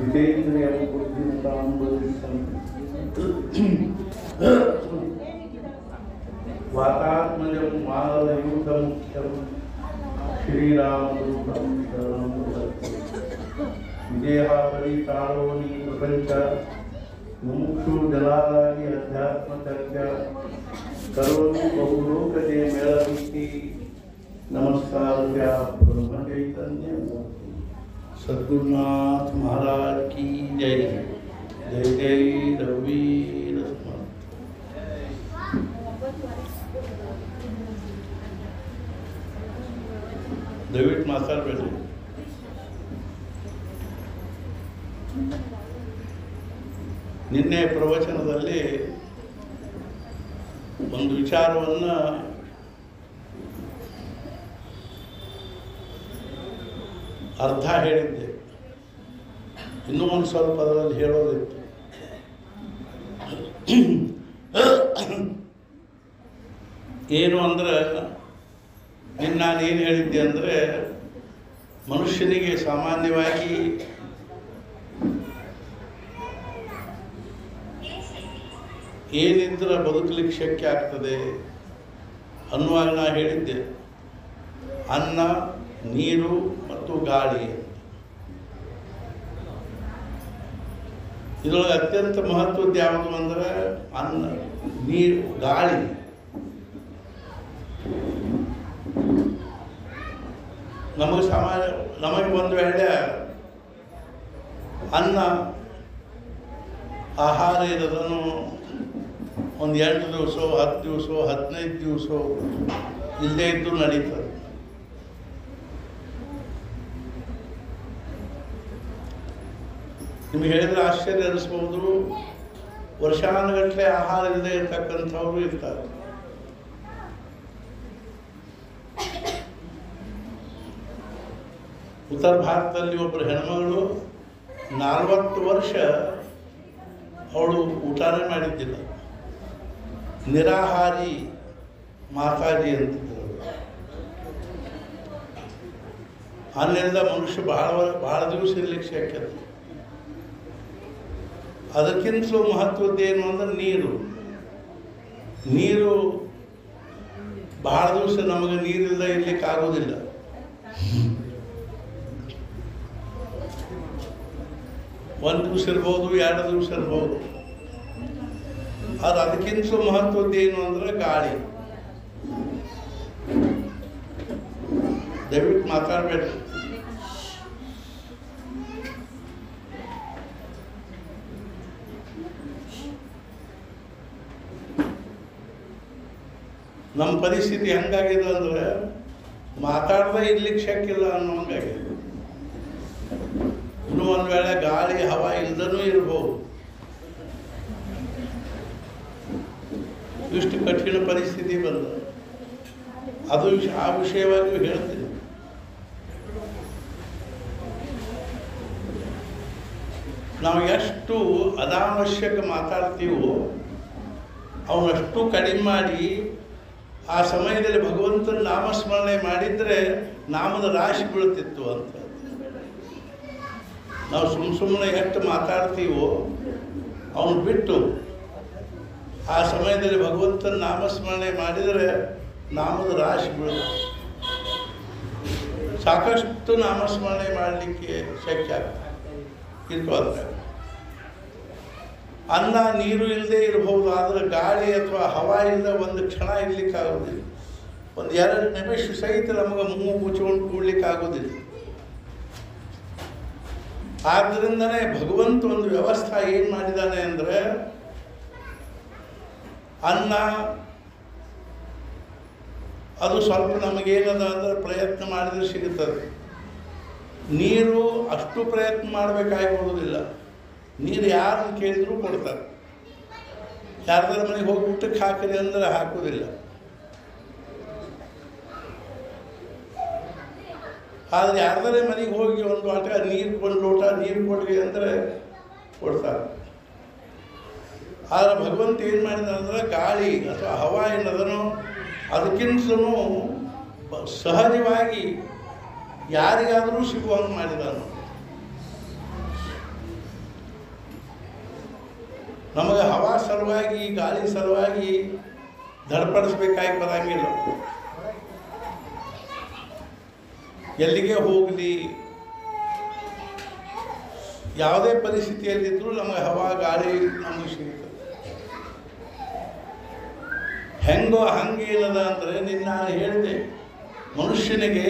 जितेन्द्रियं बुद्धिमतां बुद्धिसं वातात्मजं मालयूतमुख्यं श्रीरामदूतं शरणं प्रपद्ये ವಿದೇಹಾಪರಿತಾಳೋನಿ ಪ್ರಪಂಚ ಮುಮುಕ್ಷು ಜಲಾಲಾಗಿ ಅಧ್ಯಾತ್ಮ ಚರ್ಚಾ ಕರೋಮಿ ಬಹುಲೋಕತೆ ಮೇಳವಿತಿ ನಮಸ್ಕಾರ ಬ್ರಹ್ಮ ಚೈತನ್ಯ सदगुरुनाथ महाराज की जय जय जय रघुवीर समर्थ ದಯವಿಟ್ಟು ಮಾತಾಡಬೇಡಿ ನಿನ್ನೆ ಪ್ರವಚನದಲ್ಲಿ ಒಂದು ವಿಚಾರವನ್ನು ಅರ್ಧ ಹೇಳಿದ್ದೆ ಇನ್ನೂ ಒಂದು ಸ್ವಲ್ಪ ಅದರಲ್ಲಿ ಹೇಳೋದಿತ್ತು ಏನು ಅಂದ್ರೆ ಇನ್ನು ನಾನು ಏನು ಹೇಳಿದ್ದೆ ಅಂದರೆ ಮನುಷ್ಯನಿಗೆ ಸಾಮಾನ್ಯವಾಗಿ ಏನಿದ್ರೆ ಬದುಕಲಿಕ್ಕೆ ಶಕ್ಯ ಆಗ್ತದೆ ಅನ್ನುವಾಗ ನಾ ಹೇಳಿದ್ದೆ ಅನ್ನ ನೀರು ಮತ್ತು ಗಾಳಿ ಇದರೊಳಗೆ ಅತ್ಯಂತ ಮಹತ್ವದ್ದು ಯಾವುದು ಅಂದರೆ ಅನ್ನ ನೀರು ಗಾಳಿ ನಮಗೆ ಸಾಮಾನ್ಯ ನಮಗೆ ಒಂದು ವೇಳೆ ಅನ್ನ ಆಹಾರ ಇರೋದನ್ನು ಒಂದು ಎಂಟು ದಿವಸ ಹತ್ತು ದಿವಸ ಹದಿನೈದು ದಿವಸ ಇಲ್ಲದೇ ಇದ್ದು ನಡೀತದೆ ನಿಮ್ಗೆ ಹೇಳಿದ್ರೆ ಆಶ್ಚರ್ಯ ಅನಿಸ್ಬೋದು ವರ್ಷಾನುಗಟ್ಟಲೆ ಆಹಾರ ಇಲ್ಲದೆ ಇರ್ತಕ್ಕಂಥವ್ರು ಇರ್ತಾರೆ ಉತ್ತರ ಭಾರತದಲ್ಲಿ ಒಬ್ಬರು ಹೆಣ್ಮಗಳು ನಲವತ್ತು ವರ್ಷ ಅವಳು ಊಟನೇ ಮಾಡಿದ್ದಿಲ್ಲ ನಿರಾಹಾರಿ ಮಾತಾಜಿ ಅಂತಿದ್ರು ಅನ್ನಿಂದ ಮನುಷ್ಯ ಬಹಳ ಬಹಳ ದಿವಸ ಇರ್ಲಿಕ್ಕೆ ಶಕ್ಯ ಅದಕ್ಕಿಂತಲೂ ಮಹತ್ವದ್ದೇನು ಅಂದ್ರೆ ನೀರು ನೀರು ಬಹಳ ದಿವಸ ನಮಗೆ ನೀರಿಲ್ಲದೆ ಇರ್ಲಿಕ್ಕೆ ಆಗೋದಿಲ್ಲ ಒಂದು ದಿವಸ ಇರ್ಬೋದು ಎರಡು ದಿವಸ ಇರ್ಬೋದು ಅದು ಅದಕ್ಕಿಂತಲೂ ಮಹತ್ವದ್ದೇನು ಅಂದ್ರೆ ಗಾಳಿ ದಯವಿಟ್ಟು ಮಾತಾಡಬೇಡ್ರಿ ನಮ್ಮ ಪರಿಸ್ಥಿತಿ ಹೆಂಗಾಗಿದೆ ಅಂದ್ರೆ ಮಾತಾಡದೆ ಇರ್ಲಿಕ್ಕೆ ಶಕ್ಯ ಇಲ್ಲ ಅನ್ನೋ ಹಂಗಾಗಿದೆ ಇನ್ನೂ ಒಂದು ವೇಳೆ ಗಾಳಿ ಹವಾ ಇಲ್ದನೂ ಇರ್ಬೋದು ಇಷ್ಟು ಕಠಿಣ ಪರಿಸ್ಥಿತಿ ಬಂದ ಅದು ವಿಷ- ಆ ವಿಷಯವಾಗಿಯೂ ಹೇಳ್ತೀನಿ ನಾವು ಎಷ್ಟು ಅನಾವಶ್ಯಕ ಮಾತಾಡ್ತೀವೋ ಅವನಷ್ಟು ಕಡಿಮೆ ಮಾಡಿ ಆ ಸಮಯದಲ್ಲಿ ಭಗವಂತನ ನಾಮಸ್ಮರಣೆ ಮಾಡಿದರೆ ನಾಮದ ರಾಶಿ ಬೀಳ್ತಿತ್ತು ಅಂತ ನಾವು ಸುಮ್ಮ ಸುಮ್ಮನೆ ಎಷ್ಟು ಮಾತಾಡ್ತೀವೋ ಅವನು ಬಿಟ್ಟು ಆ ಸಮಯದಲ್ಲಿ ಭಗವಂತನ ನಾಮಸ್ಮರಣೆ ಮಾಡಿದರೆ ನಾಮದ ರಾಶಿ ಬೀಳುತ್ತೆ ಸಾಕಷ್ಟು ನಾಮಸ್ಮರಣೆ ಮಾಡಲಿಕ್ಕೆ ಶಕ್ಯ ಆಗ್ತದೆ ಇಟ್ಕೊಳ್ತಾರೆ ಅನ್ನ ನೀರು ಇಲ್ಲದೆ ಇರಬಹುದು ಆದರೆ ಗಾಳಿ ಅಥವಾ ಹವಾ ಇಲ್ಲದೆ ಒಂದು ಕ್ಷಣ ಇರ್ಲಿಕ್ಕೆ ಆಗೋದಿಲ್ಲ ಒಂದು ಎರಡು ನಿಮಿಷ ಸಹಿತ ನಮಗೆ ಮೂಗು ಮುಚ್ಕೊಂಡು ಕೂಡ್ಲಿಕ್ಕೆ ಆಗೋದಿಲ್ಲ ಆದ್ದರಿಂದನೇ ಭಗವಂತ ಒಂದು ವ್ಯವಸ್ಥೆ ಏನು ಮಾಡಿದ್ದಾನೆ ಅಂದರೆ ಅನ್ನ ಅದು ಸ್ವಲ್ಪ ನಮಗೇನದ ಅಂದ್ರೆ ಪ್ರಯತ್ನ ಮಾಡಿದ್ರೆ ಸಿಗುತ್ತದೆ ನೀರು ಅಷ್ಟು ಪ್ರಯತ್ನ ಮಾಡಬೇಕಾಗಿರೋದಿಲ್ಲ ನೀರು ಯಾರು ಕೇಳಿದ್ರು ಕೊಡ್ತಾರೆ ಯಾರ್ದಾರ ಮನೆಗೆ ಹೋಗಿ ಊಟಕ್ಕೆ ಹಾಕಿರಿ ಅಂದ್ರೆ ಹಾಕೋದಿಲ್ಲ ಆದರೆ ಯಾರ್ದಾರೆ ಮನೆಗೆ ಹೋಗಿ ಒಂದು ಆಟ ನೀರು ಒಂದು ಲೋಟ ನೀರು ಕೊಡ್ರಿ ಅಂದರೆ ಕೊಡ್ತಾರೆ ಆದರೆ ಭಗವಂತ ಏನು ಮಾಡಿದ ಅಂದ್ರೆ ಗಾಳಿ ಅಥವಾ ಹವಾ ಏನದನೋ ಅದಕ್ಕಿಂತಲೂ ಬ- ಸಹಜವಾಗಿ ಯಾರಿಗಾದರೂ ಸಿಗುವಂಗೆ ಮಾಡಿದಾನು ನಮಗೆ ಹವಾ ಸಲುವಾಗಿ ಗಾಳಿ ಸಲುವಾಗಿ ದಡಪಡಿಸ್ಬೇಕಾಗಿ ಬರಂಗಿಲ್ಲ ಎಲ್ಲಿಗೆ ಹೋಗಲಿ ಯಾವುದೇ ಪರಿಸ್ಥಿತಿಯಲ್ಲಿದ್ದರೂ ನಮಗೆ ಹವಾ ಗಾಳಿ ನಮಗೆ ಸಿಗ್ತದೆ ಹೆಂಗೋ ಹಂಗೇನದ ಅಂದರೆ ನಿನ್ನ ನಾನು ಹೇಳಿದೆ ಮನುಷ್ಯನಿಗೆ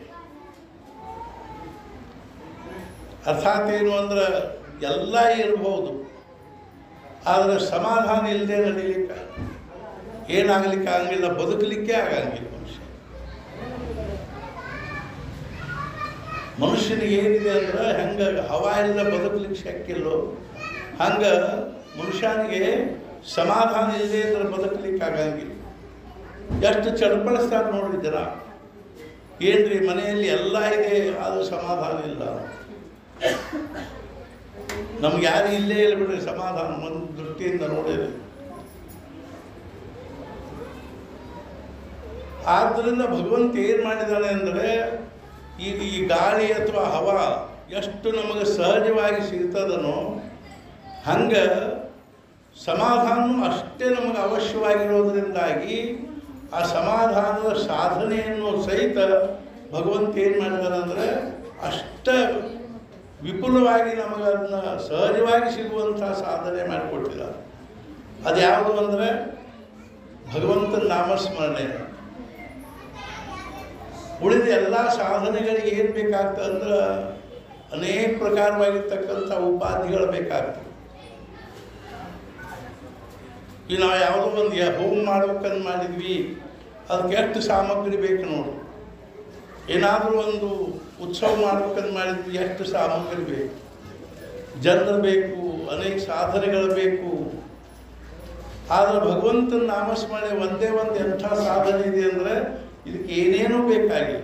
ಅರ್ಥಾತ್ ಏನು ಅಂದ್ರೆ ಎಲ್ಲ ಇರ್ಬೋದು ಆದರೆ ಸಮಾಧಾನ ಇಲ್ಲದೆ ನಡೀಲಿಕ್ಕೆ ಏನಾಗಲಿಕ್ಕೆ ಆಗಂಗಿಲ್ಲ ಬದುಕಲಿಕ್ಕೆ ಆಗಂಗಿಲ್ಲ ಮನುಷ್ಯ ಮನುಷ್ಯನಿಗೆ ಏನಿದೆ ಅಂದ್ರೆ ಹೆಂಗೆ ಹವಾ ಇಲ್ಲ ಬದುಕಲಿಕ್ಕೆ ಶಕ್ಕಿಲ್ಲೋ ಹಂಗೆ ಮನುಷ್ಯನಿಗೆ ಸಮಾಧಾನ ಇಲ್ಲದೆ ಅಂದ್ರೆ ಬದುಕಲಿಕ್ಕೆ ಆಗಂಗಿಲ್ಲ ಎಷ್ಟು ಚಡ್ಪಡಿಸ್ತಾರೆ ನೋಡ್ರಿ ಜನ ಏನ್ರಿ ಮನೆಯಲ್ಲಿ ಎಲ್ಲ ಇದೆ ಆದರೂ ಸಮಾಧಾನ ಇಲ್ಲ ನಮ್ಗೆ ಯಾರು ಇಲ್ಲೇ ಇಲ್ಲ ಬಿಡ್ರಿ ಸಮಾಧಾನ ಒಂದು ದೃಷ್ಟಿಯಿಂದ ನೋಡಿರಿ ಆದ್ದರಿಂದ ಭಗವಂತ ಏನು ಮಾಡಿದ್ದಾನೆ ಅಂದರೆ ಈಗ ಈ ಗಾಳಿ ಅಥವಾ ಹವಾ ಎಷ್ಟು ನಮಗೆ ಸಹಜವಾಗಿ ಸಿಗ್ತದನೋ ಹಂಗೆ ಸಮಾಧಾನವೂ ಅಷ್ಟೇ ನಮಗೆ ಅವಶ್ಯವಾಗಿರೋದ್ರಿಂದಾಗಿ ಆ ಸಮಾಧಾನದ ಸಾಧನೆಯನ್ನು ಸಹಿತ ಭಗವಂತ ಏನು ಮಾಡಿದಾನೆ ಅಂದರೆ ಅಷ್ಟ ವಿಪುಲವಾಗಿ ನಮಗೆ ಅದನ್ನ ಸಹಜವಾಗಿ ಸಿಗುವಂಥ ಸಾಧನೆ ಮಾಡಿಕೊಟ್ಟಿದ್ದಾರೆ ಅದು ಯಾವುದು ಅಂದರೆ ಭಗವಂತನ ನಾಮಸ್ಮರಣೆ ಉಳಿದ ಎಲ್ಲ ಸಾಧನೆಗಳಿಗೆ ಏನು ಬೇಕಾಗ್ತದೆ ಅಂದ್ರೆ ಅನೇಕ ಪ್ರಕಾರವಾಗಿರ್ತಕ್ಕಂಥ ಉಪಾಧಿಗಳು ಬೇಕಾಗ್ತದೆ ಈಗ ನಾವು ಯಾವುದೋ ಒಂದು ಯ- ಹೋಮ ಮಾಡ್ಬೇಕಂತ ಮಾಡಿದ್ವಿ ಅದಕ್ಕೆ ಎಷ್ಟು ಸಾಮಗ್ರಿ ಬೇಕು ನೋಡು ಏನಾದರೂ ಒಂದು ಉತ್ಸವ ಮಾಡ್ಬೇಕಂತ ಮಾಡಿದ್ವಿ ಎಷ್ಟು ಸಾಮಗ್ರಿ ಬೇಕು ಜನರು ಬೇಕು ಅನೇಕ ಸಾಧನೆಗಳು ಬೇಕು ಆದರೆ ಭಗವಂತನ ನಾಮಸ್ಮರಣೆ ಒಂದೇ ಒಂದು ಎಂಥ ಸಾಧನೆ ಇದೆ ಅಂದರೆ ಇದಕ್ಕೆ ಏನೇನೂ ಬೇಕಾಗಿಲ್ಲ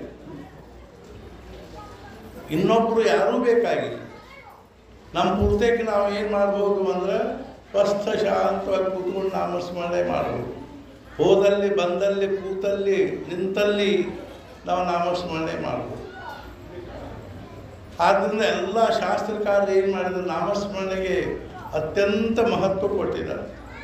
ಇನ್ನೊಬ್ಬರು ಯಾರೂ ಬೇಕಾಗಿಲ್ಲ ನಮ್ಮ ಪೂರ್ತಕ್ಕೆ ನಾವು ಏನು ಮಾಡ್ಬೋದು ಅಂದ್ರೆ ಸ್ವಸ್ಥ ಶಾಂತವಾಗಿ ಕೂತ್ಕೊಂಡು ನಾಮಸ್ಮರಣೆ ಮಾಡ್ಬೋದು ಹೋದಲ್ಲಿ ಬಂದಲ್ಲಿ ಕೂತಲ್ಲಿ ನಿಂತಲ್ಲಿ ನಾವು ನಾಮಸ್ಮರಣೆ ಮಾಡ್ಬೋದು ಆದ್ದರಿಂದ ಎಲ್ಲ ಶಾಸ್ತ್ರಕಾರರು ಏನು ಮಾಡಿದ್ರು ನಾಮಸ್ಮರಣೆಗೆ ಅತ್ಯಂತ ಮಹತ್ವ ಕೊಟ್ಟಿದ್ದಾರೆ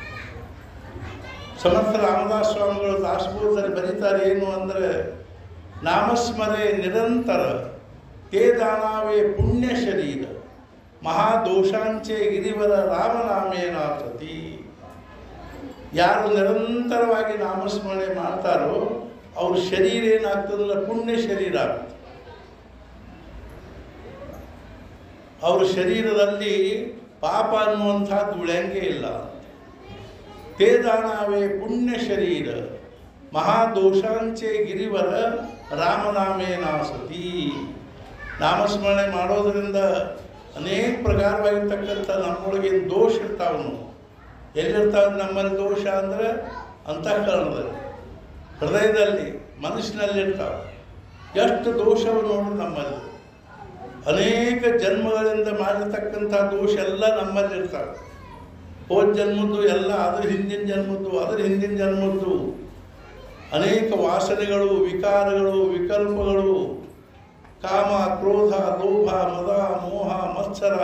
ಸಮರ್ಥ ರಾಮದಾಸ್ ಸ್ವಾಮಿಗಳು ದಾಸಬೋಧದಲ್ಲಿ ಬರೀತಾರೆ ಏನು ಅಂದರೆ ನಾಮಸ್ಮರೆ ನಿರಂತರ ತೇ ದಾನಾವೇ ಪುಣ್ಯ ಶರೀರ ಮಹಾದೋಷಾಂಚೆ ಗಿರಿವರ ರಾಮನಾಮೇನಾಥತಿ ಯಾರು ನಿರಂತರವಾಗಿ ನಾಮಸ್ಮರಣೆ ಮಾಡ್ತಾರೋ ಅವ್ರ ಶರೀರ ಏನಾಗ್ತದಲ್ಲ ಪುಣ್ಯ ಶರೀರ ಆಗ್ತದೆ ಅವ್ರ ಶರೀರದಲ್ಲಿ ಪಾಪ ಅನ್ನುವಂಥದ್ದು ಉಳಿಯಂಗೆ ಇಲ್ಲ ತೇದಾನಾವೇ ಪುಣ್ಯ ಶರೀರ ಮಹಾದೋಷಾಂಚೆ ಗಿರಿವರ ರಾಮನಾಮೇನಾಸತಿ ನಾಮಸ್ಮರಣೆ ಮಾಡೋದರಿಂದ ಅನೇಕ ಪ್ರಕಾರವಾಗಿರ್ತಕ್ಕಂಥ ನಮ್ಮೊಳಗೆ ಏನ್ ದೋಷ ಇರ್ತಾವನು ಎಲ್ಲಿರ್ತಾವೆ ನಮ್ಮಲ್ಲಿ ದೋಷ ಅಂದರೆ ಅಂತಃಕರಣದಲ್ಲಿ ಹೃದಯದಲ್ಲಿ ಮನಸ್ಸಿನಲ್ಲಿ ಇರ್ತಾವೆ ಎಷ್ಟು ದೋಷವು ನೋಡು ನಮ್ಮಲ್ಲಿ ಅನೇಕ ಜನ್ಮಗಳಿಂದ ಮಾಡಿರ್ತಕ್ಕಂಥ ದೋಷ ಎಲ್ಲ ನಮ್ಮಲ್ಲಿ ಇರ್ತಾವೆ ಹೋದ ಜನ್ಮದ್ದು ಎಲ್ಲ ಅದ್ರ ಹಿಂದಿನ ಜನ್ಮದ್ದು ಅದ್ರ ಹಿಂದಿನ ಜನ್ಮದ್ದು ಅನೇಕ ವಾಸನೆಗಳು ವಿಕಾರಗಳು ವಿಕಲ್ಪಗಳು ಕಾಮ ಕ್ರೋಧ ಲೋಭ ಮದ ಮೋಹ ಮತ್ಸರ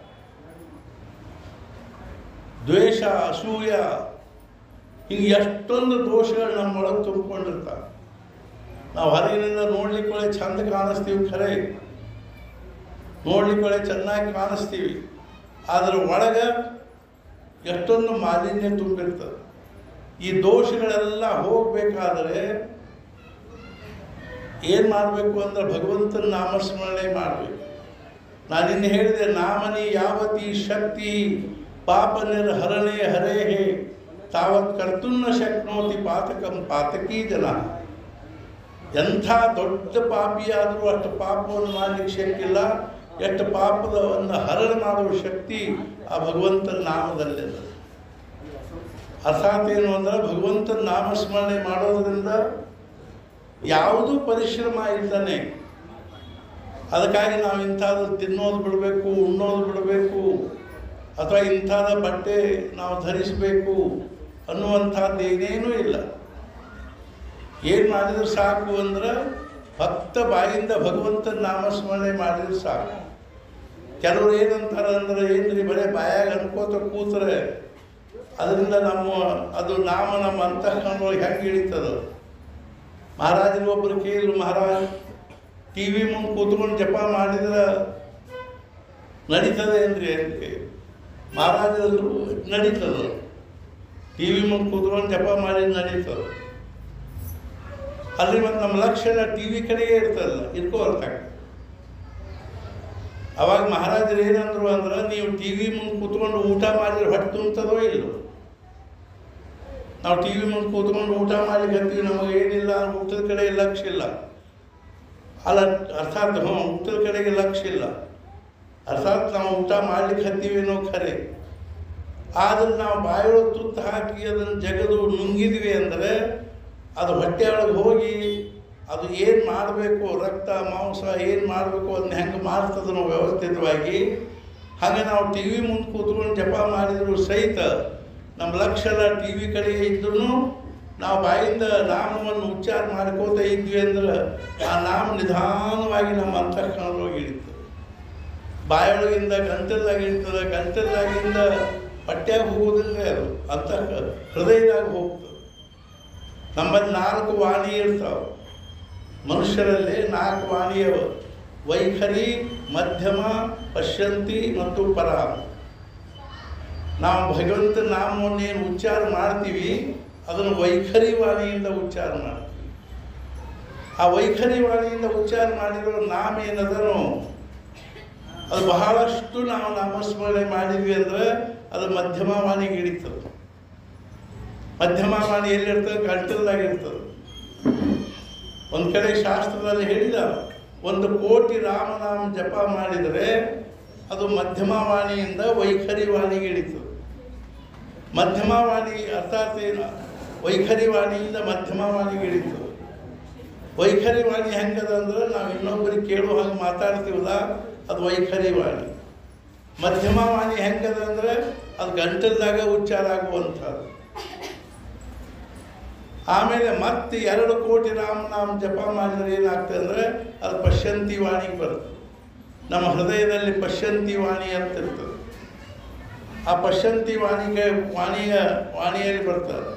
ದ್ವೇಷ ಅಸೂಯ ಹಿಂಗೆ ಎಷ್ಟೊಂದು ದೋಷಗಳು ನಮ್ಮೊಳಗೆ ತುಂಬಿಕೊಂಡಿರ್ತಾವೆ ನಾವು ಹೊರಗಿನಿಂದ ನೋಡ್ಲಿಕ್ಕೆ ಚಂದ ಕಾಣಿಸ್ತೀವಿ ಖರೆ ನೋಡ್ಲಿಕ್ಕೆ ಚೆನ್ನಾಗಿ ಕಾಣಿಸ್ತೀವಿ ಆದರೆ ಒಳಗೆ ಎಷ್ಟೊಂದು ಮಾಲಿನ್ಯ ತುಂಬಿರ್ತದೆ ಈ ದೋಷಗಳೆಲ್ಲ ಹೋಗಬೇಕಾದರೆ ಏನು ಮಾಡಬೇಕು ಅಂದ್ರೆ ಭಗವಂತನ ನಾಮಸ್ಮರಣೆ ಮಾಡಬೇಕು ನಾನು ಇನ್ನು ಹೇಳಿದೆ ನಾಮನಿ ಯಾವತಿ ಶಕ್ತಿ ಪಾಪ ನಿರ್ಹರಣೆ ಹರೇಹೇ ತಾವತ್ ಕರ್ತುನ್ನ ಶಕ್ನೋತಿ ಪಾತಕಂ ಪಾತಕೀ ಜನ ಎಂಥ ದೊಡ್ಡ ಪಾಪಿಯಾದರೂ ಅಷ್ಟು ಪಾಪವನ್ನು ಮಾಡಲಿಕ್ಕೆ ಶಕ್ತಿಲ್ಲ ಎಷ್ಟು ಪಾಪದವನ್ನು ಹರಣ ಮಾಡುವ ಶಕ್ತಿ ಆ ಭಗವಂತನ ನಾಮದಲ್ಲಿದೆ ಅರ್ಥಾತ್ ಏನು ಅಂದ್ರೆ ಭಗವಂತನ ನಾಮಸ್ಮರಣೆ ಮಾಡೋದ್ರಿಂದ ಯಾವುದೂ ಪರಿಶ್ರಮ ಇಲ್ದಾನೆ ಅದಕ್ಕಾಗಿ ನಾವು ಇಂಥದ್ದು ತಿನ್ನೋದು ಬಿಡಬೇಕು ಉಣ್ಣೋದು ಬಿಡಬೇಕು ಅಥವಾ ಇಂಥದ ಬಟ್ಟೆ ನಾವು ಧರಿಸಬೇಕು ಅನ್ನುವಂಥದ್ದು ಏನೇನೂ ಇಲ್ಲ ಏನು ಮಾಡಿದ್ರೆ ಸಾಕು ಅಂದ್ರೆ ಭಕ್ತ ಬಾಯಿಂದ ಭಗವಂತನ ನಾಮಸ್ಮರಣೆ ಮಾಡಿದ್ರೆ ಸಾಕು ಕೆಲವ್ರು ಏನಂತಾರೆ ಅಂದ್ರೆ ಏನ್ರಿ ಬರೀ ಬಾಯಾಗ ಅನ್ಕೋತ ಕೂತ್ರೆ ಅದರಿಂದ ನಮ್ಮ ಅದು ನಾಮ ನಮ್ಮ ಅಂತಃಕರಣದೊಳಗೆ ಹೆಂಗೆ ಇಳಿತದ ಮಹಾರಾಜರು ಒಬ್ಬರು ಕೇಳಿದ್ರು ಮಹಾರಾಜ್ ಟಿ ವಿ ಮುಂದೆ ಕೂತ್ಕೊಂಡು ಜಪ ಮಾಡಿದ್ರೆ ನಡೀತದೆ ಏನ್ರಿ ಅಂತ ಕೇಳಿದ್ರು. ಮಹಾರಾಜರು ನಡೀತದ ಟಿ ವಿ ಮುಂದೆ ಕೂತ್ಕೊಂಡು ಜಪ ಮಾಡಿ ನಡೀತದೆ ಅಲ್ಲಿ ಮತ್ತು ನಮ್ಮ ಲಕ್ಷಣ ಟಿ ವಿ ಕಡೆಗೆ ಇರ್ತದಲ್ಲ ಇಟ್ಕೋರ್ತಾಗ ಅವಾಗ ಮಹಾರಾಜರು ಏನಂದ್ರು ಅಂದ್ರೆ ನೀವು ಟಿ ವಿ ಮುಂದೆ ಕೂತ್ಕೊಂಡು ಊಟ ಮಾಡಿದ್ರೆ ಹೊಟ್ಟೆ ತುಂಬ್ತದೋ ಇಲ್ಲೋ ನಾವು ಟಿ ವಿ ಮುಂದೆ ಕೂತ್ಕೊಂಡು ಊಟ ಮಾಡ್ಲಿಕ್ಕೆ ನಮಗೆ ಏನಿಲ್ಲ ಊಟದ ಕಡೆ ಲಕ್ಷ್ಯ ಇಲ್ಲ ಅಲ್ಲ ಅರ್ಥಾತ್ ಹ್ಞೂ ಊಟದ ಕಡೆಗೆ ಲಕ್ಷ್ಯ ಇಲ್ಲ ಅರ್ಥಾತ್ ನಾವು ಊಟ ಮಾಡ್ಲಿಕ್ಕೆ ಹತ್ತೀವೇನೋ ಖರೆ ಆದ್ರೆ ನಾವು ಬಾಯೊಳಗೆ ತುತ್ತು ಹಾಕಿ ಅದನ್ನು ಜಗದು ನುಂಗಿದ್ವಿ ಅಂದರೆ ಅದು ಹೊಟ್ಟೆಯೊಳಗೆ ಹೋಗಿ ಅದು ಏನು ಮಾಡಬೇಕು ರಕ್ತ ಮಾಂಸ ಏನು ಮಾಡಬೇಕು ಅದನ್ನ ಹೆಂಗೆ ಮಾಡ್ತದೆ ನಾವು ವ್ಯವಸ್ಥಿತವಾಗಿ ಹಾಗೆ ನಾವು ಟಿ ವಿ ಮುಂದೆ ಕೂತ್ಕೊಂಡು ಜಪ ಮಾಡಿದ್ರು ಸಹಿತ ನಮ್ಮ ಲಕ್ಷ್ಯ ಟಿ ವಿ ಕಡೆ ಇದ್ರೂ ನಾವು ಬಾಯಿಂದ ನಾಮವನ್ನು ಉಚ್ಚಾರ ಮಾಡ್ಕೋತ ಇದ್ವಿ ಅಂದ್ರೆ ಆ ನಾಮ ನಿಧಾನವಾಗಿ ನಮ್ಮ ಅಂತಃಕರಣದೊಳಗೆ ಇಳಿತದೆ ಬಾಯೊಳಗಿಂದ ಗಂಟಲ್ದಾಗ ಇರ್ತದೆ ಗಂಟಲ್ದಾಗಿಂದ ಹೊಟ್ಟೆಯಾಗ ಹೋಗೋದಿಲ್ಲ ಅದು ಅಂತ ಹೃದಯದಾಗ ಹೋಗ್ತದೆ ನಮ್ಮಲ್ಲಿ ನಾಲ್ಕು ವಾಣಿ ಇರ್ತಾವೆ ಮನುಷ್ಯರಲ್ಲಿ ನಾಲ್ಕು ವಾಣಿಯವ ವೈಖರಿ ಮಧ್ಯಮ ಪಶ್ಯಂತಿ ಮತ್ತು ಪರಾಮ ನಾವು ಭಗವಂತ ನಾಮವನ್ನೇನು ಉಚ್ಚಾರ ಮಾಡ್ತೀವಿ ಅದನ್ನು ವೈಖರಿ ವಾಣಿಯಿಂದ ಉಚ್ಚಾರ ಮಾಡ್ತೀವಿ ಆ ವೈಖರಿ ವಾಣಿಯಿಂದ ಉಚ್ಚಾರ ಮಾಡಿರೋ ನಾಮ ಏನದನೋ ಅದು ಬಹಳಷ್ಟು ನಾವು ನಾಮಸ್ಮರಣೆ ಮಾಡಿದ್ವಿ ಅಂದ್ರೆ ಅದು ಮಧ್ಯಮ ವಾಣಿಗೆ ಇಳಿತದೆ ಮಧ್ಯಮ ವಾಣಿ ಎಲ್ಲಿರ್ತದೆ ಕಂಠಲ್ದಾಗಿರ್ತದೆ ಒಂದು ಕಡೆ ಶಾಸ್ತ್ರದಲ್ಲಿ ಹೇಳಿದ ಒಂದು ಕೋಟಿ ರಾಮನಾಮ ಜಪ ಮಾಡಿದರೆ ಅದು ಮಧ್ಯಮ ವಾಣಿಯಿಂದ ವೈಖರಿ ವಾಣಿಗೆ ಇಳಿತದೆ ಮಧ್ಯಮ ವಾಣಿ ಅರ್ಥಾತ್ ಏನು ವೈಖರಿ ವಾಣಿಯಿಂದ ಮಧ್ಯಮ ವಾಣಿಗೆ ಇಳಿತದೆ ವೈಖರಿ ವಾಣಿ ಹೆಂಗದ ಅಂದ್ರೆ ನಾವು ಇನ್ನೊಬ್ಬರಿಗೆ ಕೇಳುವ ಹಾಗೆ ಮಾತಾಡ್ತೀವಲ್ಲ ಅದು ವೈಖರಿ ವಾಣಿ ಮಧ್ಯಮ ವಾಣಿ ಹೆಂಗದ ಅಂದ್ರೆ ಅದು ಗಂಟಲ್ದಾಗ ಉಚ್ಚಾರ ಆಗುವಂಥದ್ದು ಆಮೇಲೆ ಮತ್ತೆ ಎರಡು ಕೋಟಿ ರಾಮನಾಮ ಜಪ ಮಾಡಿದ್ರೆ ಏನಾಗ್ತದೆ ಅಂದರೆ ಅದು ಪಶ್ಯಂತಿ ವಾಣಿಗೆ ಬರ್ತದೆ ನಮ್ಮ ಹೃದಯದಲ್ಲಿ ಪಶ್ಯಂತಿ ವಾಣಿ ಅಂತ ಇರ್ತದೆ ಆ ಪಶ್ಯಂತಿ ವಾಣಿಗೆ ವಾಣಿಯ ವಾಣಿಯಲ್ಲಿ ಬರ್ತದೆ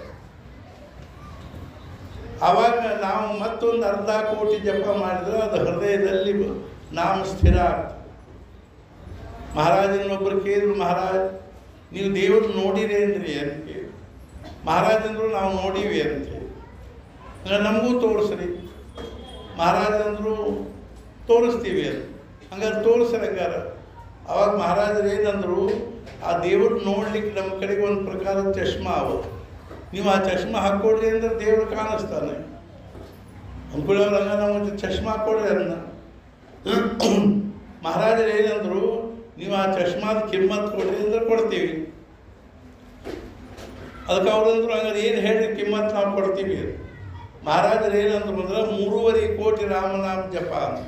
ಆವಾಗ ನಾವು ಮತ್ತೊಂದು ಅರ್ಧ ಕೋಟಿ ಜಪ ಮಾಡಿದ್ರೆ ಅದು ಹೃದಯದಲ್ಲಿ ನಾಮ ಸ್ಥಿರ ಆಗ್ತದೆ ಮಹಾರಾಜನೊಬ್ಬರು ಕೇಳಿದ್ರು ಮಹಾರಾಜ್ ನೀವು ದೇವರು ನೋಡಿರೇನ್ರಿ ಅಂತ ಕೇಳಿ ಮಹಾರಾಜಂದ್ರು ನಾವು ನೋಡೀವಿ ಅಂತ ಹೇಳಿ ಹಂಗಾರೆ ನಮಗೂ ತೋರಿಸ್ರಿ ಮಹಾರಾಜಂದ್ರು ತೋರಿಸ್ತೀವಿ ಅಂತ ಹಂಗಾರೆ ತೋರಿಸ್ರಿ ಹಂಗಾರೆ ಅವಾಗ ಮಹಾರಾಜರು ಏನಂದ್ರು ಆ ದೇವ್ರು ನೋಡ್ಲಿಕ್ಕೆ ನಮ್ಮ ಕಡೆಗೆ ಒಂದು ಪ್ರಕಾರದ ಚಶ್ಮಾ ಅವ ನೀವು ಆ ಚಶ್ಮಾ ಹಾಕ್ಕೊಡ್ರಿ ಅಂದ್ರೆ ದೇವ್ರು ಕಾಣಿಸ್ತಾನೆ ಅಂಕುಳವ್ರು ಹಂಗ ನಮಗೆ ಚಶ್ಮಾ ಹಾಕ್ಕೊಡ್ರಿ ಅದನ್ನ ಮಹಾರಾಜರು ಏನಂದ್ರು ನೀವು ಆ ಚಶ್ಮಾದ ಕಿಮ್ಮತ್ ಕೊಡ್ರಿ ಅಂದ್ರೆ ಕೊಡ್ತೀವಿ ಅದಕ್ಕೆ ಅವ್ರಂದ್ರು ಹಂಗಾರೆ ಏನು ಹೇಳಿ ಕಿಮ್ಮತ್ ನಾವು ಕೊಡ್ತೀವಿ ಮಹಾರಾಜರು ಏನಂದ್ರು ಅಂದ್ರೆ ಮೂರುವರೆ ಕೋಟಿ ರಾಮನಾಮ ಜಪ ಅಂತ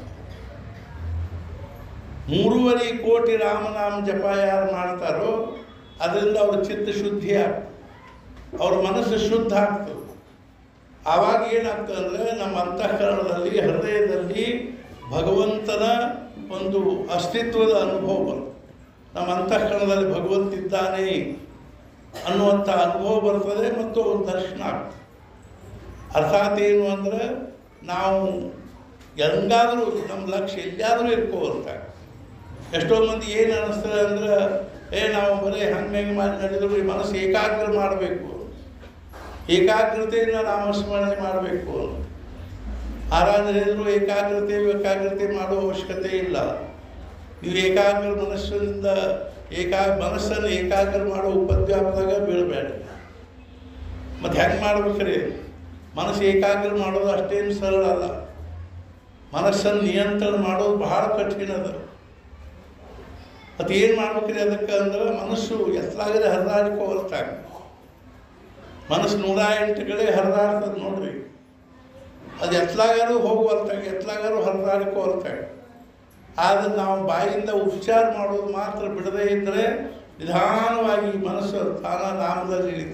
ಮೂರುವರೆ ಕೋಟಿ ರಾಮನಾಮ ಜಪ ಯಾರು ಮಾಡ್ತಾರೋ ಅದರಿಂದ ಅವ್ರ ಚಿತ್ತ ಶುದ್ಧಿ ಆಗ್ತದೆ ಅವ್ರ ಮನಸ್ಸು ಶುದ್ಧ ಆಗ್ತದೆ ಆವಾಗ ಏನಾಗ್ತದೆ ಅಂದರೆ ನಮ್ಮ ಅಂತಃಕರಣದಲ್ಲಿ ಹೃದಯದಲ್ಲಿ ಭಗವಂತನ ಒಂದು ಅಸ್ತಿತ್ವದ ಅನುಭವ ಬರ್ತದೆ ನಮ್ಮ ಅಂತಃಕರಣದಲ್ಲಿ ಭಗವಂತ ಇದ್ದಾನೆ ಅನ್ನುವಂಥ ಅನುಭವ ಬರ್ತದೆ ಮತ್ತು ಒಂದು ದರ್ಶನ ಆಗ್ತದೆ ಅರ್ಥಾತ್ ಏನು ಅಂದರೆ ನಾವು ಹೆಂಗಾದರೂ ನಮ್ಮ ಲಕ್ಷ್ಯ ಎಲ್ಲಿಯಾದರೂ ಇರ್ಕೋವಂತ ಎಷ್ಟೋ ಮಂದಿ ಏನು ಅನ್ನಿಸ್ತದೆ ಅಂದ್ರೆ ಏ ನಾವು ಬರೀ ಹಂಗೆ ಹೆಂಗೆ ಮಾಡಿ ನಡೆದ್ರು ಈ ಮನಸ್ಸು ಏಕಾಗ್ರ ಮಾಡಬೇಕು ಏಕಾಗ್ರತೆಯಿಂದ ನಾಮಸ್ಮರಣೆ ಮಾಡಬೇಕು ಆರಾಧನೆ ಹೇಳಿದ್ರು ಏಕಾಗ್ರತೆ ಏಕಾಗ್ರತೆ ಮಾಡುವ ಅವಶ್ಯಕತೆ ಇಲ್ಲ ನೀವು ಏಕಾಗ್ರ ಮನಸ್ಸಿನಿಂದ ಏಕಾ ಮನಸ್ಸನ್ನು ಏಕಾಗ್ರ ಮಾಡೋ ಉಪದ್ವ್ಯಾಪದಾಗ ಬೀಳಬೇಡ ಮತ್ತು ಹೆಂಗೆ ಮಾಡ್ಬೇಕ್ರಿ ಮನಸ್ಸು ಏಕಾಗ್ರ ಮಾಡೋದು ಅಷ್ಟೇನು ಸರಳ ಅಲ್ಲ ಮನಸ್ಸನ್ನು ನಿಯಂತ್ರಣ ಮಾಡೋದು ಬಹಳ ಕಠಿಣ ಅದ ಅದು ಏನು ಮಾಡ್ಬೇಕ್ರಿ ಅದಕ್ಕೆ ಅಂದ್ರೆ ಮನಸ್ಸು ಎತ್ತಲಾಗದೆ ಹರಿದಾಡ್ಕೋ ಹೊರತಾಗ ಮನಸ್ಸು ನೂರ ಎಂಟು ಕಡೆ ಹರಿದಾಡ್ತದೆ ನೋಡ್ರಿ ಅದು ಎತ್ತಲಾಗಾರು ಹೋಗುವಲ್ತಾಗ ಎತ್ತಲಾಗಾರು ಹರಿದಾಡ್ಕೋ ಹೊರತಾಗ ಆದರೆ ನಾವು ಬಾಯಿಂದ ಉಚ್ಚಾರ ಮಾಡೋದು ಮಾತ್ರ ಬಿಡದೇ ಇದ್ದರೆ ನಿಧಾನವಾಗಿ ಮನಸ್ಸು ತಾನ ನಾಮದಲ್ಲಿ ಇಳಿತು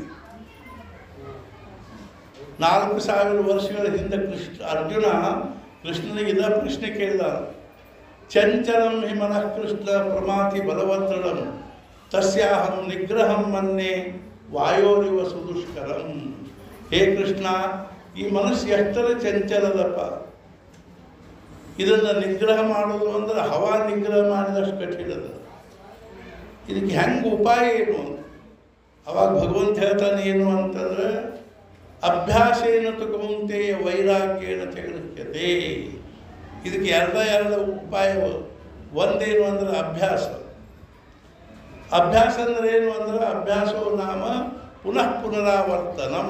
ನಾಲ್ಕು ಸಾವಿರ ವರ್ಷಗಳ ಹಿಂದೆ ಕೃಷ್ಣ ಅರ್ಜುನ ಕೃಷ್ಣನಿಗೆ ಇದ ಪ್ರಶ್ನೆ ಕೇಳಿದ ಚಂಚಲಂ ಹಿ ಮನಃ ಕೃಷ್ಣ ಪ್ರಮಾತಿ ಬಲವತ್ತಳಂ ತಸ್ಯಾಹಂ ನಿಗ್ರಹಂ ಮನ್ನೆ ವಾಯೋರಿವ ಸುದುಷ್ಕರಂ ಹೇ ಕೃಷ್ಣ ಈ ಮನಸ್ಸು ಎಷ್ಟರ ಚಂಚಲದಪ್ಪ ಇದನ್ನು ನಿಗ್ರಹ ಮಾಡೋದು ಅಂದ್ರೆ ಹವಾ ನಿಗ್ರಹ ಮಾಡಿದಷ್ಟು ಕಠಿಣದ ಇದಕ್ಕೆ ಹೆಂಗೆ ಉಪಾಯ ಏನು ಅಂತ ಅವಾಗ ಭಗವಂತ ಹೇಳ್ತಾನೆ ಏನು ಅಂತಂದ್ರೆ ಅಭ್ಯಾಸೇನ ತಗೊಂತೆಯ ವೈರಾಗ್ಯೇನ ತೆಗೆದುಕ್ಯತೆ ಇದಕ್ಕೆ ಎರಡ ಎರಡು ಉಪಾಯ ಒಂದೇನು ಅಂದ್ರೆ ಅಭ್ಯಾಸ ಅಭ್ಯಾಸ ಅಂದ್ರೆ ಏನು ಅಂದ್ರೆ ಅಭ್ಯಾಸವು ನಾಮ ಪುನಃ ಪುನರಾವರ್ತನಂ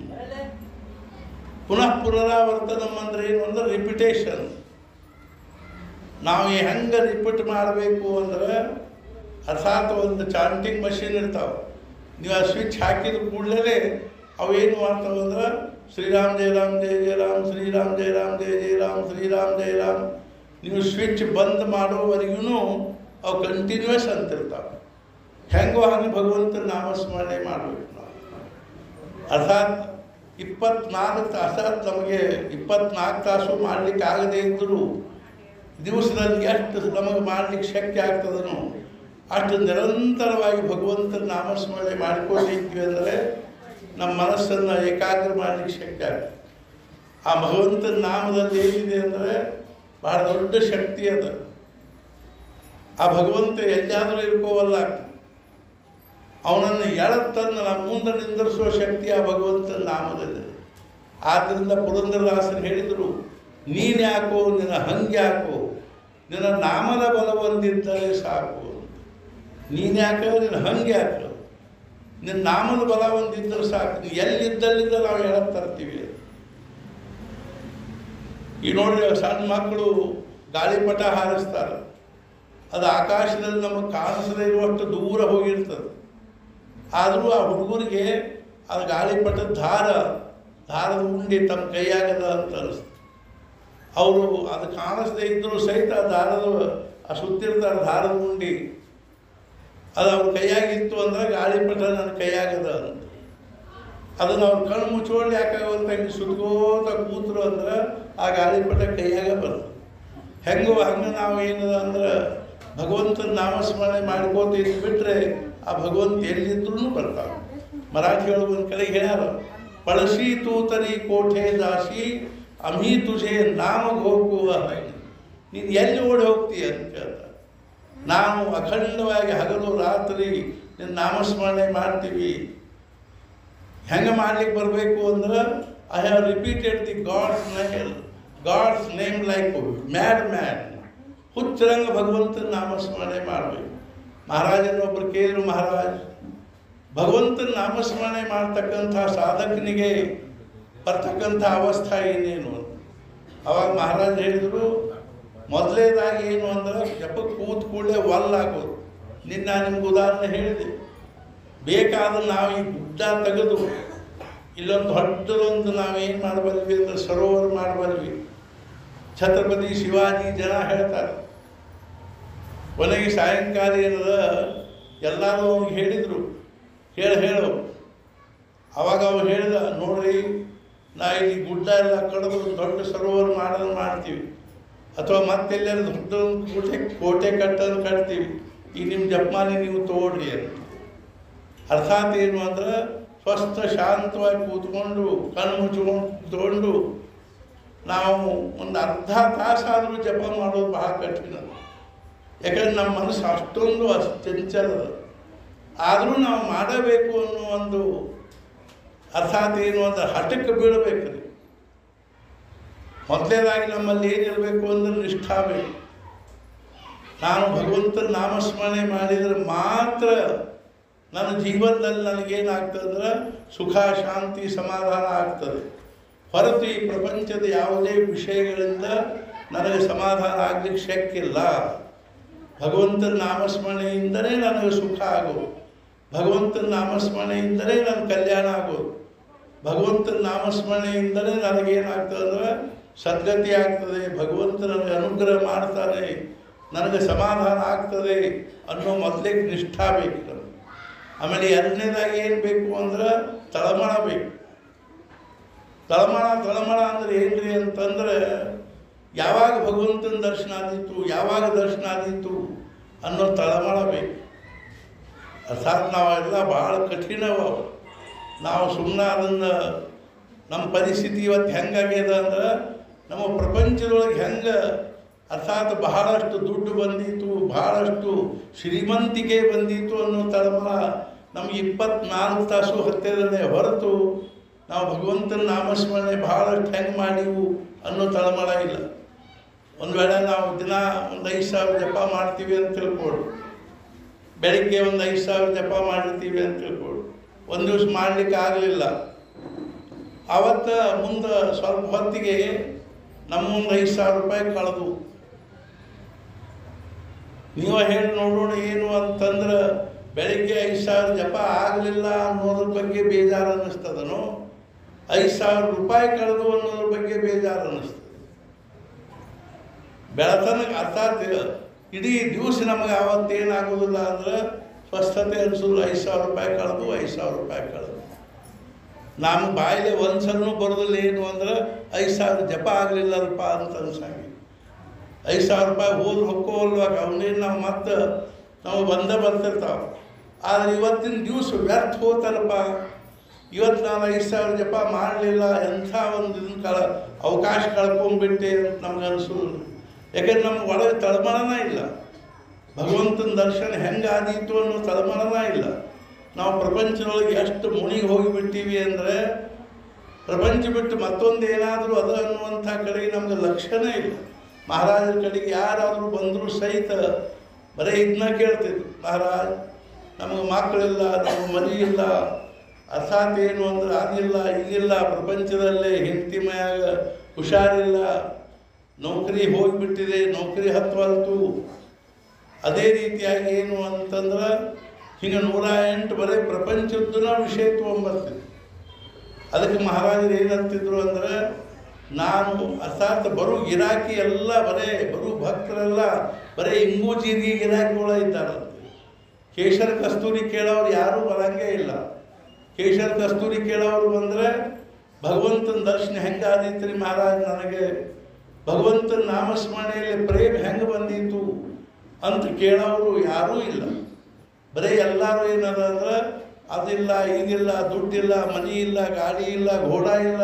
ಪುನಃ ಪುನರಾವರ್ತನಂ ಅಂದ್ರೆ ಏನು ಅಂದ್ರೆ ರಿಪಿಟೇಷನ್ ನಾವು ಹೆಂಗೆ ರಿಪೀಟ್ ಮಾಡಬೇಕು ಅಂದ್ರೆ ಅರ್ಥಾತ್ ಒಂದು ಚಾಂಟಿಂಗ್ ಮಷಿನ್ ಇರ್ತಾವೆ ನೀವು ಆ ಸ್ವಿಚ್ ಹಾಕಿದ ಕೂಡಲೇ ಅವು ಏನು ಮಾಡ್ತಾವೆ ಅಂದ್ರೆ ಶ್ರೀರಾಮ್ ಜಯ ರಾಮ್ ಜಯ ಜಯ ರಾಮ್ ಶ್ರೀರಾಮ್ ಜಯ ರಾಮ್ ಜಯ ಜಯ ರಾಮ್ ಶ್ರೀರಾಮ್ ಜಯ ರಾಮ್ ನೀವು ಸ್ವಿಚ್ ಬಂದ್ ಮಾಡೋವರೆಗೂ ಅವು ಕಂಟಿನ್ಯೂಸ್ ಅಂತಿರ್ತಾವೆ ಹೆಂಗೋ ಹಾಗೆ ಭಗವಂತನ ನಾಮಸ್ಮರಣೆ ಮಾಡಬೇಕು ನಾವು ಅರ್ಥಾತ್ ಇಪ್ಪತ್ನಾಲ್ಕು ತಾಸು ನಮಗೆ ಇಪ್ಪತ್ನಾಲ್ಕು ತಾಸು ಮಾಡಲಿಕ್ಕೆ ಆಗದೇ ಇದ್ದರೂ ದಿವಸದಲ್ಲಿ ಎಷ್ಟು ನಮಗೆ ಮಾಡಲಿಕ್ಕೆ ಶಕ್ಯ ಆಗ್ತದನೋ ಅಷ್ಟು ನಿರಂತರವಾಗಿ ಭಗವಂತನ ನಾಮಸ್ಮರಣೆ ಮಾಡ್ಕೊಂಡಿದ್ವಿ ಅಂದರೆ ನಮ್ಮ ಮನಸ್ಸನ್ನು ಏಕಾಗ್ರ ಮಾಡಲಿಕ್ಕೆ ಶಕ್ಯ ಆಗ್ತದೆ ಆ ಭಗವಂತನ ನಾಮದಲ್ಲಿ ಏನಿದೆ ಅಂದರೆ ಬಹಳ ದೊಡ್ಡ ಶಕ್ತಿ ಅದ ಆ ಭಗವಂತ ಎಲ್ಲಾದರೂ ಇರ್ಕೋವಲ್ಲ ಅವನನ್ನು ಎಳತ್ತನ್ನು ನಮ್ಮ ಮುಂದೆ ನಿಂದಿರಿಸುವ ಶಕ್ತಿ ಆ ಭಗವಂತನ ನಾಮದಲ್ಲಿ ಆದ್ದರಿಂದ ಪುರಂದರದಾಸರು ಹೇಳಿದರು ನೀನು ಯಾಕೋ ನಿನ್ನ ಹಂಗೆ ಯಾಕೋ ನಿನ್ನ ನಾಮದ ಬಲ ಹೊಂದಿದ್ದರೆ ಸಾಕು ನೀನು ಯಾಕೆ ನಿನ್ನ ಹಂಗೆ ಯಾಕೆ ನಿನ್ನ ನಾಮದ ಬಲ ಹೊಂದಿದ್ದರೆ ಸಾಕು ನೀ ಎಲ್ಲಿದ್ದಲ್ಲಿದ್ದ ನಾವು ಹೇಳಕ್ ತರ್ತೀವಿ ಈ ನೋಡ್ರಿ ಸಣ್ಣ ಮಕ್ಕಳು ಗಾಳಿಪಟ ಹಾರಿಸ್ತಾರೆ ಅದು ಆಕಾಶದಲ್ಲಿ ನಮಗೆ ಕಾಣಿಸದೇ ಇರುವಷ್ಟು ದೂರ ಹೋಗಿರ್ತದೆ ಆದರೂ ಆ ಹುಡುಗರಿಗೆ ಅದು ಗಾಳಿಪಟದ ದಾರ ದಾರದ ಉಂಡಿ ತಮ್ಮ ಕೈಯಾಗದ ಅಂತ ಅನಿಸ್ತು ಅವರು ಅದು ಕಾಣಿಸದೇ ಇದ್ದರೂ ಸಹಿತ ಆ ದಾರದ ಆ ಸುತ್ತಿರ್ತಾರೆ ದಾರದ ಉಂಡಿ ಅದು ಅವ್ರ ಕೈಯಾಗಿತ್ತು ಅಂದ್ರೆ ಗಾಳಿಪಟ ನನ್ನ ಕೈಯಾಗದ ಅಂತ ಅದನ್ನು ಅವ್ರ ಕಣ್ಣು ಮುಚ್ಕೊಂಡು ಯಾಕಾಗಂತ ಹಿಂಗೆ ಸುತ್ಕೋತ ಕೂತರು ಅಂದ್ರೆ ಆ ಗಾಳಿಪಟ ಕೈಯಾಗ ಬರ್ತದೆ ಹೆಂಗೋ ಹಂಗೆ ನಾವು ಏನದ ಅಂದ್ರೆ ಭಗವಂತನ ನಾಮಸ್ಮರಣೆ ಮಾಡ್ಕೋತ ಇದ್ಬಿಟ್ರೆ ಆ ಭಗವಂತ ಎಲ್ಲಿದ್ರೂ ಬರ್ತಾನೆ ಮರಾಠಿ ಒಳಗೆ ಒಂದು ಕಡೆ ಹೇಳ್ಯಾರ ಪಳಸಿ ತೂತರಿ ಕೋಠೆ ದಾಸಿ ಅಮಿ ತುಜೆ ನಾಮ ಹೋಗುವ ನೀನು ಎಲ್ಲಿ ಓಡಿ ಹೋಗ್ತೀಯ ಅಂತ ಕೇಳ್ತಾರೆ ನಾವು ಅಖಂಡವಾಗಿ ಹಗಲು ರಾತ್ರಿ ನಿನ್ನ ನಾಮಸ್ಮರಣೆ ಮಾಡ್ತೀವಿ ಹೆಂಗೆ ಮಾಡ್ಲಿಕ್ಕೆ ಬರಬೇಕು ಅಂದ್ರೆ I have repeated the God's name God's name like mad mad ಹುಚ್ಚರಂಗ ಭಗವಂತನ ನಾಮಸ್ಮರಣೆ ಮಾಡಬೇಕು ಮಹಾರಾಜನೊಬ್ಬರು ಕೇಳಿದ್ರು ಮಹಾರಾಜ್ ಭಗವಂತನ ನಾಮಸ್ಮರಣೆ ಮಾಡ್ತಕ್ಕಂಥ ಸಾಧಕನಿಗೆ ಬರ್ತಕ್ಕಂಥ ಅವಸ್ಥೆ ಏನೇನು ಅಂತ ಅವಾಗ ಮಹಾರಾಜ್ ಹೇಳಿದರು ಮೊದಲೇದಾಗಿ ಏನು ಅಂದ್ರೆ ಜಪಕ್ಕೆ ಕೂತ್ ಕೂಡಲೇ ಒಲ್ಲಾಗೋದು ನಿನ್ನ ನಿಮ್ಗೆ ಉದಾಹರಣೆ ಹೇಳಿದೆ ಬೇಕಾದ್ರೆ ನಾವು ಈ ಗುಡ್ಡ ತೆಗೆದು ಇಲ್ಲೊಂದು ದೊಡ್ಡದೊಂದು ನಾವೇನು ಮಾಡಬಲ್ವಿ ಅಂದ್ರೆ ಸರೋವರ ಮಾಡಬಲ್ವಿ ಛತ್ರಪತಿ ಶಿವಾಜಿ ಜನ ಹೇಳ್ತಾರೆ ಕೊನೆಗೆ ಸಾಯಂಕಾಲ ಏನದ ಎಲ್ಲರೂ ಅವ್ನಿಗೆ ಹೇಳಿದರು ಹೇಳು ಹೇಳು ಅವಾಗ ಅವ್ರು ಹೇಳಿದ ನೋಡ್ರಿ ನಾ ಇಲ್ಲಿ ಗುಡ್ಡ ಎಲ್ಲ ಕಳೆದು ಒಂದು ದೊಡ್ಡ ಸರೋವರ ಮಾಡೋದು ಮಾಡ್ತೀವಿ ಅಥವಾ ಮತ್ತೆಲ್ಲಾರು ದೊಡ್ಡ ಒಂದು ಕೋಟೆ ಕೋಟೆ ಕಟ್ಟೋದು ಕಟ್ತೀವಿ ಈ ನಿಮ್ಮ ಜಪಮಾಲಿ ನೀವು ತಗೊಳ್ರಿ ಅಂತ ಅರ್ಥಾತ್ ಏನು ಅಂದ್ರೆ ಸ್ವಸ್ಥ ಶಾಂತವಾಗಿ ಕೂತ್ಕೊಂಡು ಕಣ್ಣು ಮುಚ್ಕೊಂಡು ಕೂತ್ಕೊಂಡು ನಾವು ಒಂದು ಅರ್ಧ ತಾಸಾದರೂ ಜಪ ಮಾಡೋದು ಬಹಳ ಕಠಿಣ ಯಾಕಂದ್ರೆ ನಮ್ಮ ಮನಸ್ಸು ಅಷ್ಟೊಂದು ಅಷ್ಟು ಚಂಚಲದ ಆದರೂ ನಾವು ಮಾಡಬೇಕು ಅನ್ನೋ ಒಂದು ಅರ್ಥಾತ್ ಏನು ಅಂದ್ರೆ ಹಠಕ್ಕೆ ಬೀಳಬೇಕು ರೀ ಮೊದಲೇದಾಗಿ ನಮ್ಮಲ್ಲಿ ಏನಿರಬೇಕು ಅಂದ್ರೆ ನಿಷ್ಠಾ ಬೇಕು ನಾನು ಭಗವಂತನ ನಾಮಸ್ಮರಣೆ ಮಾಡಿದರೆ ಮಾತ್ರ ನನ್ನ ಜೀವನದಲ್ಲಿ ನನಗೇನಾಗ್ತದೆ ಅಂದ್ರೆ ಸುಖ ಶಾಂತಿ ಸಮಾಧಾನ ಆಗ್ತದೆ ಹೊರತು ಈ ಪ್ರಪಂಚದ ಯಾವುದೇ ವಿಷಯಗಳಿಂದ ನನಗೆ ಸಮಾಧಾನ ಆಗ್ಲಿಕ್ಕೆ ಶಕ್ಯ ಇಲ್ಲ ಭಗವಂತನ ನಾಮಸ್ಮರಣೆಯಿಂದಲೇ ನನಗೆ ಸುಖ ಆಗೋದು ಭಗವಂತನ ನಾಮಸ್ಮರಣೆಯಿಂದಲೇ ನನ್ನ ಕಲ್ಯಾಣ ಆಗೋದು ಭಗವಂತನ ನಾಮಸ್ಮರಣೆಯಿಂದಲೇ ನನಗೇನಾಗ್ತದೆ ಅಂದ್ರೆ ಸದ್ಗತಿ ಆಗ್ತದೆ ಭಗವಂತ ನನಗೆ ಅನುಗ್ರಹ ಮಾಡ್ತಾನೆ ನನಗೆ ಸಮಾಧಾನ ಆಗ್ತದೆ ಅನ್ನೋ ಮೊದಲೇ ನಿಷ್ಠಾ ಬೇಕು ನಮಗೆ ಆಮೇಲೆ ಎರಡನೇದಾಗಿ ಏನು ಬೇಕು ಅಂದ್ರೆ ತಳಮಳ ಬೇಕು ತಳಮಳ ತಳಮಳ ಅಂದ್ರೆ ಏನ್ರಿ ಅಂತಂದ್ರೆ ಯಾವಾಗ ಭಗವಂತನ ದರ್ಶನ ಆದೀತು ಯಾವಾಗ ದರ್ಶನ ಆದೀತು ಅನ್ನೋ ತಳಮಳ ಬೇಕು ಅರ್ಥಾತ್ ನಾವೆಲ್ಲ ಭಾಳ ಕಠಿಣವ ಅವು. ನಾವು ಸುಮ್ಮನೆ ಅದನ್ನು ನಮ್ಮ ಪರಿಸ್ಥಿತಿ ಇವತ್ತು ಹೆಂಗಾಗ್ಯದ ಅಂದ್ರೆ ನಮ್ಮ ಪ್ರಪಂಚದೊಳಗೆ ಹೆಂಗೆ ಅರ್ಥಾತ್ ಬಹಳಷ್ಟು ದುಡ್ಡು ಬಂದಿತ್ತು ಬಹಳಷ್ಟು ಶ್ರೀಮಂತಿಕೆ ಬಂದಿತ್ತು ಅನ್ನೋ ತಳಮಳ ನಮ್ಗೆ ಇಪ್ಪತ್ನಾಲ್ಕು ತಾಸು ಹತ್ತಿರನೇ ಹೊರತು ನಾವು ಭಗವಂತನ ನಾಮಸ್ಮರಣೆ ಬಹಳಷ್ಟು ಹೆಂಗೆ ಮಾಡಿವು ಅನ್ನೋ ತಳಮಳ ಇಲ್ಲ ಒಂದು ವೇಳೆ ನಾವು ದಿನ ಒಂದು ಐದು ಸಾವಿರ ಜಪ ಮಾಡ್ತೀವಿ ಅಂತ ತಿಳ್ಕೊಡು ಬೆಳಿಗ್ಗೆ ಒಂದು ಐದು ಸಾವಿರ ಜಪ ಮಾಡಿರ್ತೀವಿ ಅಂತ ತಿಳ್ಕೊಡು ಒಂದು ದಿವಸ ಮಾಡಲಿಕ್ಕೆ ಆಗಲಿಲ್ಲ ಆವತ್ತು ಮುಂದೆ ಸ್ವಲ್ಪ ಹೊತ್ತಿಗೆ ನಮ್ಮ ಮುಂದೆ ಐದು ಸಾವಿರ ರೂಪಾಯಿ ಕಳೆದು ನೀವು ಹೇಳಿ ನೋಡೋಣ ಏನು ಅಂತಂದ್ರೆ ಬೆಳಿಗ್ಗೆ ಐದು ಸಾವಿರ ಜಪ ಆಗಲಿಲ್ಲ ಅನ್ನೋದ್ರ ಬಗ್ಗೆ ಬೇಜಾರು ಅನ್ನಿಸ್ತದನೋ ಐದು ಸಾವಿರ ರೂಪಾಯಿ ಕಳೆದು ಅನ್ನೋದ್ರ ಬಗ್ಗೆ ಬೇಜಾರು ಅನ್ನಿಸ್ತದೆ ಬೆಳತನಕ ಅರ್ಥಾತ್ ಇಡೀ ದಿವಸ ನಮಗೆ ಆವತ್ತೇನಾಗೋದಿಲ್ಲ ಅಂದ್ರೆ ಸ್ವಸ್ಥತೆ ಅನಿಸೋದು ಐದು ಸಾವಿರ ರೂಪಾಯಿ ಕಳೆದು ಐದು ಸಾವಿರ ರೂಪಾಯಿ ಕಳೆದು ನಮ್ಮ ಬಾಯಿಲೆ ಒಂದು ಸಲನೂ ಬರೋದಿಲ್ಲ ಏನು ಅಂದ್ರೆ ಐದು ಸಾವಿರ ಜಪ ಆಗಲಿಲ್ಲಲ್ಪ ಅಂತ ಅನ್ಸಂಗೆ ಐದು ಸಾವಿರ ರೂಪಾಯಿ ಹೋದ್ ಹೊಕ್ಕೋಲ್ವಾಗ ಅವನೇನು ನಾವು ಮತ್ತೆ ನಾವು ಬಂದ ಬರ್ತಿರ್ತಾವೆ ಆದರೆ ಇವತ್ತಿನ ದಿವಸ ವ್ಯರ್ಥ ಹೋತಲ್ಲಪ್ಪ ಇವತ್ತು ನಾನು ಐದು ಸಾವಿರ ಜಪ ಮಾಡಲಿಲ್ಲ ಎಂಥ ಒಂದು ಇದನ್ನ ಕಳ ಅವಕಾಶ ಕಳ್ಕೊಂಡ್ಬಿಟ್ಟೆ ಅಂತ ನಮ್ಗೆ ಅನಿಸೋದು ಯಾಕಂದ್ರೆ ನಮ್ಗೆ ಒಳಗೆ ತಳಮಳನ ಇಲ್ಲ ಭಗವಂತನ ದರ್ಶನ ಹೆಂಗೆ ಆದೀತು ಅನ್ನೋ ತಳಮಳನ ಇಲ್ಲ ನಾವು ಪ್ರಪಂಚದೊಳಗೆ ಎಷ್ಟು ಮುಣಿಗೆ ಹೋಗಿಬಿಟ್ಟಿವಿ ಅಂದರೆ ಪ್ರಪಂಚ ಬಿಟ್ಟು ಮತ್ತೊಂದು ಏನಾದರೂ ಅದು ಅನ್ನುವಂಥ ಕಡೆಗೆ ನಮ್ಗೆ ಲಕ್ಷ್ಯನೇ ಇಲ್ಲ ಮಹಾರಾಜರ ಕಡೆಗೆ ಯಾರಾದರೂ ಬಂದರೂ ಸಹಿತ ಬರೀ ಇದನ್ನ ಕೇಳ್ತಿದ್ರು ಮಹಾರಾಜ್ ನಮಗೆ ಮಕ್ಕಳಿಲ್ಲ ನಮಗೆ ಮನೆ ಇಲ್ಲ ಅರ್ಥಾತ್ ಏನು ಅಂದ್ರೆ ಅದಿಲ್ಲ ಇದಿಲ್ಲ ಪ್ರಪಂಚದಲ್ಲೇ ಹೆಂಡತಿ ಮಯಾಗ ಹುಷಾರಿಲ್ಲ ನೌಕರಿ ಹೋಗಿಬಿಟ್ಟಿದೆ ನೌಕರಿ ಹತ್ತವಲ್ತು ಅದೇ ರೀತಿಯಾಗಿ ಏನು ಅಂತಂದ್ರೆ ಹಿಂಗೆ ನೂರ ಎಂಟು ಬರೀ ಪ್ರಪಂಚದ್ದನ್ನ ವಿಷಯ ತೊಗೊಂಬರ್ತಿದ್ದೆ ಅದಕ್ಕೆ ಮಹಾರಾಜರು ಏನಂತಿದ್ರು ಅಂದರೆ ನಾನು ಅರ್ಥಾತ್ ಬರೋ ಗಿರಾಕಿ ಎಲ್ಲ ಬರೇ ಬರೋ ಭಕ್ತರೆಲ್ಲ ಬರೀ ಇಂಗು ಜೀರಿಗೆ ಗಿರಾಕಿಗಳ ಇದ್ದಾರಂತೆ ಕೇಶರ ಕಸ್ತೂರಿ ಕೇಳೋರು ಯಾರೂ ಬರಂಗೇ ಇಲ್ಲ ಕೇಶರ ಕಸ್ತೂರಿ ಕೇಳೋರು ಬಂದರೆ ಭಗವಂತನ ದರ್ಶನ ಹೆಂಗೆ ಆದೀತು ರೀ ಮಹಾರಾಜ್ ನನಗೆ ಭಗವಂತನ ನಾಮಸ್ಮರಣೆಯಲ್ಲಿ ಪ್ರೇಮ ಹೆಂಗೆ ಬಂದಿತ್ತು ಅಂತ ಕೇಳೋರು ಯಾರೂ ಇಲ್ಲ ಬರೀ ಎಲ್ಲರೂ ಏನದ ಅಂದ್ರೆ ಅದಿಲ್ಲ ಇದಿಲ್ಲ ದುಡ್ಡಿಲ್ಲ ಮನಿ ಇಲ್ಲ ಗಾಡಿ ಇಲ್ಲ ಘೋಡ ಇಲ್ಲ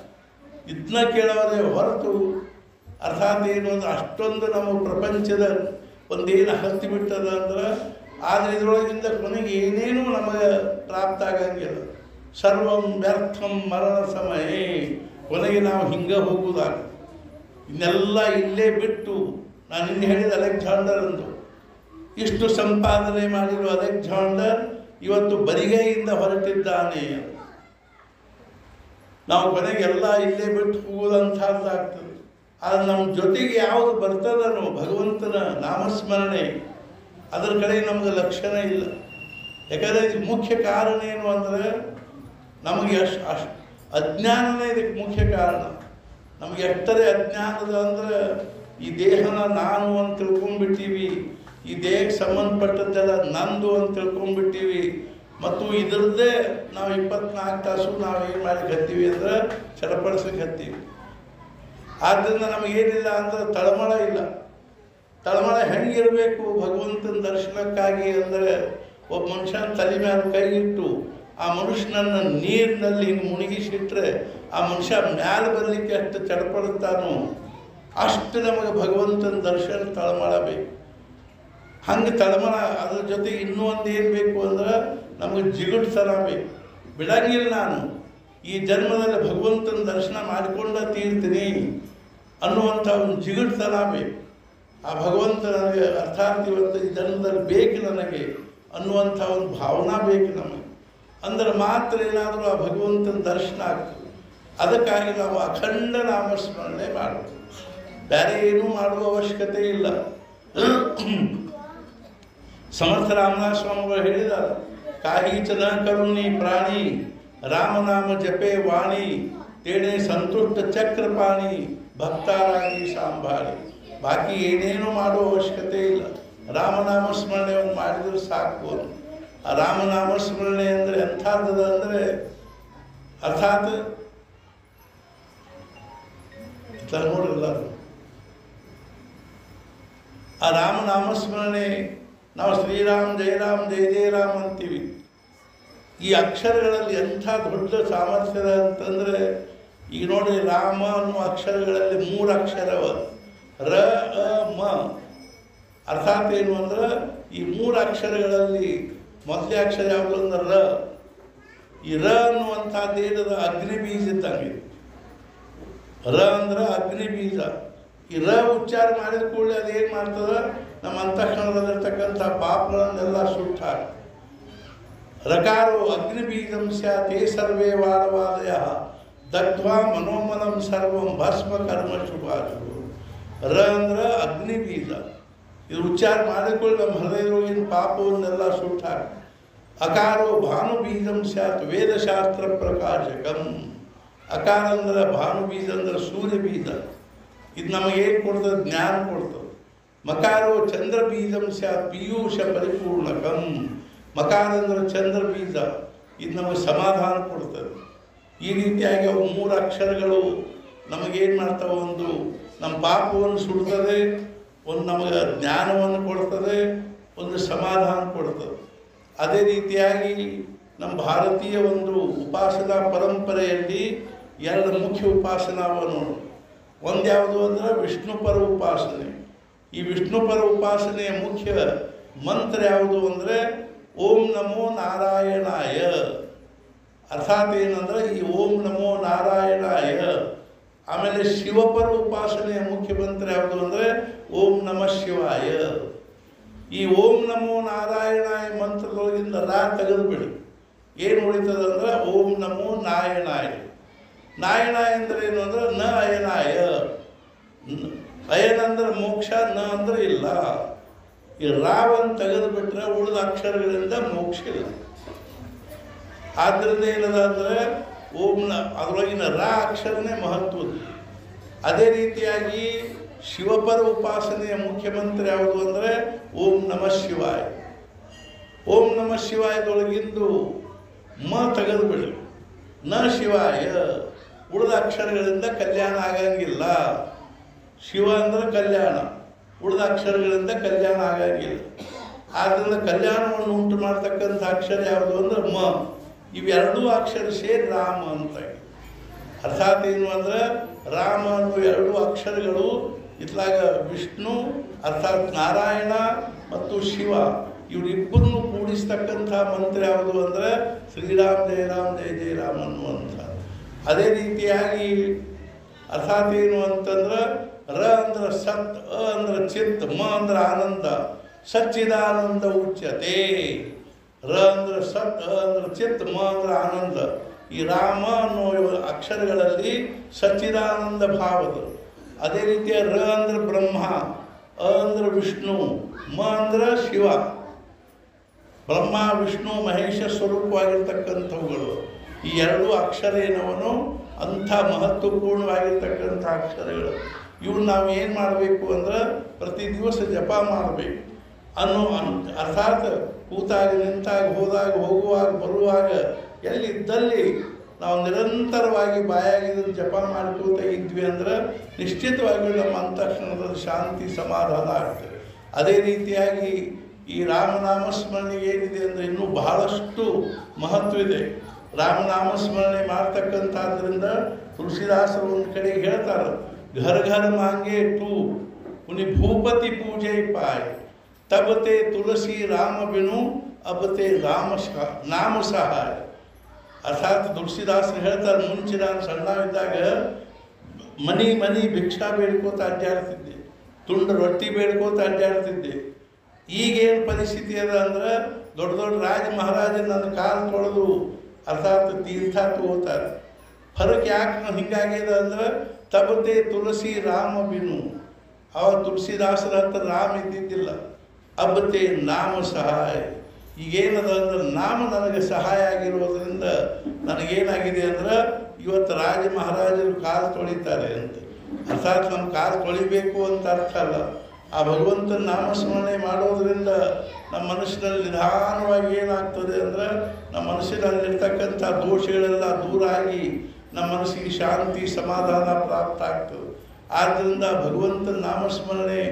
ಇದನ್ನ ಕೇಳೋದೇ ಹೊರತು ಅರ್ಥಾತ್ ಏನು ಅಂದ್ರೆ ಅಷ್ಟೊಂದು ನಮ್ಮ ಪ್ರಪಂಚದ ಒಂದೇನು ಹತ್ತಿ ಬಿಟ್ಟದ ಅಂದ್ರೆ ಆದರೆ ಇದರೊಳಗಿಂದ ಕೊನೆಗೆ ಏನೇನೂ ನಮಗೆ ಪ್ರಾಪ್ತ ಆಗಂಗಿಲ್ಲ ಸರ್ವಂ ವ್ಯರ್ಥಂ ಮರಣ ಸಮಯ ಕೊನೆಗೆ ನಾವು ಹಿಂಗೆ ಹೋಗುವುದಾಗ ಇನ್ನೆಲ್ಲ ಇಲ್ಲೇ ಬಿಟ್ಟು ನಾನು ಇನ್ನು ಹೇಳಿದ ಅಲೆಕ್ಸಾಂಡರ್ ಅಂದು ಇಷ್ಟು ಸಂಪಾದನೆ ಮಾಡಿರುವ ಅಲೆಕ್ಸಾಂಡರ್ ಇವತ್ತು ಬರಿಗೈಯಿಂದ ಹೊರಟಿದ್ದಾನೆ ನಾವು ಕೊನೆಗೆಲ್ಲ ಇಲ್ಲೇ ಬಿಟ್ಟು ಹೋಗುವುದಂಥದ್ದಾಗ್ತದೆ ಆದರೆ ನಮ್ಮ ಜೊತೆಗೆ ಯಾವುದು ಬರ್ತದನೋ ಭಗವಂತನ ನಾಮಸ್ಮರಣೆ ಅದರ ಕಡೆ ನಮಗೆ ಲಕ್ಷಣ ಇಲ್ಲ ಯಾಕಂದರೆ ಇದಕ್ಕೆ ಮುಖ್ಯ ಕಾರಣ ಏನು ಅಂದರೆ ನಮಗೆ ಅಷ್ಟು ಅಷ್ಟು ಅಜ್ಞಾನನೇ ಇದಕ್ಕೆ ಮುಖ್ಯ ಕಾರಣ ನಮಗೆ ಎಷ್ಟರೇ ಅಜ್ಞಾನದ ಅಂದರೆ ಈ ದೇಹನ ನಾನು ಅಂತ ತಿಳ್ಕೊಂಡ್ಬಿಟ್ಟಿವಿ ಈ ದೇಹಕ್ಕೆ ಸಂಬಂಧಪಟ್ಟದ್ದೆಲ್ಲ ನಂದು ಅಂತ ತಿಳ್ಕೊಂಡ್ಬಿಟ್ಟಿವಿ ಮತ್ತು ಇದರದ್ದೇ ನಾವು ಇಪ್ಪತ್ನಾಲ್ಕು ತಾಸು ನಾವು ಏನು ಮಾಡಿ ಹತ್ತೀವಿ ಅಂದ್ರೆ ಚಡಪಡಿಸಕ್ಕೆ ಹತ್ತೀವಿ ಆದ್ದರಿಂದ ನಮಗೇನಿಲ್ಲ ಅಂದ್ರೆ ತಳಮಳ ಇಲ್ಲ ತಳಮಳ ಹೆಂಗಿರಬೇಕು ಭಗವಂತನ ದರ್ಶನಕ್ಕಾಗಿ ಅಂದರೆ ಒಬ್ಬ ಮನುಷ್ಯನ ತಲೆ ಮೇಲೆ ಕೈ ಇಟ್ಟು ಆ ಮನುಷ್ಯನನ್ನು ನೀರಿನಲ್ಲಿ ಹಿಂಗೆ ಮುಳುಗಿಸಿಟ್ರೆ ಆ ಮನುಷ್ಯ ಮ್ಯಾಲೆ ಬರಲಿಕ್ಕೆ ಎಷ್ಟು ಚಡಪಡುತ್ತಾನೋ ಅಷ್ಟು ನಮಗೆ ಭಗವಂತನ ದರ್ಶನ ತಳಮಳ ಬೇಕು ಹಂಗೆ ತಳಮಳ ಅದ್ರ ಜೊತೆ ಇನ್ನೂ ಒಂದು ಏನು ಬೇಕು ಅಂದ್ರೆ ನಮಗೆ ಜಿಗುಟ್ತನ ಬೇಕು ಬಿಡಂಗಿಲ್ಲ ನಾನು ಈ ಜನ್ಮದಲ್ಲಿ ಭಗವಂತನ ದರ್ಶನ ಮಾಡಿಕೊಂಡ ತೀರ್ತೀನಿ ಅನ್ನುವಂಥ ಒಂದು ಜಿಗುಟ್ತನ ಬೇಕು ಆ ಭಗವಂತ ನನಗೆ ಅರ್ಥಾತ್ ಇವತ್ತು ಈ ಜನ್ಮದಲ್ಲಿ ಬೇಕು ನನಗೆ ಅನ್ನುವಂಥ ಒಂದು ಭಾವನಾ ಬೇಕು ನಮಗೆ ಅಂದ್ರೆ ಮಾತ್ರ ಏನಾದರೂ ಆ ಭಗವಂತನ ದರ್ಶನ ಆಗ್ತದೆ ಅದಕ್ಕಾಗಿ ನಾವು ಅಖಂಡ ನಾಮಸ್ಮರಣೆ ಮಾಡಬೇಕು ಬೇರೆ ಏನೂ ಮಾಡುವ ಅವಶ್ಯಕತೆ ಇಲ್ಲ ಸಮರ್ಥ ರಾಮನಾಥ ಸ್ವಾಮಿಗಳು ಹೇಳಿದ್ದಾರೆ ಕಾಹೀಚನ ಕರುಣಿ ಪ್ರಾಣಿ ರಾಮನಾಮ ಜಪೆ ವಾಣಿ ತೇಣೆ ಸಂತುಷ್ಟ ಚಕ್ರಪಾಣಿ ಭಕ್ತಾರಾಗಿ ಸಾಂಬಾಳಿ ಬಾಕಿ ಏನೇನು ಮಾಡುವ ಅವಶ್ಯಕತೆ ಇಲ್ಲ ರಾಮನಾಮ ಸ್ಮರಣೆ ಒಂದು ಮಾಡಿದ್ರೆ ಸಾಕು ಅಂತ. ಆ ರಾಮನಾಮ ಸ್ಮರಣೆ ಅಂದರೆ ಎಂಥದ್ದು ಅಂದರೆ ಅರ್ಥಾತ್ ನೋಡ್ರಲ್ಲ ಆ ರಾಮನಾಮ ಸ್ಮರಣೆ ನಾವು ಶ್ರೀರಾಮ್ ಜಯರಾಮ್ ಜಯ ಜಯರಾಮ್ ಅಂತೀವಿ ಈ ಅಕ್ಷರಗಳಲ್ಲಿ ಎಂಥ ದೊಡ್ಡ ಸಾಮರ್ಥ್ಯದ ಅಂತಂದರೆ ಈಗ ನೋಡಿ ರಾಮ ಅನ್ನುವ ಅಕ್ಷರಗಳಲ್ಲಿ ಮೂರು ಅಕ್ಷರವ ರ ಅ ಮ ಅರ್ಥಾತ್ ಏನು ಅಂದ್ರೆ ಈ ಮೂರು ಅಕ್ಷರಗಳಲ್ಲಿ ಮೊದಲೇ ಅಕ್ಷರ ಯಾವುದು ಅಂದ್ರೆ ರ ಈ ರ ಅನ್ನುವಂಥದ್ದು ಏನದ ಅಗ್ನಿ ಬೀಜ ಇದ್ದಂಗೆ ರ ಅಂದ್ರೆ ಅಗ್ನಿ ಬೀಜ ಈ ರ ಉಚ್ಚಾರ ಮಾಡಿದ ಕೂಡಲೇ ಅದೇನು ಮಾಡ್ತದೆ ನಮ್ಮ ಅಂತಃಕರಣದಲ್ಲಿರ್ತಕ್ಕಂಥ ಪಾಪಗಳನ್ನೆಲ್ಲ ಸುಟ್ಟ ರಕಾರೋ ಅಗ್ನಿ ಬೀಜಂ ಸ್ಯಾತೆ ಸರ್ವೇ ವಾಡವಾದಯ ದಗ್ಧ್ವಾ ಮನೋಮನಂ ಸರ್ವಂ ಭಸ್ಮ ಕರ್ಮ ಶುಭಾಶು ರ ಅಂದ್ರೆ ಅಗ್ನಿ ಬೀಜ ಇದು ಉಚ್ಚಾರ ಮಾಡಿಕೊಳ್ಳಿ ನಮ್ಮ ಹೃದಯದೊಳಗಿನ ಪಾಪವನ್ನೆಲ್ಲ ಸುಟ್ಟಾಕ ಅಕಾರೋ ಭಾನು ಬೀಜಂ ಸ್ಯಾತ್ ವೇದಶಾಸ್ತ್ರ ಪ್ರಕಾಶಕಂ ಅಕಾರ ಅಂದ್ರೆ ಭಾನು ಬೀಜ ಅಂದ್ರೆ ಸೂರ್ಯ ಬೀಜ ಇದು ನಮಗೇನು ಕೊಡ್ತದೆ ಜ್ಞಾನ ಕೊಡ್ತದೆ ಮಕಾರೋ ಚಂದ್ರ ಬೀಜಂ ಸ್ಯಾತ್ ಪೀಯೂಷ ಪರಿಪೂರ್ಣಕಂ ಮಕಾರ ಅಂದ್ರೆ ಚಂದ್ರ ಬೀಜ ಇದು ನಮಗೆ ಸಮಾಧಾನ ಕೊಡ್ತದೆ ಈ ರೀತಿಯಾಗಿ ಅವು ಮೂರು ಅಕ್ಷರಗಳು ನಮಗೇನು ಮಾಡ್ತಾವೆ ಒಂದು ನಮ್ಮ ಪಾಪವನ್ನು ಸುಡ್ತದೆ ಒಂದು ನಮಗೆ ಜ್ಞಾನವನ್ನು ಕೊಡ್ತದೆ ಒಂದು ಸಮಾಧಾನ ಕೊಡ್ತದೆ ಅದೇ ರೀತಿಯಾಗಿ ನಮ್ಮ ಭಾರತೀಯ ಒಂದು ಉಪಾಸನಾ ಪರಂಪರೆಯಲ್ಲಿ ಎರಡು ಮುಖ್ಯ ಉಪಾಸನಾವನ್ನು ಒಂದು ಯಾವುದು ಅಂದರೆ ವಿಷ್ಣುಪರ ಉಪಾಸನೆ ಈ ವಿಷ್ಣುಪರ ಉಪಾಸನೆಯ ಮುಖ್ಯ ಮಂತ್ರ ಯಾವುದು ಅಂದರೆ ಓಂ ನಮೋ ನಾರಾಯಣಾಯ ಅರ್ಥಾತ್ ಏನಂದ್ರೆ ಈ ಓಂ ನಮೋ ನಾರಾಯಣಾಯ ಆಮೇಲೆ ಶಿವಪರ ಉಪಾಸನೆಯ ಮುಖ್ಯ ಮಂತ್ರ ಯಾವುದು ಅಂದರೆ ಓಂ ನಮಃ ಶಿವಾಯ ಈ ಓಂ ನಮೋ ನಾರಾಯಣಾಯ ಮಂತ್ರದೊಳಗಿಂದ ರಾ ತೆಗೆದುಬಿಡಿ ಏನು ಉಳಿತದಂದ್ರೆ ಓಂ ನಮೋ ನಾಯಣಾಯ ನಾಯಣಾಯ ಅಂದ್ರೆ ಏನು ಅಂದ್ರೆ ನ ಅಯನಾಯ ನ- ಅಯನ ಅಂದ್ರೆ ಮೋಕ್ಷ ನ ಅಂದ್ರೆ ಇಲ್ಲ ಈ ರಾವನ್ನು ತೆಗೆದು ಬಿಟ್ರೆ ಉಳಿದ ಅಕ್ಷರಗಳಿಂದ ಮೋಕ್ಷ ಇಲ್ಲ ಆದ್ದರಿಂದ ಏನದ ಅಂದರೆ ಓಂನ ಅದರೊಳಗಿನ ರಾ ಅಕ್ಷರನೇ ಮಹತ್ವದ್ದು ಅದೇ ರೀತಿಯಾಗಿ ಶಿವಪರ ಉಪಾಸನೆಯ ಮುಖ್ಯಮಂತ್ರಿ ಯಾವುದು ಅಂದರೆ ಓಂ ನಮಃ ಶಿವಾಯ ಓಂ ನಮಃ ಶಿವಾಯದೊಳಗಿಂದು ಮ ತೆಗೆದು ಬಿಡಿ ನ ಶಿವಾಯ ಉಳಿದ ಅಕ್ಷರಗಳಿಂದ ಕಲ್ಯಾಣ ಆಗಂಗಿಲ್ಲ ಶಿವ ಅಂದ್ರೆ ಕಲ್ಯಾಣ ಉಳಿದ ಅಕ್ಷರಗಳಿಂದ ಕಲ್ಯಾಣ ಆಗಂಗಿಲ್ಲ ಆದ್ದರಿಂದ ಕಲ್ಯಾಣವನ್ನು ಉಂಟು ಮಾಡ್ತಕ್ಕಂಥ ಅಕ್ಷರ ಯಾವುದು ಅಂದ್ರೆ ಮ ಇವೆರಡೂ ಅಕ್ಷರ ಸೇರಿ ರಾಮ ಅಂತ ಅರ್ಥಾತ್ ಏನು ಅಂದ್ರೆ ರಾಮ ಅನ್ನೋ ಎರಡು ಅಕ್ಷರಗಳು ಇತ್ಲಾಗ ವಿಷ್ಣು ಅರ್ಥಾತ್ ನಾರಾಯಣ ಮತ್ತು ಶಿವ ಇವರಿಬ್ಬರನ್ನು ಕೂಡಿಸ್ತಕ್ಕಂಥ ಮಂತ್ರ ಯಾವುದು ಅಂದರೆ ಶ್ರೀರಾಮ್ ಜಯ ರಾಮ್ ಜಯ ಜಯ ರಾಮ್ ಅನ್ನುವಂಥ ಅದೇ ರೀತಿಯಾಗಿ ಅರ್ಥಾತ್ ಏನು ಅಂತಂದ್ರೆ ರ ಅಂದ್ರೆ ಸತ್ ಅ ಅಂದ್ರೆ ಚಿತ್ ಮ ಅಂದ್ರೆ ಆನಂದ ಸಚ್ಚಿದಾನಂದ ಉಚ್ಯತೆ ರ ಅಂದ್ರೆ ಸತ್ ಅ ಅಂದ್ರೆ ಚಿತ್ ಮ ಅಂದ್ರೆ ಆನಂದ ಈ ರಾಮ ಅನ್ನೋ ಅಕ್ಷರಗಳಲ್ಲಿ ಸಚ್ಚಿದಾನಂದ ಭಾವದ ಅದೇ ರೀತಿಯ ರ ಅಂದ್ರೆ ಬ್ರಹ್ಮ ಅ ಅಂದ್ರೆ ವಿಷ್ಣು ಮ ಅಂದ್ರೆ ಶಿವ ಬ್ರಹ್ಮ ವಿಷ್ಣು ಮಹೇಶ ಸ್ವರೂಪವಾಗಿರ್ತಕ್ಕಂಥವುಗಳು ಈ ಎರಡು ಅಕ್ಷರ ಏನವನು ಅಂಥ ಮಹತ್ವಪೂರ್ಣವಾಗಿರ್ತಕ್ಕಂಥ ಅಕ್ಷರಗಳು ಇವು ನಾವು ಏನು ಮಾಡಬೇಕು ಅಂದ್ರೆ ಪ್ರತಿ ದಿವಸ ಜಪ ಮಾಡಬೇಕು ಅನ್ನೋ ಅನ್- ಅರ್ಥಾತ್ ಕೂತಾಗ ನಿಂತಾಗ ಹೋದಾಗ ಹೋಗುವಾಗ ಬರುವಾಗ ಎಲ್ಲಿದ್ದಲ್ಲಿ ನಾವು ನಿರಂತರವಾಗಿ ಬಾಯಾಗಿದ್ದು ಜಪ ಮಾಡ್ಕೋತ ಇದ್ವಿ ಅಂದ್ರೆ ನಿಶ್ಚಿತವಾಗಿ ನಮ್ಮ ಅಂತಃಕರಣದ ಶಾಂತಿ ಸಮಾಧಾನ ಆಗ್ತದೆ ಅದೇ ರೀತಿಯಾಗಿ ಈ ರಾಮನಾಮ ಸ್ಮರಣೆಗೆ ಏನಿದೆ ಅಂದರೆ ಇನ್ನೂ ಬಹಳಷ್ಟು ಮಹತ್ವ ಇದೆ ರಾಮನಾಮ ಸ್ಮರಣೆ ಮಾಡ್ತಕ್ಕಂಥದ್ರಿಂದ ತುಳಸಿದಾಸರು ಒಂದು ಕಡೆಗೆ ಹೇಳ್ತಾರೆ ಘರ ಘರ ಮಾಂಗೆ ಟೂ ಉನಿ ಭೂಪತಿ ಪೂಜೆ ಪಾಯ್ ತಬತೆ ತುಳಸಿ ರಾಮ ಬಿನು ಅಬತೆ ರಾಮ ಶ ನಾಮ ಸಹಾಯ ಅರ್ಥಾತ್ ತುಳಸಿದಾಸರು ಹೇಳ್ತಾರೆ ಮುಂಚೆ ನಾನು ಸಣ್ಣ ಇದ್ದಾಗ ಮನಿ ಮನಿ ಭಿಕ್ಷಾ ಬೇಡ್ಕೋತ ಅಡ್ಡಾಡ್ತಿದ್ದೆ ತುಂಡು ರೊಟ್ಟಿ ಬೇಡ್ಕೋತ ಅಡ್ಡಾಡ್ತಿದ್ದೆ ಈಗೇನು ಪರಿಸ್ಥಿತಿ ಅದ ಅಂದ್ರೆ ದೊಡ್ಡ ದೊಡ್ಡ ರಾಜ ಮಹಾರಾಜ ನನ್ನ ಕಾಲು ತೊಳೆದು ಅರ್ಥಾತ್ ತೀರ್ಥ ತಗೋತಾರೆ ಫರಕ್ ಯಾಕೆ ಹಿಂಗಾಗ್ಯದ ಅಂದ್ರೆ ತಬತೆ ತುಳಸಿ ರಾಮ ಬಿನು ಅವ ತುಳಸಿದಾಸರ ಹತ್ರ ರಾಮ ಇದ್ದಿದ್ದಿಲ್ಲ ಅಬ್ಬತೆ ನಾಮ ಸಹಾಯ ಈಗೇನದ ಅಂದ್ರೆ ನಾಮ ನನಗೆ ಸಹಾಯ ಆಗಿರೋದ್ರಿಂದ ನನಗೇನಾಗಿದೆ ಅಂದ್ರೆ ಇವತ್ತು ರಾಜ ಮಹಾರಾಜರು ಕಾಲು ತೊಳಿತಾರೆ ಅಂತ ಅರ್ಥಾತ್ ನಮ್ಮ ಕಾಲು ತೊಳಿಬೇಕು ಅಂತ ಅರ್ಥ ಅಲ್ಲ ಆ ಭಗವಂತನ ನಾಮಸ್ಮರಣೆ ಮಾಡೋದ್ರಿಂದ ನಮ್ಮ ಮನಸ್ಸಿನಲ್ಲಿ ನಿಧಾನವಾಗಿ ಏನಾಗ್ತದೆ ಅಂದ್ರೆ ನಮ್ಮ ಮನಸ್ಸಿನಲ್ಲಿರ್ತಕ್ಕಂಥ ದೋಷಗಳೆಲ್ಲ ದೂರ ಆಗಿ ನಮ್ಮ ಮನಸ್ಸಿಗೆ ಶಾಂತಿ ಸಮಾಧಾನ ಪ್ರಾಪ್ತ ಆಗ್ತದೆ ಆದ್ದರಿಂದ ಭಗವಂತನ ನಾಮಸ್ಮರಣೆ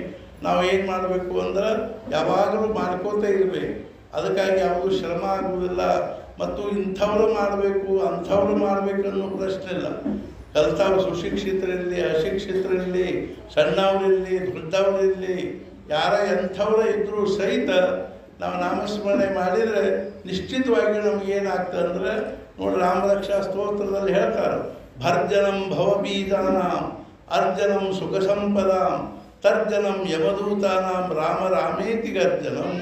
ನಾವು ಏನು ಮಾಡಬೇಕು ಅಂದ್ರೆ ಯಾವಾಗಲೂ ಮಾಡ್ಕೋತಾ ಇರಬೇಕು ಅದಕ್ಕಾಗಿ ಯಾವುದು ಶ್ರಮ ಆಗುವುದಿಲ್ಲ ಮತ್ತು ಇಂಥವರು ಮಾಡಬೇಕು ಅಂಥವ್ರು ಮಾಡಬೇಕು ಅನ್ನೋ ಪ್ರಶ್ನೆ ಇಲ್ಲ ಕಲ್ತವ್ರು ಸುಶಿಕ್ಷಿತರಲ್ಲಿ ಅಶಿಕ್ಷಿತರಲ್ಲಿ ಸಣ್ಣವರಿರಲಿ ದೊಡ್ಡವರಿರಲಿ ಯಾರ ಎಂಥವರೇ ಇದ್ದರೂ ಸಹಿತ ನಾವು ನಾಮಸ್ಮರಣೆ ಮಾಡಿದರೆ ನಿಶ್ಚಿತವಾಗಿ ನಮ್ಗೆ ಏನಾಗ್ತದೆ ಅಂದರೆ ನೋಡಿ ರಾಮರಕ್ಷಾ ಸ್ತೋತ್ರದಲ್ಲಿ ಹೇಳ್ತಾರೆ ಭರ್ಜನಂ ಭವಬೀಜಾನಾಂ ಅರ್ಜನಂ ಸುಖ ಸಂಪದಾಂ ತರ್ಜನಂ ಯಮದೂತಾನಾಂ ರಾಮ ರಾಮೇತಿ ಗರ್ಜನಂ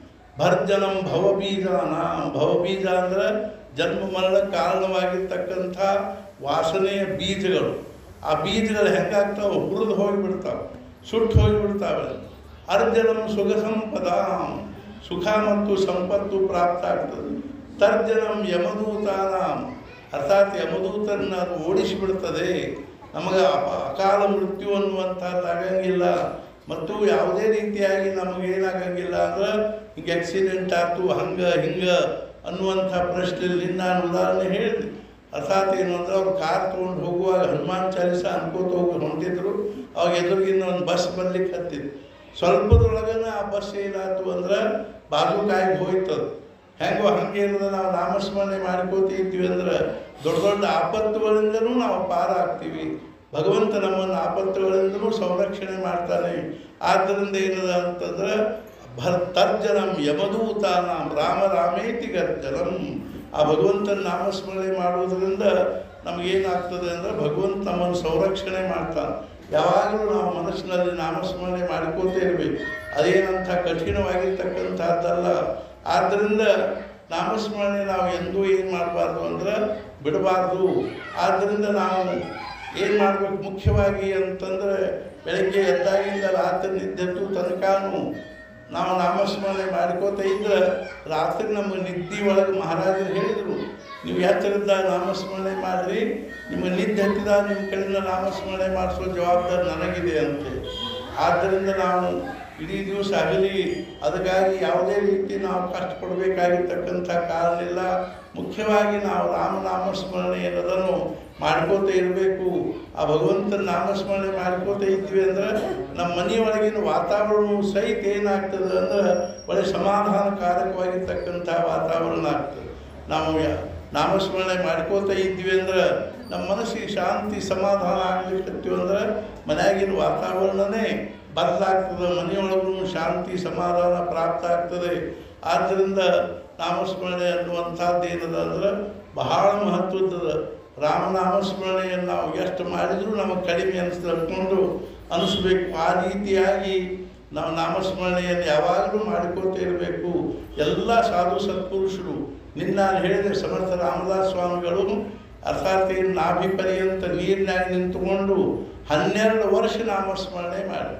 ಭರ್ಜನಂ ಭವಬೀಜಾನಾಂ ಭವಬೀಜ ಅಂದ್ರೆ ಜನ್ಮ ಮರಣ ಕಾರಣವಾಗಿರ್ತಕ್ಕಂಥ ವಾಸನೆಯ ಬೀಜಗಳು ಆ ಬೀಜಗಳು ಹೆಂಗಾಗ್ತಾವೆ ಹುರಿದು ಹೋಗಿಬಿಡ್ತಾವೆ ಸುಟ್ಟು ಹೋಗಿಬಿಡ್ತಾವೆ ಅರ್ಜನಂ ಸುಖ ಸಂಪದಾಂ ಸುಖ ಮತ್ತು ಸಂಪತ್ತು ಪ್ರಾಪ್ತ ಆಗ್ತದೆ ತರ್ಜನಂ ಯಮದೂತಾನಾಂ ಅರ್ಥಾತ್ ಯಮದೂತರನ್ನ ಅದು ಓಡಿಸಿಬಿಡ್ತದೆ ನಮಗೆ ಅಪ ಅಕಾಲ ಮೃತ್ಯು ಅನ್ನುವಂಥದ್ದು ಆಗಂಗಿಲ್ಲ ಮತ್ತು ಯಾವುದೇ ರೀತಿಯಾಗಿ ನಮಗೇನಾಗಂಗಿಲ್ಲ ಅಂದ್ರೆ ಹಿಂಗೆ ಆಕ್ಸಿಡೆಂಟ್ ಆಯ್ತು ಹಂಗೆ ಹಿಂಗೆ ಅನ್ನುವಂಥ ಪ್ರಶ್ನೆಯಲ್ಲಿ ನಾನು ಉದಾಹರಣೆ ಹೇಳಿದೆ ಅರ್ಥಾತ್ ಏನು ಅಂದ್ರೆ ಅವ್ರು ಕಾರ್ ತೊಗೊಂಡು ಹೋಗುವಾಗ ಹನುಮಾನ್ ಚಾಲಿಸ ಅನ್ಕೋತ ಹೋಗಿ ಹೊಂಟಿದ್ರು ಅವಾಗ ಎದುರಿಗಿಂದ ಒಂದು ಬಸ್ ಬರ್ಲಿಕ್ಕೆ ಹತ್ತಿದ್ದು ಸ್ವಲ್ಪದೊಳಗನ ಆ ಬಸ್ ಏನಾಯ್ತು ಅಂದ್ರೆ ಬಾಜುಕಾಯಿಗೆ ಹೋಯ್ತದು ಹೆಂಗೋ ಹಂಗೆ ಇರೋದು ನಾವು ನಾಮಸ್ಮರಣೆ ಮಾಡ್ಕೋತ ಇದ್ವಿ ಅಂದ್ರೆ ದೊಡ್ಡ ದೊಡ್ಡ ಆಪತ್ತುಗಳಿಂದನೂ ನಾವು ಪಾರಾಗ್ತೀವಿ ಭಗವಂತ ನಮ್ಮನ್ನು ಆಪತ್ತುಗಳಿಂದನೂ ಸಂರಕ್ಷಣೆ ಮಾಡ್ತಾನೆ ಆದ್ದರಿಂದ ಏನದ ಅಂತಂದ್ರೆ ಭರ್ ತರ್ಜನಂ ಯಮದೂತಾನಾಂ ರಾಮ ರಾಮೇತಿ ಗರ್ಜನಂ ಆ ಭಗವಂತನ ನಾಮಸ್ಮರಣೆ ಮಾಡುವುದರಿಂದ ನಮಗೇನಾಗ್ತದೆ ಅಂದರೆ ಭಗವಂತ ನಮ್ಮನ್ನು ಸಂರಕ್ಷಣೆ ಮಾಡ್ತಾನೆ ಯಾವಾಗಲೂ ನಾವು ಮನಸ್ಸಿನಲ್ಲಿ ನಾಮಸ್ಮರಣೆ ಮಾಡ್ಕೋತೇ ಇರಬೇಕು ಅದೇನಂಥ ಕಠಿಣವಾಗಿರ್ತಕ್ಕಂಥದ್ದಲ್ಲ ಆದ್ದರಿಂದ ನಾಮಸ್ಮರಣೆ ನಾವು ಎಂದೂ ಏನು ಮಾಡಬಾರ್ದು ಅಂದ್ರೆ ಬಿಡಬಾರ್ದು ಆದ್ದರಿಂದ ನಾವು ಏನು ಮಾಡಬೇಕು ಮುಖ್ಯವಾಗಿ ಅಂತಂದರೆ ಬೆಳಗ್ಗೆ ಎದ್ದಾಗಿಂದ ರಾತ್ರಿ ನಿದ್ದೆದ್ದು ತನಕನೂ ನಾವು ನಾಮಸ್ಮರಣೆ ಮಾಡ್ಕೋತ ಇದ್ರೆ ರಾತ್ರಿ ನಮ್ಮ ನಿದ್ದೆ ಒಳಗೆ ಮಹಾರಾಜರು ಹೇಳಿದರು ನೀವು ಎಚ್ಚರಿದ್ದ ನಾಮಸ್ಮರಣೆ ಮಾಡಿರಿ ನಿಮ್ಮ ನಿದ್ದೆ ಹತ್ತಿದಾಗ ನಿಮ್ಮ ಕಡೆಯಿಂದ ನಾಮಸ್ಮರಣೆ ಮಾಡಿಸೋ ಜವಾಬ್ದಾರಿ ನನಗಿದೆ ಅಂತೆ ಆದ್ದರಿಂದ ನಾವು ಇಡೀ ದಿವಸ ಆಗಲಿ ಅದಕ್ಕಾಗಿ ಯಾವುದೇ ರೀತಿ ನಾವು ಕಷ್ಟಪಡಬೇಕಾಗಿರ್ತಕ್ಕಂಥ ಕಾರಣ ಇಲ್ಲ ಮುಖ್ಯವಾಗಿ ನಾವು ರಾಮನಾಮಸ್ಮರಣೆ ಅನ್ನೋದನ್ನು ಮಾಡ್ಕೋತ ಇರಬೇಕು ಆ ಭಗವಂತನ ನಾಮಸ್ಮರಣೆ ಮಾಡ್ಕೋತ ಇದ್ವಿ ಅಂದ್ರೆ ನಮ್ಮ ಮನೆಯೊಳಗಿನ ವಾತಾವರಣವು ಸಹಿತ ಏನಾಗ್ತದೆ ಅಂದ್ರೆ ಒಳ್ಳೆ ಸಮಾಧಾನಕಾರಕವಾಗಿರ್ತಕ್ಕಂಥ ವಾತಾವರಣ ಆಗ್ತದೆ ನಾವು ಯಾ- ನಾಮಸ್ಮರಣೆ ಮಾಡ್ಕೋತ ಇದ್ವಿ ಅಂದ್ರೆ ನಮ್ಮ ಮನಸ್ಸಿಗೆ ಶಾಂತಿ ಸಮಾಧಾನ ಆಗ್ಲಿಕ್ಕತ್ತೀವಿ ಅಂದ್ರೆ ಮನೆಯಾಗಿನ ವಾತಾವರಣನೇ ಬದಲಾಗ್ತದೆ ಮನೆಯೊಳಗೂ ಶಾಂತಿ ಸಮಾಧಾನ ಪ್ರಾಪ್ತ ಆಗ್ತದೆ ಆದ್ದರಿಂದ ನಾಮಸ್ಮರಣೆ ಅನ್ನುವಂಥದ್ದು ಏನದ ಅಂದ್ರೆ ಬಹಳ ಮಹತ್ವದ್ದದ ರಾಮನಾಮಸ್ಮರಣೆಯನ್ನು ನಾವು ಎಷ್ಟು ಮಾಡಿದರೂ ನಮಗೆ ಕಡಿಮೆ ಅನಿಸ್ತದೆ ಅಂದ್ಕೊಂಡು ಅನಿಸ್ಬೇಕು ಆ ರೀತಿಯಾಗಿ ನಾವು ನಾಮಸ್ಮರಣೆಯನ್ನು ಯಾವಾಗಲೂ ಮಾಡಿಕೊಳ್ತಾ ಇರಬೇಕು ಎಲ್ಲ ಸಾಧು ಸತ್ಪುರುಷರು ನಿನ್ನ ನಾನು ಹೇಳಿದೆ ಸಮರ್ಥ ರಾಮದಾಸ್ ಸ್ವಾಮಿಗಳು ಅರ್ಥಾತ್ ಏನು ನಾಭಿ ಪರ್ಯಂತ ನೀರಿನಾಗ ನಿಂತುಕೊಂಡು ಹನ್ನೆರಡು ವರ್ಷ ನಾಮಸ್ಮರಣೆ ಮಾಡಿ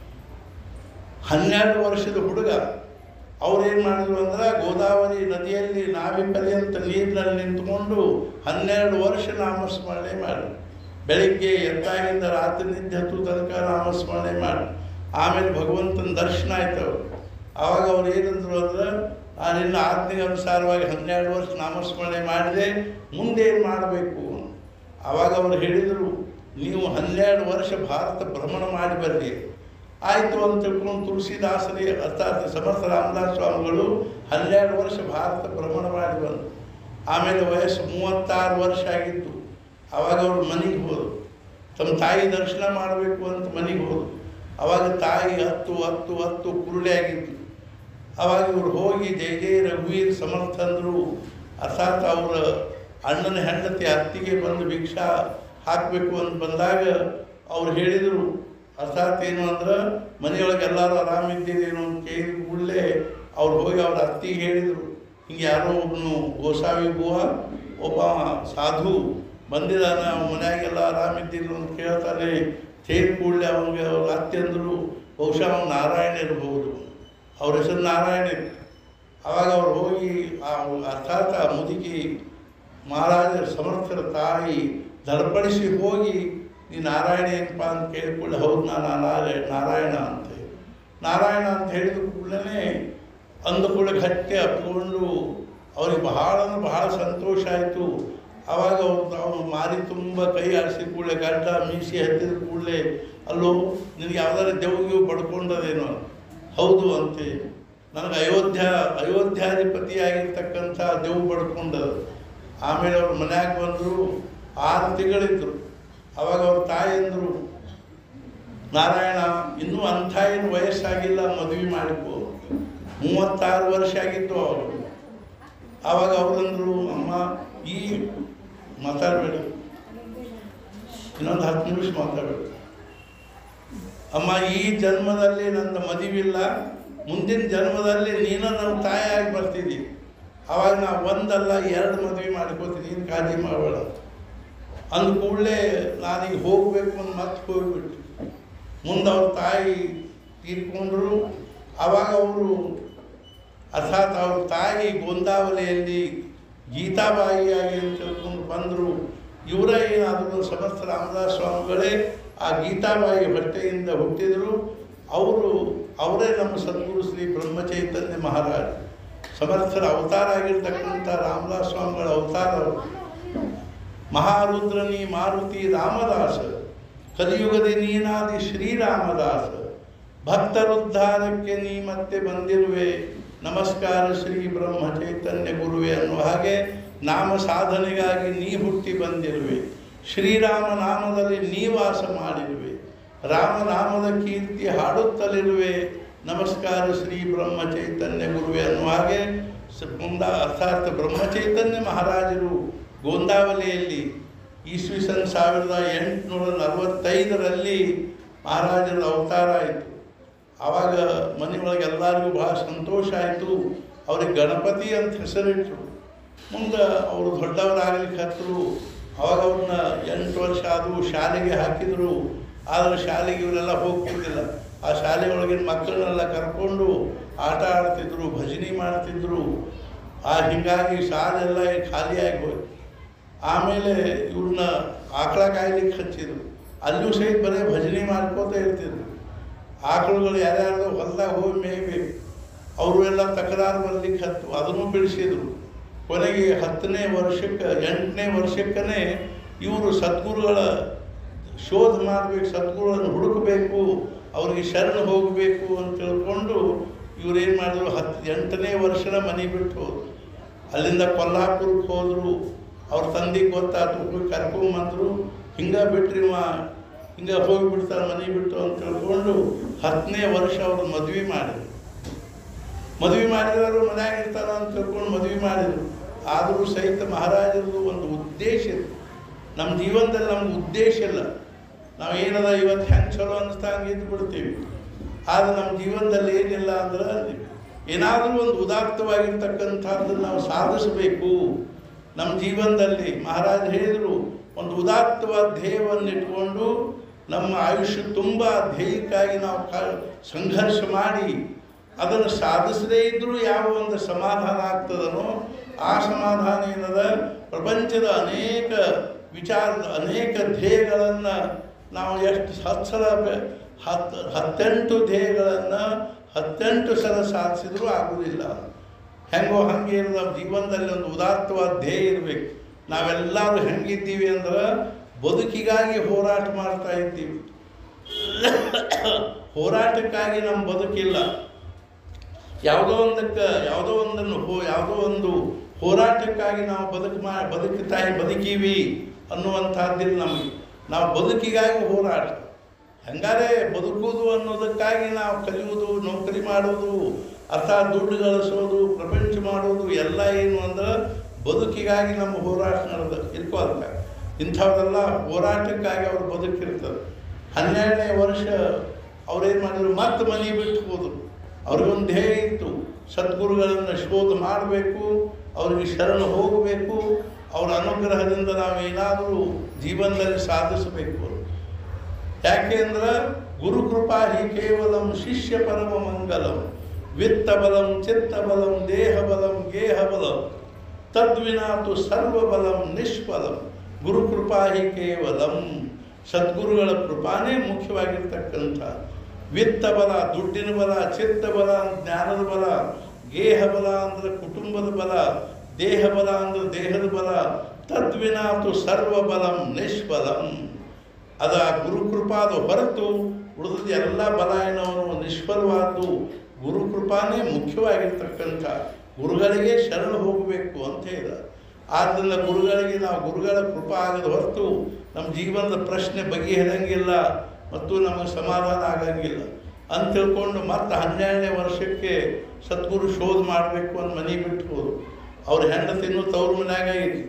ಹನ್ನೆರಡು ವರ್ಷದ ಹುಡುಗ ಅವ್ರೇನು ಮಾಡಿದ್ರು ಅಂದ್ರೆ ಗೋದಾವರಿ ನದಿಯಲ್ಲಿ ನಾಭಿ ಪರ್ಯಂತ ನೀರಿನಲ್ಲಿ ನಿಂತ್ಕೊಂಡು ಹನ್ನೆರಡು ವರ್ಷ ನಾಮಸ್ಮರಣೆ ಮಾಡಿ ಬೆಳಿಗ್ಗೆ ಎದ್ದಾಗಿಂದ ರಾತ್ರಿ ನಿದ್ದೆ ಹತ್ತು ತನಕ ನಾಮಸ್ಮರಣೆ ಮಾಡಿ ಆಮೇಲೆ ಭಗವಂತನ ದರ್ಶನ ಆಯ್ತು ಅವ್ರು ಆವಾಗ ಅವ್ರು ಏನಂದ್ರು ಅಂದ್ರೆ ನಾನು ಇನ್ನು ಆಜ್ಞೆಗೆ ಅನುಸಾರವಾಗಿ ಹನ್ನೆರಡು ವರ್ಷ ನಾಮಸ್ಮರಣೆ ಮಾಡಿದೆ ಮುಂದೆ ಏನು ಮಾಡಬೇಕು ಆವಾಗ ಅವರು ಹೇಳಿದರು ನೀವು ಹನ್ನೆರಡು ವರ್ಷ ಭಾರತ ಭ್ರಮಣ ಮಾಡಿ ಬರ್ರಿ ಆಯಿತು ಅಂತ ತಿಳ್ಕೊಂಡು ತುಳಸಿದಾಸರಿ ಅರ್ಥಾತ್ ಸಮರ್ಥ ರಾಮದಾಸ್ ಸ್ವಾಮಿಗಳು ಹನ್ನೆರಡು ವರ್ಷ ಭಾರತ ಭ್ರಮಣ ಮಾಡಿ ಬಂದರು ಆಮೇಲೆ ವಯಸ್ಸು ಮೂವತ್ತಾರು ವರ್ಷ ಆಗಿತ್ತು ಆವಾಗ ಅವರು ಮನೆಗೆ ಹೋದರು ತಮ್ಮ ತಾಯಿ ದರ್ಶನ ಮಾಡಬೇಕು ಅಂತ ಮನೆಗೆ ಹೋದರು ಆವಾಗ ತಾಯಿ ಹತ್ತು ಹತ್ತು ಹತ್ತು ಕುರುಳೆ ಆಗಿತ್ತು ಆವಾಗ ಇವ್ರು ಹೋಗಿ ಜಯ ಜಯ ರಘುವೀರ್ ಸಮರ್ಥಂದರು ಅರ್ಥಾತ್ ಅವರ ಅಣ್ಣನ ಹೆಂಡತಿ ಅತ್ತಿಗೆ ಬಂದು ಭಿಕ್ಷಾ ಹಾಕಬೇಕು ಅಂತ ಬಂದಾಗ ಅವ್ರು ಹೇಳಿದರು ಅರ್ಥಾತ್ ಏನು ಅಂದ್ರೆ ಮನೆಯೊಳಗೆ ಎಲ್ಲರೂ ಆರಾಮಿದ್ದೀರೇನೋ ಅಂತ ಕೇಳಿದ ಕೂಡಲೇ ಅವ್ರು ಹೋಗಿ ಅವ್ರ ಅತ್ತಿಗೆ ಹೇಳಿದರು ಹಿಂಗೆ ಯಾರೋ ಒಬ್ಬನು ಗೋಸಾವಿ ಬುವ ಒಬ್ಬ ಸಾಧು ಬಂದಿದ್ದಾನೆ ಅವ್ನ ಮನ್ಯಾಗೆಲ್ಲ ಆರಾಮಿದ್ದೀರಿ ಅಂತ ಕೇಳ್ತಾನೆ ಕೇಳಿದ ಕೂಡಲೇ ಅವನಿಗೆ ಅವ್ರ ಅತ್ತೆ ಅಂದರು ಬಹುಶಃ ಅವ್ನು ನಾರಾಯಣ ಇರಬಹುದು ಅವ್ರ ಹೆಸರು ನಾರಾಯಣ ಇತ್ತು ಆವಾಗ ಅವ್ರು ಹೋಗಿ ಆ ಅರ್ಥಾತ್ ಆ ಮುದುಕಿ ಮಹಾರಾಜರ ಸಮರ್ಥರ ತಾಯಿ ದರ್ಪಡಿಸಿ ಹೋಗಿ ನೀ ನಾರಾಯಣ ಏನಪ್ಪ ಅಂತ ಕೇಳಿಕೊಳ್ಳಿ ಹೌದು ನಾನು ನಾರಾಯಣ ನಾರಾಯಣ ಅಂತ ನಾರಾಯಣ ಅಂತ ಹೇಳಿದ ಕೂಡಲೇ ಅಂದ ಕೂಡ ಗಟ್ಟಿ ಹತ್ಕೊಂಡು ಅವ್ರಿಗೆ ಬಹಳ ಅಂದ್ರೆ ಬಹಳ ಸಂತೋಷ ಆಯಿತು ಆವಾಗ ಅವ್ರು ತಾವು ಮಾರಿ ತುಂಬ ಕೈ ಆಡಿಸಿದ ಕೂಡಲೇ ಗಡ್ಡ ಮೀಸಿ ಹತ್ತಿದ ಕೂಡಲೇ ಅಲ್ಲೋ ನಿನಗೆ ಯಾವ್ದಾರು ದೆವ್ಗಿವು ಬಡ್ಕೊಂಡದೇನೋ ಹೌದು ಅಂತೆ ನನಗೆ ಅಯೋಧ್ಯ ಅಯೋಧ್ಯಾಧಿಪತಿಯಾಗಿರ್ತಕ್ಕಂಥ ದೆವ್ವು ಬಡ್ಕೊಂಡದು ಆಮೇಲೆ ಅವ್ರ ಮನ್ಯಾಗ ಬಂದರು ಆರು ತಿಂಗಳಿದ್ರು ಅವಾಗ ಅವ್ರ ತಾಯಿ ಅಂದರು ನಾರಾಯಣ ಇನ್ನೂ ಅಂಥ ಏನು ವಯಸ್ಸಾಗಿಲ್ಲ ಮದುವೆ ಮಾಡಿಕೊ ಮೂವತ್ತಾರು ವರ್ಷ ಆಗಿತ್ತು ಅವರು ಆವಾಗ ಅವ್ರಂದ್ರು ಅಮ್ಮ ಈ ಮಾತಾಡಬೇಡ ಇನ್ನೊಂದು ಹತ್ತು ನಿಮಿಷ ಮಾತಾಡಬೇಡ ಅಮ್ಮ ಈ ಜನ್ಮದಲ್ಲಿ ನನ್ನ ಮದುವಿಲ್ಲ ಮುಂದಿನ ಜನ್ಮದಲ್ಲಿ ನೀನು ನನ್ನ ತಾಯಿಯಾಗಿ ಬರ್ತಿದ್ದಿ ಅವಾಗ ನಾ ಒಂದಲ್ಲ ಎರಡು ಮದುವೆ ಮಾಡ್ಕೋತೀನಿ ನೀನು ಕಾಳಜಿ ಮಾಡಬೇಡ ಅಂದ ಕೂಡಲೇ ನಾನೀಗ ಹೋಗಬೇಕು ಅಂತ ಮತ್ತೆ ಹೋಗ್ಬಿಟ್ಟು ಮುಂದೆ ಅವ್ರ ತಾಯಿ ತೀರ್ಕೊಂಡ್ರು ಆವಾಗ ಅವರು ಅರ್ಥಾತ್ ಅವ್ರ ತಾಯಿ ಗೋಂದಾವಲಿಯಲ್ಲಿ ಗೀತಾಬಾಯಿಯಾಗಿ ಅಂತ ತಿಳ್ಕೊಂಡು ಬಂದರು ಇವರೇ ಏನಾದರೂ ಸಮಸ್ತ ರಾಮದಾಸ್ ಸ್ವಾಮಿಗಳೇ ಆ ಗೀತಾಬಾಯಿ ಹೊಟ್ಟೆಯಿಂದ ಹುಟ್ಟಿದರು ಅವರು ಅವರೇ ನಮ್ಮ ಸದ್ಗುರು ಶ್ರೀ ಬ್ರಹ್ಮಚೈತನ್ಯ ಮಹಾರಾಜ ಸಮರ್ಥರ ಅವತಾರ ಆಗಿರ್ತಕ್ಕಂಥ ರಾಮದಾಸ್ ಸ್ವಾಮಿಗಳ ಅವತಾರ ಅವರು. ಮಹಾರುದ್ರನಿ ಮಾರುತಿ ರಾಮದಾಸ ಕಲಿಯುಗದಿ ನೀನಾದಿ ಶ್ರೀರಾಮದಾಸ ಭಕ್ತರುದ್ಧಾರಕ್ಕೆ ನೀ ಮತ್ತೆ ಬಂದಿರುವೆ ನಮಸ್ಕಾರ ಶ್ರೀ ಬ್ರಹ್ಮ ಚೈತನ್ಯ ಗುರುವೆ ಅನ್ನುವ ಹಾಗೆ ನಾಮ ಸಾಧನೆಗಾಗಿ ನೀ ಹುಟ್ಟಿ ಬಂದಿರುವೆ ಶ್ರೀರಾಮ ನಾಮದಲ್ಲಿ ನೀ ವಾಸ ಮಾಡಿರುವೆ ರಾಮನಾಮದ ಕೀರ್ತಿ ಹಾಡುತ್ತಲಿರುವೆ ನಮಸ್ಕಾರ ಶ್ರೀ ಬ್ರಹ್ಮ ಚೈತನ್ಯ ಗುರುವೆ ಅನ್ನುವ ಹಾಗೆ ಸ- ಮುಂದ ಅರ್ಥಾತ್ ಬ್ರಹ್ಮಚೈತನ್ಯ ಮಹಾರಾಜರು ಗೋಂದಾವಲಿಯಲ್ಲಿ ಈಸ್ವಿಸನ್ ಸಾವಿರದ ಎಂಟುನೂರ ನಲವತ್ತೈದರಲ್ಲಿ ಮಹಾರಾಜರ ಅವತಾರ ಆಯಿತು ಆವಾಗ ಮನೆಯೊಳಗೆ ಎಲ್ಲರಿಗೂ ಭಾಳ ಸಂತೋಷ ಆಯಿತು ಅವ್ರಿಗೆ ಗಣಪತಿ ಅಂತ ಹೆಸರಿಟ್ಟರು ಮುಂದೆ ಅವರು ದೊಡ್ಡವರಾಗಲಿಕ್ಕೆ ಹತ್ತರು ಅವಾಗ ಅವ್ರನ್ನ ಎಂಟು ವರ್ಷ ಆದವು ಶಾಲೆಗೆ ಹಾಕಿದರು ಆದರೆ ಶಾಲೆಗೆ ಇವರೆಲ್ಲ ಹೋಗ್ತಿದ್ದಿಲ್ಲ ಆ ಶಾಲೆ ಒಳಗಿನ ಮಕ್ಕಳನ್ನೆಲ್ಲ ಕರ್ಕೊಂಡು ಆಟ ಆಡ್ತಿದ್ರು ಭಜನೆ ಮಾಡ್ತಿದ್ರು ಆ ಹೀಗಾಗಿ ಶಾಲೆಲ್ಲ ಖಾಲಿಯಾಗಿ ಹೋಯ್ತು ಆಮೇಲೆ ಇವ್ರನ್ನ ಆಕಳ ಕಾಯ್ಲಿಕ್ಕೆ ಹಚ್ಚಿದ್ರು ಅಲ್ಲೂ ಸಹಿತ ಬರೀ ಭಜನೆ ಮಾಡ್ಕೋತ ಇರ್ತಿದ್ರು ಆಕಳುಗಳು ಯಾರ್ಯಾರ್ದು ಹೊಲ್ದಾಗ ಹೋಗಿ ಮೇಯ್ಬೇಕು ಅವರು ಎಲ್ಲ ತಕರಾರು ಬರ್ಲಿಕ್ಕೆ ಹತ್ತು ಅದನ್ನು ಬಿಡಿಸಿದ್ರು ಕೊನೆಗೆ ಹತ್ತನೇ ವರ್ಷಕ್ಕೆ ಎಂಟನೇ ವರ್ಷಕ್ಕನೇ ಇವರು ಸದ್ಗುರುಗಳ ಶೋಧ ಮಾಡಬೇಕು ಸದ್ಗುರುಗಳನ್ನು ಹುಡುಕಬೇಕು ಅವ್ರಿಗೆ ಶರಣ ಹೋಗಬೇಕು ಅಂತ ತಿಳ್ಕೊಂಡು ಇವ್ರು ಏನು ಮಾಡಿದ್ರು ಹತ್ತು ಎಂಟನೇ ವರ್ಷದ ಮನೆ ಬಿಟ್ಟು ಹೋದ್ರು ಅಲ್ಲಿಂದ ಕೊಲ್ಲಾಪುರಕ್ಕೆ ಹೋದರು ಅವ್ರ ತಂದೆಗೆ ಗೊತ್ತಾಯ್ತು ಹೋಗಿ ಕರ್ಕೊಂಬಂದರು ಹಿಂಗೆ ಬಿಟ್ರಿ ಇವ ಹಿಂಗೆ ಹೋಗಿಬಿಡ್ತಾರೆ ಮನೆ ಬಿಟ್ಟು ಅಂತ ತಿಳ್ಕೊಂಡು ಹತ್ತನೇ ವರ್ಷ ಅವ್ರು ಮದುವೆ ಮಾಡಿದ್ರು ಮದುವೆ ಮಾಡಿದವರು ಮನ್ಯಾಗ ಇರ್ತಾರ ಅಂತ ತಿಳ್ಕೊಂಡು ಮದುವೆ ಮಾಡಿದ್ರು ಆದರೂ ಸಹಿತ ಮಹಾರಾಜರದು ಒಂದು ಉದ್ದೇಶ ಇತ್ತು ನಮ್ಮ ಜೀವನದಲ್ಲಿ ನಮ್ಗೆ ಉದ್ದೇಶ ಇಲ್ಲ ನಾವು ಏನದ ಇವತ್ತು ಹೆಂಗೆ ಚಲೋ ಅನಿಸ್ತಾ ಹಂಗೆ ಇದ್ದು ಬಿಡ್ತೀವಿ ಆದರೆ ನಮ್ಮ ಜೀವನದಲ್ಲಿ ಏನಿಲ್ಲ ಅಂದ್ರೆ ಏನಾದರೂ ಒಂದು ಉದಾತ್ತವಾಗಿರ್ತಕ್ಕಂಥದ್ದನ್ನು ನಾವು ಸಾಧಿಸಬೇಕು ನಮ್ಮ ಜೀವನದಲ್ಲಿ ಮಹಾರಾಜ ಹೇಳಿದರು ಒಂದು ಉದಾತ್ತವಾದ ಧ್ಯೇಯವನ್ನು ಇಟ್ಕೊಂಡು ನಮ್ಮ ಆಯುಷ್ಯ ತುಂಬ ಧ್ಯೇಯಕ್ಕಾಗಿ ನಾವು ಕ ಸಂಘರ್ಷ ಮಾಡಿ ಅದನ್ನು ಸಾಧಿಸದೇ ಇದ್ದರೂ ಯಾವ ಒಂದು ಸಮಾಧಾನ ಆಗ್ತದನೋ ಆ ಸಮಾಧಾನ ಏನದ ಪ್ರಪಂಚದ ಅನೇಕ ವಿಚಾರದ ಅನೇಕ ಧ್ಯೇಯಗಳನ್ನು ನಾವು ಎಷ್ಟು ಹತ್ತು ಸಲ ಬೆ- ಹತ್ತು ಹತ್ತೆಂಟು ಧ್ಯೇಯಗಳನ್ನು ಹತ್ತೆಂಟು ಸಲ ಸಾಧಿಸಿದ್ರೂ ಆಗುವುದಿಲ್ಲ ಹೆಂಗೋ ಹಂಗೆ ಇರೋ ನಮ್ಮ ಜೀವನದಲ್ಲಿ ಒಂದು ಉದಾತ್ತವಾದ ಧ್ಯೇಯ ಇರಬೇಕು ನಾವೆಲ್ಲರೂ ಹೆಂಗಿದ್ದೀವಿ ಅಂದ್ರೆ ಬದುಕಿಗಾಗಿ ಹೋರಾಟ ಮಾಡ್ತಾ ಇದ್ದೀವಿ ಹೋರಾಟಕ್ಕಾಗಿ ನಮ್ಮ ಬದುಕಿಲ್ಲ ಯಾವುದೋ ಒಂದಕ್ಕೆ ಯಾವುದೋ ಒಂದನ್ನು ಹೋ ಯಾವುದೋ ಒಂದು ಹೋರಾಟಕ್ಕಾಗಿ ನಾವು ಬದುಕು ಮಾ ಬದುಕುತ್ತಾ ಬದುಕೀವಿ ಅನ್ನುವಂಥದ್ದಿಲ್ಲ ನಮಗೆ ನಾವು ಬದುಕಿಗಾಗಿ ಹೋರಾಟ ಹಂಗಾರೆ ಬದುಕುವುದು ಅನ್ನೋದಕ್ಕಾಗಿ ನಾವು ಕಲಿಯುವುದು ನೌಕರಿ ಮಾಡೋದು ಅರ್ಥಾತ್ ದುಡ್ಡು ಗಳಿಸೋದು ಪ್ರಪಂಚ ಮಾಡೋದು ಎಲ್ಲ ಏನು ಅಂದ್ರೆ ಬದುಕಿಗಾಗಿ ನಮ್ಮ ಹೋರಾಟ ನಡೆದ ಇರ್ಕೋಲ್ಲ ಇಂಥವೆಲ್ಲ ಹೋರಾಟಕ್ಕಾಗಿ ಅವ್ರ ಬದುಕಿರ್ತದೆ ಹನ್ನೆರಡನೇ ವರ್ಷ ಅವ್ರೇನು ಮಾಡಿದ್ರು ಮತ್ತೆ ಮನೆ ಬಿಟ್ಟು ಹೋದರು ಅವ್ರಿಗೊಂದು ಧ್ಯೇಯ ಇತ್ತು ಸದ್ಗುರುಗಳನ್ನು ಶೋಧ ಮಾಡಬೇಕು ಅವರಿಗೆ ಶರಣ ಹೋಗಬೇಕು ಅವರ ಅನುಗ್ರಹದಿಂದ ನಾವು ಏನಾದರೂ ಜೀವನದಲ್ಲಿ ಸಾಧಿಸಬೇಕು ಯಾಕೆ ಅಂದ್ರೆ ಗುರುಕೃಪಾ ಹಿ ಕೇವಲಂ ಶಿಷ್ಯ ಪರಮ ಮಂಗಲಂ ವಿತ್ತ ಬಲಂ ಚಿತ್ತ ಬಲಂ ದೇಹ ಬಲಂ ಗೇಹ ಬಲಂ ತದ್ವಿನಾತು ಸರ್ವಬಲಂ ನಿಷ್ಫಲಂ ಗುರುಕೃಪಾ ಹಿ ಕೇವಲಂ ಸದ್ಗುರುಗಳ ಕೃಪಾನೇ ಮುಖ್ಯವಾಗಿರ್ತಕ್ಕಂಥ ವಿತ್ತ ಬಲ ದುಡ್ಡಿನ ಬಲ ಚಿತ್ತ ಬಲ ಜ್ಞಾನದ ಬಲ ಗೇಹ ಬಲ ಅಂದ್ರೆ ಕುಟುಂಬದ ಬಲ ದೇಹ ಬಲ ಅಂದ್ರೆ ದೇಹದ ಬಲ ತದ್ವಿನಾತು ಸರ್ವಬಲಂ ನಿಷ್ಫಲಂ ಅದು ಆ ಗುರುಕೃಪಾದ ಹೊರತು ಉಳಿದದ್ದು ಎಲ್ಲ ಬಲ ಏನವನು ನಿಷ್ಫಲವಾದ್ದು ಗುರುಕೃಪಾನೇ ಮುಖ್ಯವಾಗಿರ್ತಕ್ಕಂಥ ಗುರುಗಳಿಗೆ ಶರಣ ಹೋಗಬೇಕು ಅಂತ ಹೇಳ ಆದ್ದರಿಂದ ಗುರುಗಳಿಗೆ ನಾವು ಗುರುಗಳ ಕೃಪಾ ಆಗದ ಹೊರತು ನಮ್ಮ ಜೀವನದ ಪ್ರಶ್ನೆ ಬಗೆಹರಂಗಿಲ್ಲ ಮತ್ತು ನಮಗೆ ಸಮಾಧಾನ ಆಗಂಗಿಲ್ಲ ಅಂತ ತಿಳ್ಕೊಂಡು ಮತ್ತೆ ಹನ್ನೆರಡನೇ ವರ್ಷಕ್ಕೆ ಸದ್ಗುರು ಶೋಧ ಮಾಡಬೇಕು ಅಂತ ಮನೆ ಬಿಟ್ಟು ಹೋದ್ರು ಅವ್ರ ಹೆಂಡತಿನೂ ತವ್ರ ಮನ್ಯಾಗ ಇದ್ವಿ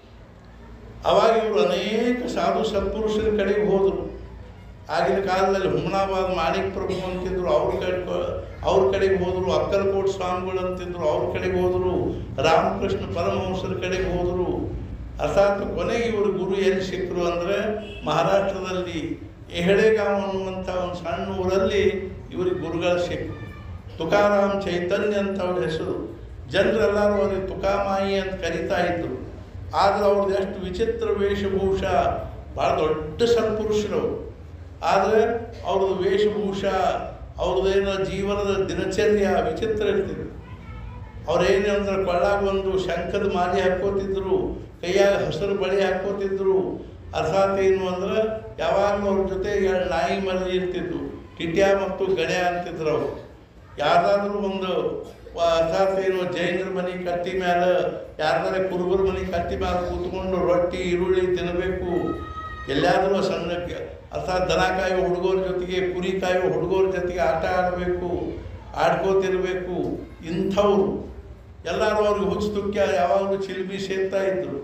ಅವಾಗ ಇವರು ಅನೇಕ ಸಾಧು ಸತ್ಪುರುಷರ ಕಡೆಗೆ ಹೋದರು ಆಗಿನ ಕಾಲದಲ್ಲಿ ಹುಮನಾಬಾದ್ ಮಾಣಿಕ್ ಪ್ರಭು ಅಂತಿದ್ರು ಅವ್ರ ಕಡೆ ಅವ್ರ ಕಡೆಗೆ ಹೋದರು ಅಕ್ಕಲಕೋಟ್ ಸ್ವಾಮಿಗಳು ಅಂತಿದ್ರು ಅವ್ರ ಕಡೆಗೆ ಹೋದರು ರಾಮಕೃಷ್ಣ ಪರಮಹಂಸರ ಕಡೆಗೆ ಹೋದರು ಅರ್ಥಾತ್ ಕೊನೆಗೆ ಇವರು ಗುರು ಎಲ್ಲಿ ಸಿಕ್ಕರು ಅಂದರೆ ಮಹಾರಾಷ್ಟ್ರದಲ್ಲಿ ಎಹಳೆಗಾಂವ್ ಅನ್ನುವಂಥ ಒಂದು ಸಣ್ಣ ಊರಲ್ಲಿ ಇವರಿಗೆ ಗುರುಗಳು ಸಿಕ್ಕರು ತುಕಾರಾಮ್ ಚೈತನ್ಯ ಅಂತ ಅವ್ರ ಹೆಸರು ಜನರೆಲ್ಲರೂ ಅವ್ರಿಗೆ ತುಕಾಮಾಯಿ ಅಂತ ಕರಿತಾ ಇದ್ರು ಆದ್ರೆ ಅವ್ರದ್ದು ಎಷ್ಟು ವಿಚಿತ್ರ ವೇಷಭೂಷ ಭಾಳ ದೊಡ್ಡ ಸತ್ಪುರುಷರು ಅವರು ಆದರೆ ಅವ್ರದ್ದು ವೇಷಭೂಷ ಅವ್ರದ್ದೇನೋ ಜೀವನದ ದಿನಚರ್ಯ ವಿಚಿತ್ರ ಇರ್ತಿದ್ರು ಅವ್ರೇನು ಅಂದ್ರೆ ಕೊಳ್ಳಾಗ ಒಂದು ಶಂಖದ ಮಾಲೆ ಹಾಕ್ಕೋತಿದ್ರು ಕೈಯಾಗ ಹಸಿರು ಬಳಿ ಹಾಕ್ಕೋತಿದ್ರು ಅರ್ಥಾತ್ ಏನು ಅಂದ್ರೆ ಯಾವಾಗಲೂ ಅವ್ರ ಜೊತೆ ಎರಡು ನಾಯಿ ಮರಿ ಇರ್ತಿದ್ವು ಟಿಟ್ಯ ಮತ್ತು ಗಡ್ಯ ಅಂತಿದ್ರು ಅವರು ಯಾರಾದರೂ ಒಂದು ವ- ಅರ್ಥಾತ್ ಏನು ಜೈನರ ಮನೆ ಕಟ್ಟಿ ಮ್ಯಾಲೆ ಯಾರ್ದಾರ ಕುರುಬರ ಮನೆ ಕಟ್ಟಿ ಮ್ಯಾಲೆ ಕೂತ್ಕೊಂಡು ರೊಟ್ಟಿ ಈರುಳ್ಳಿ ತಿನ್ನಬೇಕು ಎಲ್ಲಾದರೂ ಸಣ್ಣಕ್ಕೆ ಅರ್ಥಾತ್ ದನ ಕಾಯೋ ಹುಡುಗರ ಜೊತೆಗೆ ಕುರಿ ಕಾಯೋ ಹುಡುಗರ ಜೊತೆಗೆ ಆಟ ಆಡಬೇಕು ಆಡ್ಕೋತಿರ್ಬೇಕು ಇಂಥವ್ರು ಎಲ್ಲರೂ ಅವ್ರಿಗೆ ಹುಚ್ಚು ತುಕ್ಯ ಯಾವಾಗಲೂ ಚಿಲ್ಬಿ ಸೇರ್ತಾ ಇದ್ರು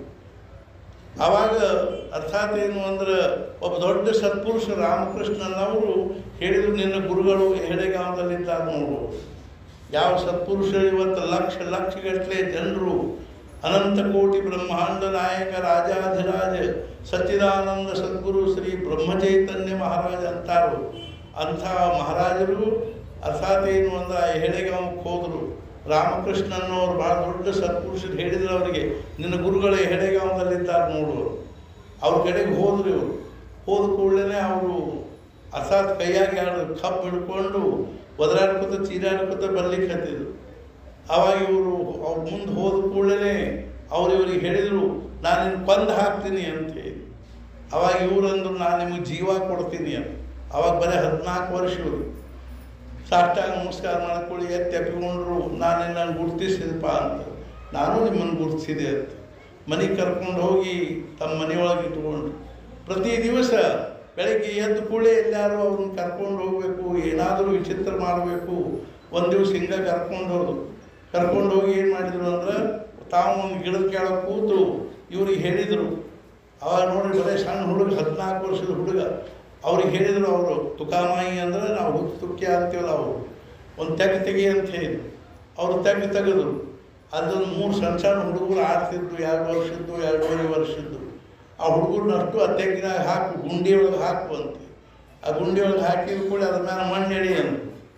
ಆವಾಗ ಅರ್ಥಾತ್ ಏನು ಅಂದ್ರೆ ಒಬ್ಬ ದೊಡ್ಡ ಸತ್ಪುರುಷ ರಾಮಕೃಷ್ಣನವರು ಹೇಳಿದ್ರು ನಿನ್ನ ಗುರುಗಳು ಹೆಡೆಗಾಂವದಲ್ಲಿದ್ದಾರೆ ನೋಡು ಯಾವ ಸತ್ಪುರುಷರು ಇವತ್ತು ಲಕ್ಷ ಲಕ್ಷಗಟ್ಟಲೆ ಜನರು ಅನಂತ ಕೋಟಿ ಬ್ರಹ್ಮಾಂಡ ನಾಯಕ ರಾಜಾಧಿರಾಜ ಸಚ್ಚಿದಾನಂದ ಸದ್ಗುರು ಶ್ರೀ ಬ್ರಹ್ಮಚೈತನ್ಯ ಮಹಾರಾಜ ಅಂತಾರು ಅಂಥ ಮಹಾರಾಜರು ಅರ್ಥಾತ್ ಏನು ಅಂದ್ರೆ ಹೆಡೆಗಾಂವಕ್ಕೆ ಹೋದರು ರಾಮಕೃಷ್ಣನವರು ಭಾಳ ದೊಡ್ಡ ಸತ್ಪುರುಷರು ಹೇಳಿದ್ರು ಅವರಿಗೆ ನಿನ್ನ ಗುರುಗಳೇ ಹೆಡೆಗಾಂವದಲ್ಲಿದ್ದಾರೆ ನೋಡು ಅವ್ರ ಕಡೆಗೆ ಹೋದ್ರು ಇವರು ಹೋದ ಕೂಡಲೇ ಅವರು ಅರ್ಥಾತ್ ಕೈಯಾಗಿ ಎರಡು ಕಪ್ ಹಿಡ್ಕೊಂಡು ಒದರಾಡ್ಕೊತ ಚೀರಾಡ್ಕೊತ ಬರ್ಲಿಕ್ಕೆ ಹತ್ತಿದ್ರು ಆವಾಗ ಇವರು ಅವ್ರ ಮುಂದೆ ಹೋದ ಕೂಡಲೇ ಅವ್ರು ಇವ್ರಿಗೆ ಹೇಳಿದರು ನಾನು ನಿನ್ನ ಕೊಂದು ಹಾಕ್ತೀನಿ ಅಂತ ಹೇಳಿ ಅವಾಗ ಇವ್ರು ಅಂದ್ರು ನಾನು ನಿಮಗೆ ಜೀವ ಕೊಡ್ತೀನಿ ಅಂತ ಅವಾಗ ಬರೀ ಹದಿನಾಲ್ಕು ವರ್ಷ ಇವರು ಸಾಷ್ಟಾಂಗ ನಮಸ್ಕಾರ ಮಾಡ್ಕೊಳ್ಳಿ ಎತ್ತಿ ಅಪ್ಪಿಕೊಂಡ್ರು ನಾನು ನಿನ್ನನ್ನು ಗುರುತಿಸಿದಪ್ಪ ಅಂತ ನಾನು ನಿಮ್ಮನ್ನು ಗುರುತಿಸಿದೆ ಅಂತ ಮನೆಗೆ ಕರ್ಕೊಂಡು ಹೋಗಿ ತಮ್ಮ ಮನೆಯೊಳಗೆ ಇಟ್ಕೊಂಡ್ರು ಪ್ರತಿ ದಿವಸ ಬೆಳಗ್ಗೆ ಎದ್ದು ಕೂಡಲೇ ಎಲ್ಲಾರು ಅವ್ರನ್ನ ಕರ್ಕೊಂಡು ಹೋಗಬೇಕು ಏನಾದರೂ ವಿಚಿತ್ರ ಮಾಡಬೇಕು ಒಂದು ದಿವಸ ಹಿಂಗೆ ಕರ್ಕೊಂಡು ಹೋದ್ರು ಕರ್ಕೊಂಡು ಹೋಗಿ ಏನು ಮಾಡಿದ್ರು ಅಂದ್ರೆ ತಾವು ಒಂದು ಗಿಡದ ಕೆಳಗೆ ಕೂತು ಇವ್ರಿಗೆ ಹೇಳಿದರು ಅವಾಗ ನೋಡಿ ಬರೀ ಸಣ್ಣ ಹುಡುಗ ಹದಿನಾಲ್ಕು ವರ್ಷದ ಹುಡುಗ ಅವ್ರಿಗೆ ಹೇಳಿದರು ಅವರು ತುಕಾಮಾಯಿ ಅಂದ್ರೆ ನಾವು ಹುಟ್ಟು ತುಕ್ಯ ಅಂತೀವಲ್ಲ ಅವರು ಒಂದು ತೆಗ್ ತೆಗಿ ಅಂತ ಹೇಳಿದ್ರು ಅವರು ತೆಗ್ ತೆಗೆದ್ರು ಅದನ್ನು ಮೂರು ಸಣ್ಣ ಸಣ್ಣ ಹುಡುಗರು ಆಡ್ತಿದ್ದು ಎರಡು ವರ್ಷದ್ದು ಎರಡೂವರೆ ವರ್ಷದ್ದು ಆ ಹುಡುಗರನ್ನಷ್ಟು ಆ ತೆಗ್ಗಿನಾಗ ಹಾಕು ಗುಂಡಿ ಒಳಗೆ ಹಾಕು ಅಂತ ಆ ಗುಂಡಿ ಒಳಗೆ ಹಾಕಿದ ಕೂಡ ಅದ್ರ ಮೇಲೆ ಮಣ್ಣು ಎಡಿ ಅಂತ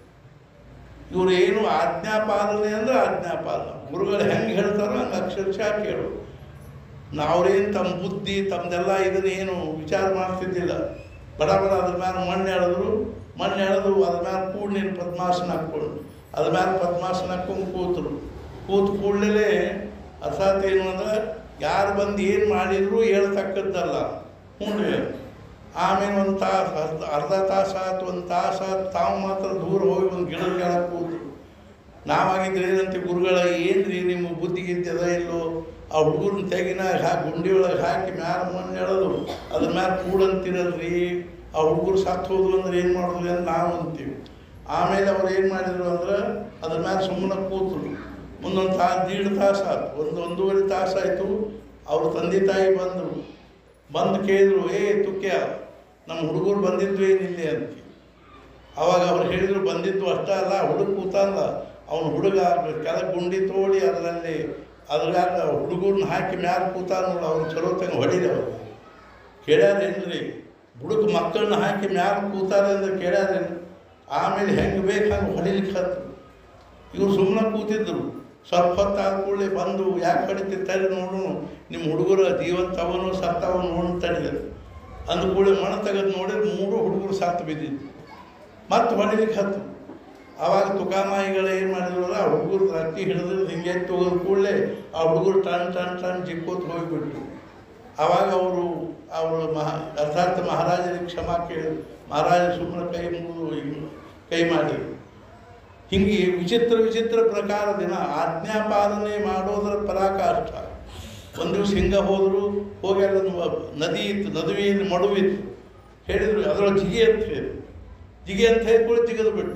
ಇವರು ಏನು ಆಜ್ಞಾಪಾಲನೆ ಅಂದ್ರೆ ಆಜ್ಞಾಪಾಲನೆ ಗುರುಗಳು ಹೆಂಗೆ ಹೇಳ್ತಾರೋ ಹಂಗೆ ಅಕ್ಷರಶಃ ಕೇಳು ನಾವ್ರೇನು ತಮ್ಮ ಬುದ್ಧಿ ತಮ್ಮದೆಲ್ಲ ಇದನ್ನೇನು ವಿಚಾರ ಮಾಡ್ತಿದ್ದಿಲ್ಲ ಬಡ ಬಡ ಅದ್ರ ಮೇಲೆ ಮಣ್ಣು ಎಳೆದ್ರು ಮಣ್ಣು ಎಳೆದು ಅದ್ರ ಮೇಲೆ ಕೂಡ ನೀನು ಪದ್ಮಾಸನ ಹಾಕ್ಕೊಂಡು ಅದ್ರ ಮೇಲೆ ಪದ್ಮಾಸನ ಹಾಕ್ಕೊಂಡು ಕೂತರು ಕೂತು ಕೂಡಲೇ ಅರ್ಥಾತ್ ಏನು ಅಂದ್ರೆ ಯಾರು ಬಂದು ಏನು ಮಾಡಿದ್ರು ಹೇಳ್ತಕ್ಕದ್ದಲ್ಲ ಹ್ಞೂ ಆಮೇಲೆ ಒಂದು ತಾಸು ಅರ್ಧ ಅರ್ಧ ತಾಸು ಆಯ್ತು ಒಂದು ತಾಸು ಆಯ್ತು ತಾವು ಮಾತ್ರ ದೂರ ಹೋಗಿ ಒಂದು ಗಿಡದ ಕೆಳಗೆ ಕೂತು ನಾವಾಗಿದ್ರೆ ಏನಂತೆ ಗುರುಗಳ ಏನ್ರಿ ನಿಮ್ಮ ಬುದ್ಧಿ ಗಿದ್ದದ ಇಲ್ಲೋ ಆ ಹುಡುಗರನ್ನ ತೆಗಿನ ಹಾಕಿ ಗುಂಡಿ ಒಳಗೆ ಹಾಕಿ ಮ್ಯಾಲ ಮಣ್ಣು ಎಳೆದು ಅದ್ರ ಮ್ಯಾಲ ಕೂಡಂತಿರಲ್ರಿ ಆ ಹುಡುಗರು ಸತ್ತು ಹೋದ್ರು ಅಂದ್ರೆ ಏನು ಮಾಡಿದ್ವಿ ಅಂತ ನಾವು ಅಂತೀವಿ ಆಮೇಲೆ ಅವ್ರು ಏನು ಮಾಡಿದ್ರು ಅಂದ್ರೆ ಅದ್ರ ಮ್ಯಾಲ ಸುಮ್ಮನೆ ಕೂತರು ಮುಂದೊಂದು ತಾಸು ದೀಡ್ ತಾಸು ಆಯ್ತು ಒಂದು ಒಂದೂವರೆ ತಾಸು ಆಯಿತು ಅವ್ರ ತಂದೆ ತಾಯಿ ಬಂದರು ಬಂದು ಕೇಳಿದ್ರು ಏ ತುಕ್ಯ ನಮ್ಮ ಹುಡುಗರು ಬಂದಿದ್ವು ಏನಿಲ್ಲ ಅಂತ ಅವಾಗ ಅವ್ರು ಹೇಳಿದ್ರು ಬಂದಿದ್ದು ಅಷ್ಟೇ ಅಲ್ಲ ಹುಡುಗ ಕೂತಲ್ಲ ಅವನು ಹುಡುಗ ಕೆಳಗೆ ಗುಂಡಿ ತೋಡಿ ಅದರಲ್ಲಿ ಅದ್ರಾಗ ಹುಡುಗರನ್ನ ಹಾಕಿ ಮ್ಯಾಲ ಕೂತ ನೋಡಿ ಅವ್ರು ಚಲೋ ತಂಗ ಹೊಡಿದವ್ರು ಕೇಳ್ಯಾರೇನ್ರಿ ಹುಡುಗ ಮಕ್ಕಳನ್ನ ಹಾಕಿ ಮ್ಯಾಲ ಕೂತಾರೆ ಅಂದ್ರೆ ಕೇಳ್ಯಾರೇನು ಆಮೇಲೆ ಹೆಂಗೆ ಬೇಕು ಹಂಗೆ ಹೊಡಿಲಿಕ್ಕೆ ಹತ್ತು ಇವ್ರು ಸುಮ್ಮನೆ ಕೂತಿದ್ರು ಸ್ವಲ್ಪ ಹೊತ್ತು ಆದ ಕೂಡಲೇ ಬಂದು ಯಾಕೆ ಹೊಡಿತಿರ್ತಾರೆ ನೋಡು ನಿಮ್ಮ ಹುಡುಗರ ಜೀವಂತವನು ಸತ್ತವನು ನೋಡು ತಡಿದ್ರು ಅಂದ ಕೂಡಲೇ ಮಣ ತೆಗೆದು ನೋಡಿದ್ರೆ ಮೂರು ಹುಡುಗರು ಸತ್ತು ಬಿದ್ದಿದ್ದು ಮತ್ತೆ ಹೊಡಿಲಿಕ್ಕೆ ಹತ್ತು ಆವಾಗ ತುಕಾಮಾಯಿಗಳು ಏನು ಮಾಡಿದ್ರಲ್ಲ ಆ ಹುಡುಗರು ರಟ್ಟಿ ಹಿಡಿದು ಹಿಂಗೆ ತೆಗೆದು ಕೂಡಲೇ ಆ ಹುಡುಗರು ಟನ್ ಟನ್ ಟನ್ ಜಿಕ್ಕೋತ್ ಹೋಗಿಬಿಟ್ರು ಆವಾಗ ಅವರು ಅವರು ಮಹಾ ಅರ್ಥಾತ್ ಮಹಾರಾಜರಿಗೆ ಕ್ಷಮಾ ಕೇಳಿದ್ರು ಮಹಾರಾಜ ಸುಮ್ಮನೆ ಕೈ ಮುಗಿದು ಹಿಂಗೆ ಕೈ ಮಾಡಿದರು ಹಿಂಗೆ ವಿಚಿತ್ರ ವಿಚಿತ್ರ ಪ್ರಕಾರದಿನ ಆಜ್ಞಾ ಪಾಲನೆ ಮಾಡೋದರ ಪರಾಕಾಷ್ಠ ಒಂದು ದಿವಸ ಹಿಂಗೆ ಹೋದರು ಹೋಗಿ ಅಲ್ಲೊಂದು ನದಿ ಇತ್ತು ನದುವೆ ಮಡುವಿತ್ತು ಹೇಳಿದರು ಅದರೊಳಗೆ ಜಿಗೆ ಅಂತ ಹೇಳಿ ಜಿಗೆ ಅಂತ ಹೇಳ್ಕೊಂಡು ಜಿಗಿದು ಬಿಟ್ರು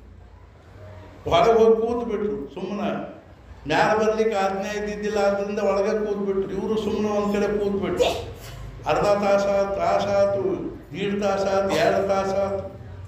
ಒಳಗೆ ಹೋಗಿ ಕೂತು ಬಿಟ್ರು ಸುಮ್ಮನೆ ಮ್ಯಾಲ ಬರ್ಲಿಕ್ಕೆ ಆಜ್ಞೆ ಇದ್ದಿದ್ದಿಲ್ಲ ಆದ್ದರಿಂದ ಒಳಗೆ ಕೂತ್ ಬಿಟ್ರು ಇವರು ಸುಮ್ಮನೆ ಒಂದು ಕಡೆ ಕೂತ್ ಬಿಟ್ರು ಅರ್ಧ ತಾಸಾತು ತಾಸಾತು ದೀಡ್ ತಾಸಾತು ಎರಡು ತಾಸಾತು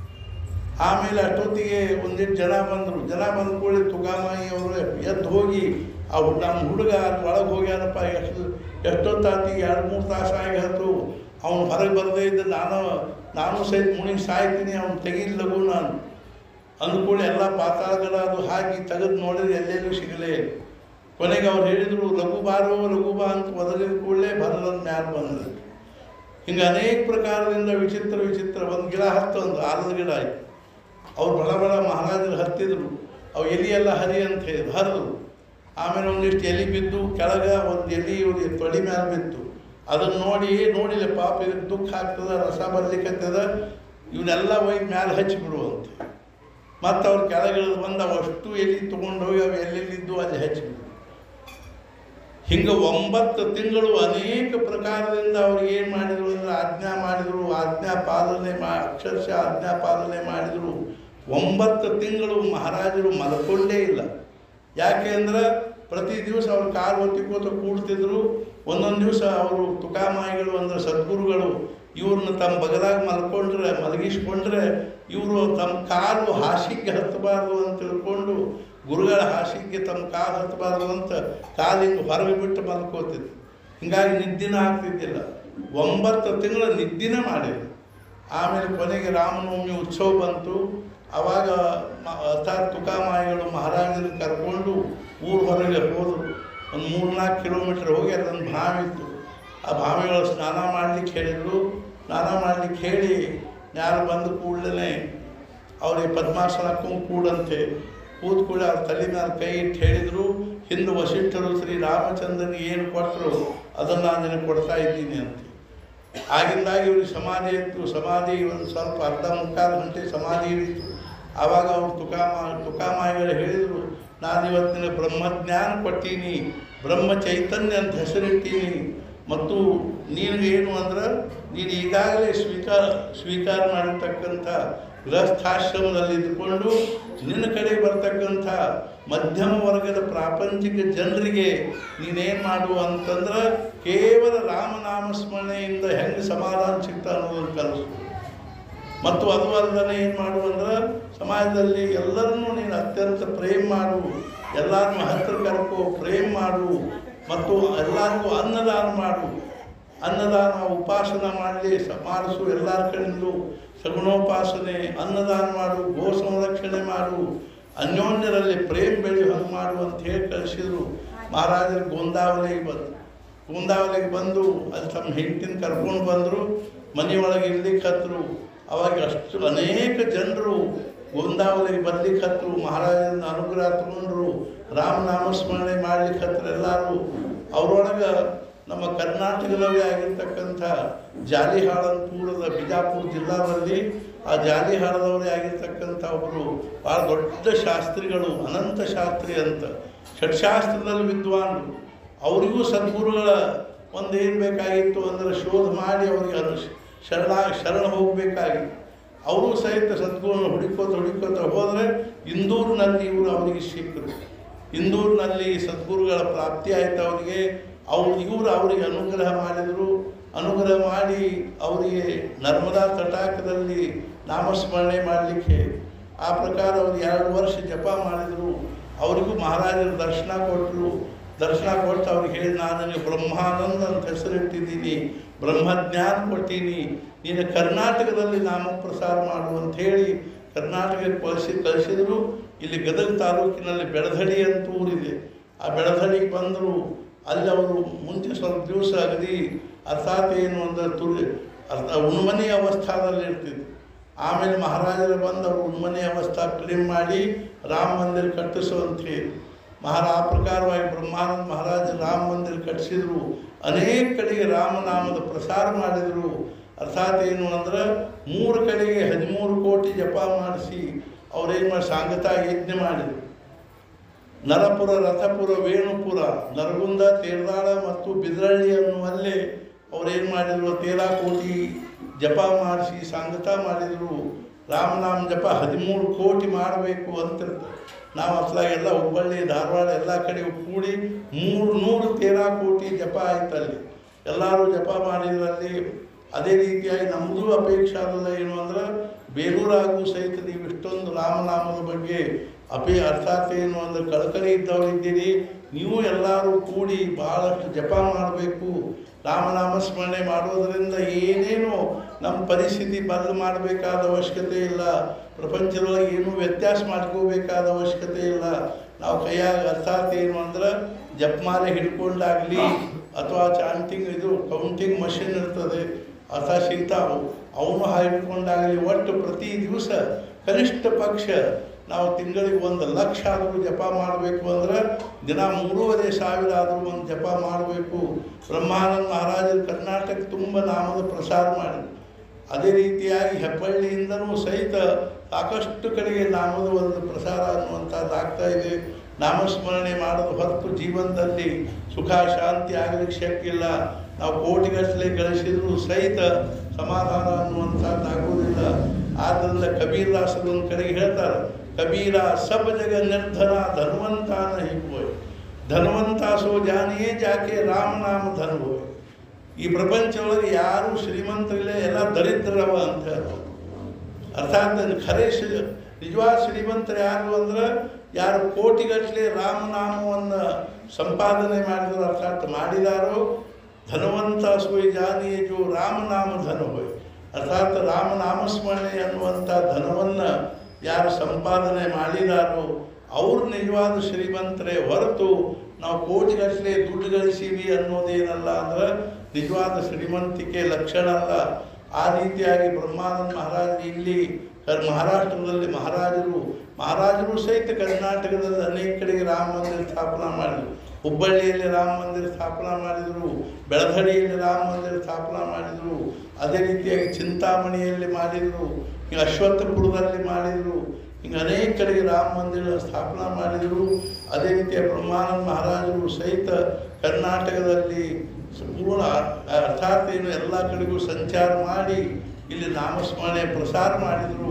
ಆಮೇಲೆ ಅಷ್ಟೊತ್ತಿಗೆ ಒಂದಿಟ್ಟು ಜನ ಬಂದರು ಜನ ಬಂದ ಕೂಡಲೇ ತುಗಾಮಾಯಿ ಅವರು ಎದ್ದು ಹೋಗಿ ಆ ಹು- ನಮ್ಮ ಹುಡುಗ ಅಲ್ಲಿ ಒಳಗೆ ಹೋಗ್ಯಾನಪ್ಪ ಎಷ್ಟು ಎಷ್ಟೊತ್ತಾತಿ ಎರಡು ಮೂರು ತಾಸು ಆಗಿ ಹತ್ತು ಅವನು ಹೊರಗೆ ಬರದೇ ಇದ್ದ ನಾನು ನಾನು ಸಹಿತ ಮುಣಿಗೆ ಸಾಯ್ತೀನಿ ಅವ್ನು ತೆಗೀಲಿ ಲಘು ನಾನು ಅಂದ್ಕೂಡಲೇ ಎಲ್ಲ ಪಾತಾಳಗಳ ಅದು ಹಾಕಿ ತೆಗೆದು ನೋಡಿದ್ರೆ ಎಲ್ಲೆಲ್ಲೂ ಸಿಗಲೇ ಇಲ್ಲ. ಕೊನೆಗೆ ಅವ್ರು ಹೇಳಿದರು ಲಘು ಬಾರೋ ಲಘು ಬಾ ಅಂತ ಒದರಿದ ಕೂಡಲೇ ಭರತನ ಮ್ಯಾಲ ಬಂದರು ಹಿಂಗೆ ಅನೇಕ ಪ್ರಕಾರದಿಂದ ವಿಚಿತ್ರ ವಿಚಿತ್ರ ಒಂದು ಗಿಡ ಹತ್ತು ಒಂದು ಆಲದ ಗಿಡ ಆಯ್ತು ಅವ್ರು ಬಡ ಬಡ ಮಹಾರಾಜರು ಹತ್ತಿದ್ರು ಅವು ಎಲಿ ಎಲ್ಲ ಹರಿ ಅಂತ ಹೇಳಿದ್ರು ಹರಿದ್ರು ಆಮೇಲೆ ಒಂದಿಷ್ಟು ಎಲಿ ಬಿದ್ದು ಕೆಳಗೆ ಒಂದು ಎಲಿ ಇವ್ರಿಗೆ ತೊಡಿ ಮೇಲೆ ಬಿತ್ತು ಅದನ್ನು ನೋಡಿ ನೋಡಿಲ್ಲ ಪಾಪ ಇದಕ್ಕೆ ದುಃಖ ಆಗ್ತದ ರಸ ಬರ್ಲಿಕ್ಕತ್ತದ ಇವನ್ನೆಲ್ಲ ಒಯ್ದು ಮ್ಯಾಲೆ ಹಚ್ಚಿಬಿಡುವಂತೆ ಮತ್ತು ಅವ್ರು ಕೆಳಗಿಳಿದು ಬಂದು ಅವಷ್ಟು ಎಲಿ ತೊಗೊಂಡು ಹೋಗಿ ಅವು ಎಲ್ಲೆಲ್ಲಿದ್ದು ಅಲ್ಲಿ ಹಚ್ಚಿಬಿಡು ಹಿಂಗೆ ಒಂಬತ್ತು ತಿಂಗಳು ಅನೇಕ ಪ್ರಕಾರದಿಂದ ಅವ್ರಿಗೆ ಏನು ಮಾಡಿದರು ಅಂದರೆ ಆಜ್ಞಾ ಮಾಡಿದರು ಆಜ್ಞಾ ಪಾಲನೆ ಮಾ ಅಕ್ಷರಶಃ ಆಜ್ಞಾ ಪಾಲನೆ ಮಾಡಿದರು ಒಂಬತ್ತು ತಿಂಗಳು ಮಹಾರಾಜರು ಮಲ್ಕೊಂಡೇ ಇಲ್ಲ ಯಾಕೆ ಅಂದ್ರೆ ಪ್ರತಿ ದಿವಸ ಅವ್ರ ಕಾಲು ಒತ್ತಿಕೋತ ಕೂಡ್ತಿದ್ರು ಒಂದೊಂದು ದಿವಸ ಅವರು ತುಕಾಮಾಯಿಗಳು ಅಂದ್ರೆ ಸದ್ಗುರುಗಳು ಇವ್ರನ್ನ ತಮ್ಮ ಬಗಲಾಗ ಮಲ್ಕೊಂಡ್ರೆ ಮಲಗಿಸ್ಕೊಂಡ್ರೆ ಇವರು ತಮ್ಮ ಕಾಲು ಹಾಸಿಗೆ ಹತ್ತಬಾರ್ದು ಅಂತ ತಿಳ್ಕೊಂಡು ಗುರುಗಳ ಹಾಸಿಗೆ ತಮ್ಮ ಕಾಲು ಹತ್ತಬಾರ್ದು ಅಂತ ಕಾಲಿಂದ ಹೊರಗೆ ಬಿಟ್ಟು ಮಲ್ಕೋತಿದ್ರು ಹಿಂಗಾಗಿ ನಿದ್ದಿನ ಆಗ್ತಿದ್ದಿಲ್ಲ ಒಂಬತ್ತು ತಿಂಗಳ ನಿದ್ದಿನ ಮಾಡಿದ್ರು ಆಮೇಲೆ ಕೊನೆಗೆ ರಾಮನವಮಿ ಉತ್ಸವ ಬಂತು ಆವಾಗ ಮ- ಅರ್ಥಾತ್ ತುಕಾಮಾಯಿಗಳು ಮಹಾರಾಜರನ್ನ ಕರ್ಕೊಂಡು ಊರು ಹೊರಗೆ ಹೋದರು ಒಂದು ಮೂರ್ನಾಲ್ಕು ಕಿಲೋಮೀಟ್ರ್ ಹೋಗಿ ಅಲ್ಲೊಂದು ಬಾವಿ ಇತ್ತು ಆ ಬಾವಿಗಳು ಸ್ನಾನ ಮಾಡ್ಲಿಕ್ಕೆ ಹೇಳಿದರು ಸ್ನಾನ ಮಾಡ್ಲಿಕ್ಕೆ ಹೇಳಿ ಯಾರು ಬಂದು ಕೂಡಲೇ ಅವ್ರಿಗೆ ಪದ್ಮಾಸನ ಹಾಕೊಂಡು ಕೂಡಂತೆ ಕೂತ್ ಕೂಡ ಅವ್ರ ತಲೆ ಮೇಲೆ ಕೈ ಇಟ್ಟು ಹೇಳಿದರು ಹಿಂದೆ ವಸಿಷ್ಠರು ಶ್ರೀ ರಾಮಚಂದ್ರನಿಗೆ ಏನು ಕೊಟ್ಟರು ಅದನ್ನು ನಾನು ನಿನಗೆ ಕೊಡ್ತಾ ಇದ್ದೀನಿ ಅಂತ ಆಗಿಂದಾಗಿ ಇವ್ರಿಗೆ ಸಮಾಧಿ ಇತ್ತು ಸಮಾಧಿ ಒಂದು ಸ್ವಲ್ಪ ಅರ್ಧ ಮುಕ್ಕಾಲು ಗಂಟೆ ಸಮಾಧಿ ಇತ್ತು ಆವಾಗ ಅವ್ರು ತುಕಾಮ ತುಕಾಮಾಯಿಗಳು ಹೇಳಿದರು ನಾನು ಇವತ್ತಿನ ಬ್ರಹ್ಮಜ್ಞಾನ ಕೊಟ್ಟೀನಿ ಬ್ರಹ್ಮ ಚೈತನ್ಯ ಅಂತ ಹೆಸರಿಟ್ಟೀನಿ ಮತ್ತು ನಿನಗೆ ಏನು ಅಂದ್ರೆ ನೀನು ಈಗಾಗಲೇ ಸ್ವೀಕಾರ ಸ್ವೀಕಾರ ಮಾಡಿರ್ತಕ್ಕಂಥ ಗೃಹಸ್ಥಾಶ್ರಮದಲ್ಲಿ ಇದ್ದುಕೊಂಡು ನಿನ್ನ ಕಡೆ ಬರ್ತಕ್ಕಂಥ ಮಧ್ಯಮ ವರ್ಗದ ಪ್ರಾಪಂಚಿಕ ಜನರಿಗೆ ನೀನೇನು ಮಾಡು ಅಂತಂದ್ರೆ ಕೇವಲ ರಾಮನಾಮ ಸ್ಮರಣೆಯಿಂದ ಹೆಂಗೆ ಸಮಾಧಾನ ಸಿಗ್ತಾ ಅನ್ನೋದನ್ನು ಕಲಿಸು ಮತ್ತು ಅದು ಅಲ್ಲದೆ ಏನು ಮಾಡು ಅಂದ್ರೆ ಸಮಾಜದಲ್ಲಿ ಎಲ್ಲರನ್ನೂ ನೀನು ಅತ್ಯಂತ ಪ್ರೇಮ್ ಮಾಡು ಎಲ್ಲರನ್ನೂ ಹತ್ತಿರ ಕರ್ಕೋ ಪ್ರೇಮ್ ಮಾಡು ಮತ್ತು ಎಲ್ಲರಿಗೂ ಅನ್ನದಾನ ಮಾಡು ಅನ್ನದಾನ ಉಪಾಸನ ಮಾಡಲಿ ಸ- ಮಾಡಿಸು ಎಲ್ಲರ ಕಡೆಯಿಂದಲೂ ಸಗುಣೋಪಾಸನೆ ಅನ್ನದಾನ ಮಾಡು ಗೋ ಸಂರಕ್ಷಣೆ ಮಾಡು ಅನ್ಯೋನ್ಯರಲ್ಲಿ ಪ್ರೇಮ್ ಬೆಳೆಯುವಂಗೆ ಮಾಡು ಅಂತ ಹೇಳಿ ಕಳಿಸಿದ್ರು ಮಹಾರಾಜರು ಗೋಂದಾವಲಿಗೆ ಬಂದರು ಗೋಂದಾವಲಿಗೆ ಬಂದು ಅಲ್ಲಿ ತಮ್ಮ ಹೆಂಡತಿನ ಕರ್ಕೊಂಡು ಬಂದರು ಮನೆಯೊಳಗೆ ಇರ್ಲಿಕ್ಕೆ ಹತ್ತರು ಅವಾಗ ಅಷ್ಟು ಅನೇಕ ಜನರು ಗೋಂದಾವಲಿಗೆ ಬರ್ಲಿಕ್ಕೆ ಹತ್ತರು ಮಹಾರಾಜನ ಅನುಗ್ರಹ ತಗೊಂಡ್ರು ರಾಮನಾಮಸ್ಮರಣೆ ಮಾಡ್ಲಿಕ್ಕೆ ಹತ್ರ ಎಲ್ಲರೂ ಅವರೊಳಗೆ ನಮ್ಮ ಕರ್ನಾಟಕದವೇ ಆಗಿರ್ತಕ್ಕಂಥ ಜಾಲಿಹಾಳಂಪುರದ ಬಿಜಾಪುರ ಜಿಲ್ಲಾದಲ್ಲಿ ಆ ಜಾಲಿಹಾಳದವರೇ ಆಗಿರ್ತಕ್ಕಂಥ ಒಬ್ಬರು ಭಾಳ ದೊಡ್ಡ ಶಾಸ್ತ್ರಿಗಳು ಅನಂತ ಶಾಸ್ತ್ರಿ ಅಂತ ಷಟ್ಶಾಸ್ತ್ರದಲ್ಲಿ ವಿದ್ವಾನ್ರು ಅವರಿಗೂ ಸದ್ಗುರುಗಳ ಒಂದು ಏನು ಬೇಕಾಗಿತ್ತು ಅಂದರೆ ಶೋಧ ಮಾಡಿ ಅವರಿಗೆ ಅನು ಶರಣ ಶರಣ ಹೋಗಬೇಕಾಗಿತ್ತು ಅವರು ಸಹಿತ ಸದ್ಗುರುನ ಹುಡುಕೋತ ಹುಡುಕೋತ ಹೋದರೆ ಇಂದೂರಿನಲ್ಲಿ ಇವರು ಅವರಿಗೆ ಸಿಕ್ಕರು ಇಂದೂರಿನಲ್ಲಿ ಸದ್ಗುರುಗಳ ಪ್ರಾಪ್ತಿ ಆಯಿತು ಅವರಿಗೆ ಅವ್ರು ಇವರು ಅವರಿಗೆ ಅನುಗ್ರಹ ಮಾಡಿದರು ಅನುಗ್ರಹ ಮಾಡಿ ಅವರಿಗೆ ನರ್ಮದಾ ತಟಾಕದಲ್ಲಿ ನಾಮಸ್ಮರಣೆ ಮಾಡಲಿಕ್ಕೆ ಆ ಪ್ರಕಾರ ಅವರು ಎರಡು ವರ್ಷ ಜಪ ಮಾಡಿದರು ಅವರಿಗೂ ಮಹಾರಾಜರ ದರ್ಶನ ಕೊಟ್ಟರು ದರ್ಶನ ಕೊಟ್ಟು ಅವ್ರಿಗೆ ಹೇಳಿ ನಾನು ನಿನಗೆ ಬ್ರಹ್ಮಾನಂದ ಅಂತ ಹೆಸರಿಟ್ಟಿದ್ದೀನಿ ಬ್ರಹ್ಮಜ್ಞಾನ ಕೊಟ್ಟೀನಿ ನೀನು ಕರ್ನಾಟಕದಲ್ಲಿ ನಾಮಪ್ರಸಾರ ಮಾಡು ಅಂತ ಹೇಳಿ ಕರ್ನಾಟಕಕ್ಕೆ ಕಳಿಸಿ ಕಳಿಸಿದರು ಇಲ್ಲಿ ಗದಗ ತಾಲೂಕಿನಲ್ಲಿ ಬೆಳಧಡಿ ಅಂತ ಊರಿದೆ ಆ ಬೆಳಧಡಿಗೆ ಬಂದರು ಅಲ್ಲಿ ಅವರು ಮುಂಚೆ ಸ್ವಲ್ಪ ದಿವಸ ಅಗದಿ ಅರ್ಥಾತ್ ಏನು ಅಂದರೆ ತುರಿ ಅರ್ಥ ಉಣ್ಮನೆ ಅವಸ್ಥಾದಲ್ಲಿ ಇರ್ತಿದ್ರು ಆಮೇಲೆ ಮಹಾರಾಜರು ಬಂದು ಅವರು ಉಣ್ಮನೆ ಅವಸ್ಥಾ ಕ್ಲೀನ್ ಮಾಡಿ ರಾಮ ಮಂದಿರ ಕಟ್ಟಿಸು ಅಂತ ಹೇಳಿ ಮಹಾರಾ ಆ ಪ್ರಕಾರವಾಗಿ ಬ್ರಹ್ಮಾನಂದ ಮಹಾರಾಜ ರಾಮ ಮಂದಿರ ಕಟ್ಟಿಸಿದ್ರು ಅನೇಕ ಕಡೆಗೆ ರಾಮನಾಮದ ಪ್ರಸಾರ ಮಾಡಿದರು ಅರ್ಥಾತ್ ಏನು ಅಂದ್ರೆ ಮೂರು ಕಡೆಗೆ ಹದಿಮೂರು ಕೋಟಿ ಜಪ ಮಾಡಿಸಿ ಅವ್ರೇನು ಮಾಡಿ ಸಾಂಗತಾ ಯಜ್ಞ ಮಾಡಿದರು ನರಪುರ ರಥಪುರ ವೇಣುಪುರ ನರಗುಂದ ತೇರ್ದಾಳ ಮತ್ತು ಬಿದರಳ್ಳಿ ಅನ್ನುವಲ್ಲೇ ಅವ್ರೇನು ಮಾಡಿದರು ತೇರಾ ಕೋಟಿ ಜಪ ಮಾಡಿಸಿ ಸಂಗತ ಮಾಡಿದರು ರಾಮನಾಮ ಜಪ ಹದಿಮೂರು ಕೋಟಿ ಮಾಡಬೇಕು ಅಂತಿರ್ತಾರೆ ನಾವು ಅತ್ಲಾಗ ಎಲ್ಲ ಹುಬ್ಬಳ್ಳಿ ಧಾರವಾಡ ಎಲ್ಲ ಕಡೆ ಕೂಡಿ ಮೂರು ನೂರು ತೇರಾ ಕೋಟಿ ಜಪ ಆಯ್ತಲ್ಲಿ ಎಲ್ಲರೂ ಜಪ ಮಾಡಿದ್ರಲ್ಲಿ ಅದೇ ರೀತಿಯಾಗಿ ನಮ್ಮದು ಅಪೇಕ್ಷೆ ಆಗಲ್ಲ ಏನು ಅಂದ್ರೆ ಬೇಲೂರಾಗೂ ಸಹಿತ ನೀವು ಇಷ್ಟೊಂದು ರಾಮನಾಮದ ಬಗ್ಗೆ ಅಪೇ ಅರ್ಥಾತ್ ಏನು ಅಂದ್ರೆ ಕಳಕಳಿ ಇದ್ದವರಿದ್ದೀರಿ ನೀವು ಎಲ್ಲರೂ ಕೂಡಿ ಭಾಳಷ್ಟು ಜಪ ಮಾಡಬೇಕು ರಾಮನಾಮ ಸ್ಮರಣೆ ಮಾಡೋದರಿಂದ ಏನೇನು ನಮ್ಮ ಪರಿಸ್ಥಿತಿ ಬದಲು ಮಾಡಬೇಕಾದ ಅವಶ್ಯಕತೆ ಇಲ್ಲ ಪ್ರಪಂಚದೊಳಗೆ ಏನೂ ವ್ಯತ್ಯಾಸ ಮಾಡ್ಕೋಬೇಕಾದ ಅವಶ್ಯಕತೆ ಇಲ್ಲ ನಾವು ಕೈಯಾಗ ಅರ್ಥಾತ್ ಏನು ಅಂದ್ರೆ ಜಪಮಾಲೆ ಹಿಡ್ಕೊಂಡಾಗಲಿ ಅಥವಾ ಚಾಂಟಿಂಗ್ ಇದು ಕೌಂಟಿಂಗ್ ಮಷಿನ್ ಇರ್ತದೆ ಅಥವಾ ಸಿಗ್ತಾವು ಅವನು ಹಿಡ್ಕೊಂಡಾಗಲಿ ಒಟ್ಟು ಪ್ರತಿ ದಿವಸ ಕನಿಷ್ಠ ಪಕ್ಷ ನಾವು ತಿಂಗಳಿಗೆ ಒಂದು ಲಕ್ಷ ಆದರೂ ಜಪ ಮಾಡಬೇಕು ಅಂದ್ರೆ ದಿನ ಮೂರುವರೆ ಸಾವಿರ ಆದರೂ ಒಂದು ಜಪ ಮಾಡಬೇಕು ಬ್ರಹ್ಮಾನಂದ ಮಹಾರಾಜರು ಕರ್ನಾಟಕ ತುಂಬ ನಾಮದ ಪ್ರಸಾರ ಮಾಡಿ ಅದೇ ರೀತಿಯಾಗಿ ಹೆಬ್ಬಳ್ಳಿಯಿಂದನೂ ಸಹಿತ ಸಾಕಷ್ಟು ಕಡೆಗೆ ನಾಮದ ಒಂದು ಪ್ರಸಾರ ಅನ್ನುವಂಥದ್ದು ಆಗ್ತಾ ಇದೆ ನಾಮಸ್ಮರಣೆ ಮಾಡೋದು ಹೊರತು ಜೀವನದಲ್ಲಿ ಸುಖ ಶಾಂತಿ ಆಗಲಿಕ್ಕೆ ಶಕ್ಯ ಇಲ್ಲ ನಾವು ಕೋಟಿಗಟ್ಟಲೆ ಗಳಿಸಿದ್ರು ಸಹಿತ ಸಮಾಧಾನ ಅನ್ನುವಂಥದ್ದು ಆಗೋದಿಲ್ಲ ಆದ್ದರಿಂದ ಕಬೀರ್ ದಾಸರು ಒಂದು ಕಡೆಗೆ ಹೇಳ್ತಾರೆ ಕಬೀರ ಸಬ್ ಜಗ ನಿರ್ಧನ ಧನ್ವಂತಾನ ಹಿಗ್ಬೋಯ್ ಧನ್ವಂತ ಸೋ ಜಾನಿಯೇ ಜಾಕೆ ರಾಮ ನಾಮ ಧನ ಹೋಯ್ ಈ ಪ್ರಪಂಚದೊಳಗೆ ಯಾರು ಶ್ರೀಮಂತರಿಲ್ಲ ಎಲ್ಲ ದರಿದ್ರವ ಅಂತ ಹೇಳ್ತಾರೆ ಅರ್ಥಾತ್ ಖರೆ ಶ್ರೀ ನಿಜವಾದ ಶ್ರೀಮಂತರು ಯಾರು ಅಂದ್ರೆ ಯಾರು ಕೋಟಿಗಟ್ಟಲೆ ರಾಮನಾಮವನ್ನು ಸಂಪಾದನೆ ಮಾಡಿದ್ರು ಅರ್ಥಾತ್ ಮಾಡಿದಾರೋ ಧನವಂತ ಸೋಯ್ ಜಾನಿಯೇ ಜೋ ರಾಮನಾಮ ಧನ ಹೋಯ್ ಅರ್ಥಾತ್ ರಾಮನಾಮಸ್ಮರಣೆ ಅನ್ನುವಂಥ ಧನವನ್ನು ಯಾರು ಸಂಪಾದನೆ ಮಾಡಿದಾರೋ ಅವ್ರು ನಿಜವಾದ ಶ್ರೀಮಂತರೇ ಹೊರತು ನಾವು ಕೋಟಿಗಟ್ಟಲೆ ದುಡ್ಡು ಗಳಿಸೀವಿ ಅನ್ನೋದೇನಲ್ಲ ಅಂದ್ರೆ ನಿಜವಾದ ಶ್ರೀಮಂತಿಕೆ ಲಕ್ಷಣ ಅಲ್ಲ ಆ ರೀತಿಯಾಗಿ ಬ್ರಹ್ಮಾನಂದ ಮಹಾರಾಜ ಇಲ್ಲಿ ಕರ್ ಮಹಾರಾಷ್ಟ್ರದಲ್ಲಿ ಮಹಾರಾಜರು ಮಹಾರಾಜರು ಸಹಿತ ಕರ್ನಾಟಕದಲ್ಲಿ ಅನೇಕ ಕಡೆಗೆ ರಾಮ ಮಂದಿರ ಸ್ಥಾಪನಾ ಮಾಡಿದರು ಹುಬ್ಬಳ್ಳಿಯಲ್ಲಿ ರಾಮ ಮಂದಿರ ಸ್ಥಾಪನಾ ಮಾಡಿದರು ಬೆಳಧಡಿಯಲ್ಲಿ ರಾಮ ಮಂದಿರ ಸ್ಥಾಪನಾ ಮಾಡಿದರು ಅದೇ ರೀತಿಯಾಗಿ ಚಿಂತಾಮಣಿಯಲ್ಲಿ ಮಾಡಿದರು ಈಗ ಅಶ್ವತ್ಥಪುರದಲ್ಲಿ ಮಾಡಿದರು ಹಿಂಗೆ ಅನೇಕ ಕಡೆಗೆ ರಾಮ ಮಂದಿರ ಸ್ಥಾಪನಾ ಮಾಡಿದರು ಅದೇ ರೀತಿಯ ಬ್ರಹ್ಮಾನಂದ ಮಹಾರಾಜರು ಸಹಿತ ಕರ್ನಾಟಕದಲ್ಲಿ ಪೂರ್ಣ ಅರ್ಥಾತ್ ಏನು ಎಲ್ಲ ಕಡೆಗೂ ಸಂಚಾರ ಮಾಡಿ ಇಲ್ಲಿ ನಾಮಸ್ಮರಣೆ ಪ್ರಸಾರ ಮಾಡಿದರು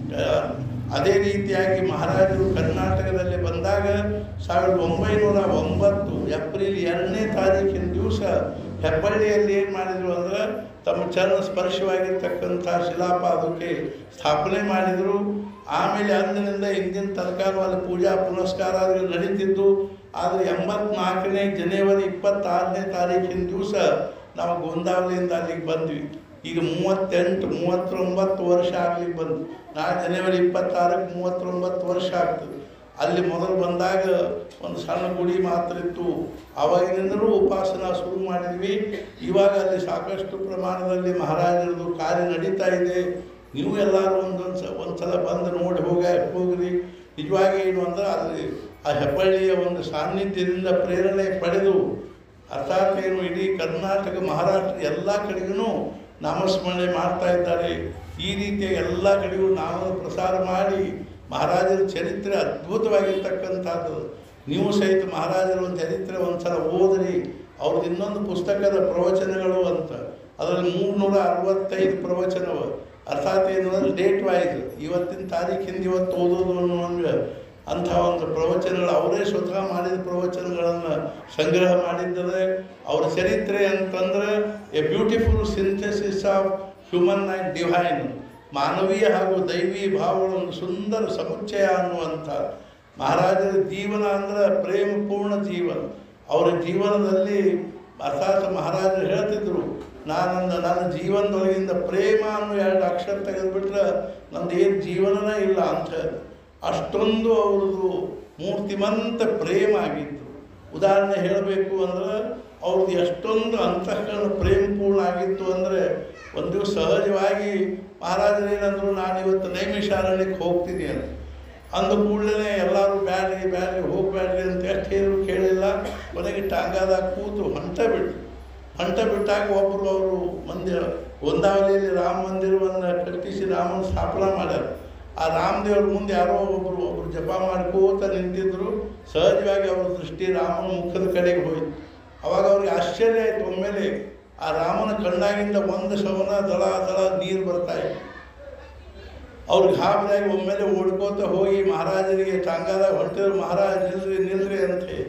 ಅದೇ ರೀತಿಯಾಗಿ ಮಹಾರಾಜರು ಕರ್ನಾಟಕದಲ್ಲಿ ಬಂದಾಗ ಸಾವಿರದ ಒಂಬೈನೂರ ಒಂಬತ್ತು ಏಪ್ರಿಲ್ ಎರಡನೇ ತಾರೀಕಿನ ದಿವಸ ಹೆಬ್ಬಳ್ಳಿಯಲ್ಲಿ ಏನು ಮಾಡಿದರು ಅಂದ್ರೆ ತಮ್ಮ ಚರಣ ಸ್ಪರ್ಶವಾಗಿರ್ತಕ್ಕಂಥ ಶಿಲಾಪಾದಕ್ಕೆ ಸ್ಥಾಪನೆ ಮಾಡಿದರು ಆಮೇಲೆ ಅಂದಿನಿಂದ ಹಿಂದಿನ ತನಕ ಅಲ್ಲಿ ಪೂಜಾ ಪುನಸ್ಕಾರಗಳು ನಡೀತಿದ್ದು ಆದರೆ ಎಂಬತ್ನಾಲ್ಕನೇ ಜನವರಿ ಇಪ್ಪತ್ತಾರನೇ ತಾರೀಕಿನ ದಿವಸ ನಾವು ಗೋಂದಾವಲಿಯಿಂದ ಅಲ್ಲಿಗೆ ಬಂದ್ವಿ ಈಗ ಮೂವತ್ತೆಂಟು ಮೂವತ್ತೊಂಬತ್ತು ವರ್ಷ ಆಗ್ಲಿಕ್ಕೆ ಬಂದು ನಾಳೆ ಜನವರಿ ಇಪ್ಪತ್ತಾರಕ್ಕೆ ಮೂವತ್ತೊಂಬತ್ತು ವರ್ಷ ಆಗ್ತದೆ ಅಲ್ಲಿ ಮೊದಲು ಬಂದಾಗ ಒಂದು ಸಣ್ಣ ಗುಡಿ ಮಾತ್ರ ಇತ್ತು ಆವಾಗಿನಿಂದಲೂ ಉಪಾಸನ ಶುರು ಮಾಡಿದ್ವಿ ಇವಾಗ ಅಲ್ಲಿ ಸಾಕಷ್ಟು ಪ್ರಮಾಣದಲ್ಲಿ ಮಹಾರಾಜರದು ಕಾರ್ಯ ನಡೀತಾ ಇದೆ ನೀವು ಎಲ್ಲರೂ ಒಂದೊಂದು ಸ ಒಂದು ಸಲ ಬಂದು ನೋಡಿ ಹೋಗ ಹೋಗ್ರಿ ನಿಜವಾಗಿ ಏನು ಅಂದ್ರೆ ಅಲ್ಲಿ ಆ ಹೆಬ್ಬಳ್ಳಿಯ ಒಂದು ಸಾನ್ನಿಧ್ಯದಿಂದ ಪ್ರೇರಣೆ ಪಡೆದು ಅರ್ಥಾತ್ ಏನು ಇಡೀ ಕರ್ನಾಟಕ ಮಹಾರಾಷ್ಟ್ರ ಎಲ್ಲ ಕಡೆಗೂ ನಾಮಸ್ಮರಣೆ ಮಾಡ್ತಾ ಇದ್ದಾರೆ ಈ ರೀತಿಯ ಎಲ್ಲ ಕಡೆಗೂ ನಾಮ ಪ್ರಸಾರ ಮಾಡಿ ಮಹಾರಾಜರ ಚರಿತ್ರೆ ಅದ್ಭುತವಾಗಿರ್ತಕ್ಕಂಥದ್ದು ನೀವು ಸಹಿತ ಮಹಾರಾಜರ ಒಂದು ಚರಿತ್ರೆ ಒಂದು ಸಲ ಓದ್ರಿ ಅವ್ರದ್ದು ಇನ್ನೊಂದು ಪುಸ್ತಕದ ಪ್ರವಚನಗಳು ಅಂತ ಅದರಲ್ಲಿ ಮೂರ್ನೂರ ಅರವತ್ತೈದು ಪ್ರವಚನವ ಅರ್ಥಾತ್ ಏನು ಅಂದ್ರೆ ಡೇಟ್ ವೈಸ್ ಇವತ್ತಿನ ತಾರೀಕಿಂದ ಇವತ್ತು ಓದೋದು ಅನ್ನುವಂಗೆ ಅಂಥ ಒಂದು ಪ್ರವಚನಗಳು ಅವರೇ ಸ್ವತಃ ಮಾಡಿದ ಪ್ರವಚನಗಳನ್ನು ಸಂಗ್ರಹ ಮಾಡಿದ್ದಾರೆ ಅವರ ಚರಿತ್ರೆ ಅಂತಂದ್ರೆ a beautiful synthesis of human and divine ಮಾನವೀಯ ಹಾಗೂ ದೈವಿ ಭಾವಗಳ ಒಂದು ಸುಂದರ ಸಮುಚ್ಚಯ ಅನ್ನುವಂಥ ಮಹಾರಾಜರ ಜೀವನ ಅಂದ್ರೆ ಪ್ರೇಮಪೂರ್ಣ ಜೀವನ ಅವರ ಜೀವನದಲ್ಲಿ ಅರ್ಥಾತ್ ಮಹಾರಾಜರು ಹೇಳ್ತಿದ್ರು ನಾನು ನನ್ನ ಜೀವನದೊಳಗಿಂದ ಪ್ರೇಮ ಅನ್ನೋ ಎರಡು ಅಕ್ಷರ ತೆಗೆದುಬಿಟ್ರೆ ನಂದು ಏನು ಜೀವನನೇ ಇಲ್ಲ ಅಂತ ಹೇಳಿ ಅಷ್ಟೊಂದು ಅವ್ರದ್ದು ಮೂರ್ತಿಮಂತ ಪ್ರೇಮ ಆಗಿತ್ತು ಉದಾಹರಣೆ ಹೇಳಬೇಕು ಅಂದ್ರೆ ಅವ್ರದ್ದು ಎಷ್ಟೊಂದು ಅಂತಃಕರಣ ಪ್ರೇಮಪೂರ್ಣ ಆಗಿತ್ತು ಅಂದರೆ ಒಂದು ದಿವಸ ಸಹಜವಾಗಿ ಮಹಾರಾಜರು ಏನಂದ್ರು ನಾನು ಇವತ್ತು ನೈಮಿಷಾರಣ್ಯಕ್ಕೆ ಹೋಗ್ತೀನಿ ಅಂತ ಅಂದ ಕೂಡಲೇ ಎಲ್ಲರೂ ಬ್ಯಾಡ್ರಿ ಬ್ಯಾಡ್ರಿ ಹೋಗ್ಬ್ಯಾಡ್ರಿ ಅಂತ ಎಷ್ಟು ಹೇಳಿದ್ರು ಕೇಳಿಲ್ಲ ಕೊನೆಗೆ ಟಾಂಗಾದಾಗ ಕೂತು ಹೊಂಟ ಬಿಟ್ಟು ಹೊಂಟ ಬಿಟ್ಟಾಗ ಒಬ್ಬರು ಅವರು ಮಂದಿರ ಒಂದಾವಲಿಯಲ್ಲಿ ರಾಮ ಮಂದಿರವನ್ನು ಕಟ್ಟಿಸಿ ರಾಮನ ಸ್ಥಾಪನಾ ಮಾಡ್ಯಾರ ಆ ರಾಮದೇವ್ರ ಮುಂದೆ ಯಾರೋ ಒಬ್ಬರು ಒಬ್ಬರು ಜಪ ಮಾಡ್ಕೋತ ನಿಂತಿದ್ರು ಸಹಜವಾಗಿ ಅವ್ರ ದೃಷ್ಟಿ ರಾಮನ ಮುಖದ ಕಡೆಗೆ ಹೋಯ್ತು ಅವಾಗ ಅವ್ರಿಗೆ ಆಶ್ಚರ್ಯ ಆಯಿತು ಒಮ್ಮೆಲೆ ಆ ರಾಮನ ಕಣ್ಣಾಗಿಂದ ಒಂದು ಶವನ ದಳ ದಳ ನೀರು ಬರ್ತಾ ಇತ್ತು ಅವ್ರಿಗೆ ಗಾಬರಿಯಾಗಿ ಒಮ್ಮೆಲೆ ಓಡ್ಕೋತ ಹೋಗಿ ಮಹಾರಾಜರಿಗೆ ಟಾಂಗಾದಾಗ ಹೊಂಟಿದ್ರು ಮಹಾರಾಜ ನಿಲ್ರಿ ನಿಲ್ರಿ ಅಂತ ಹೇಳಿ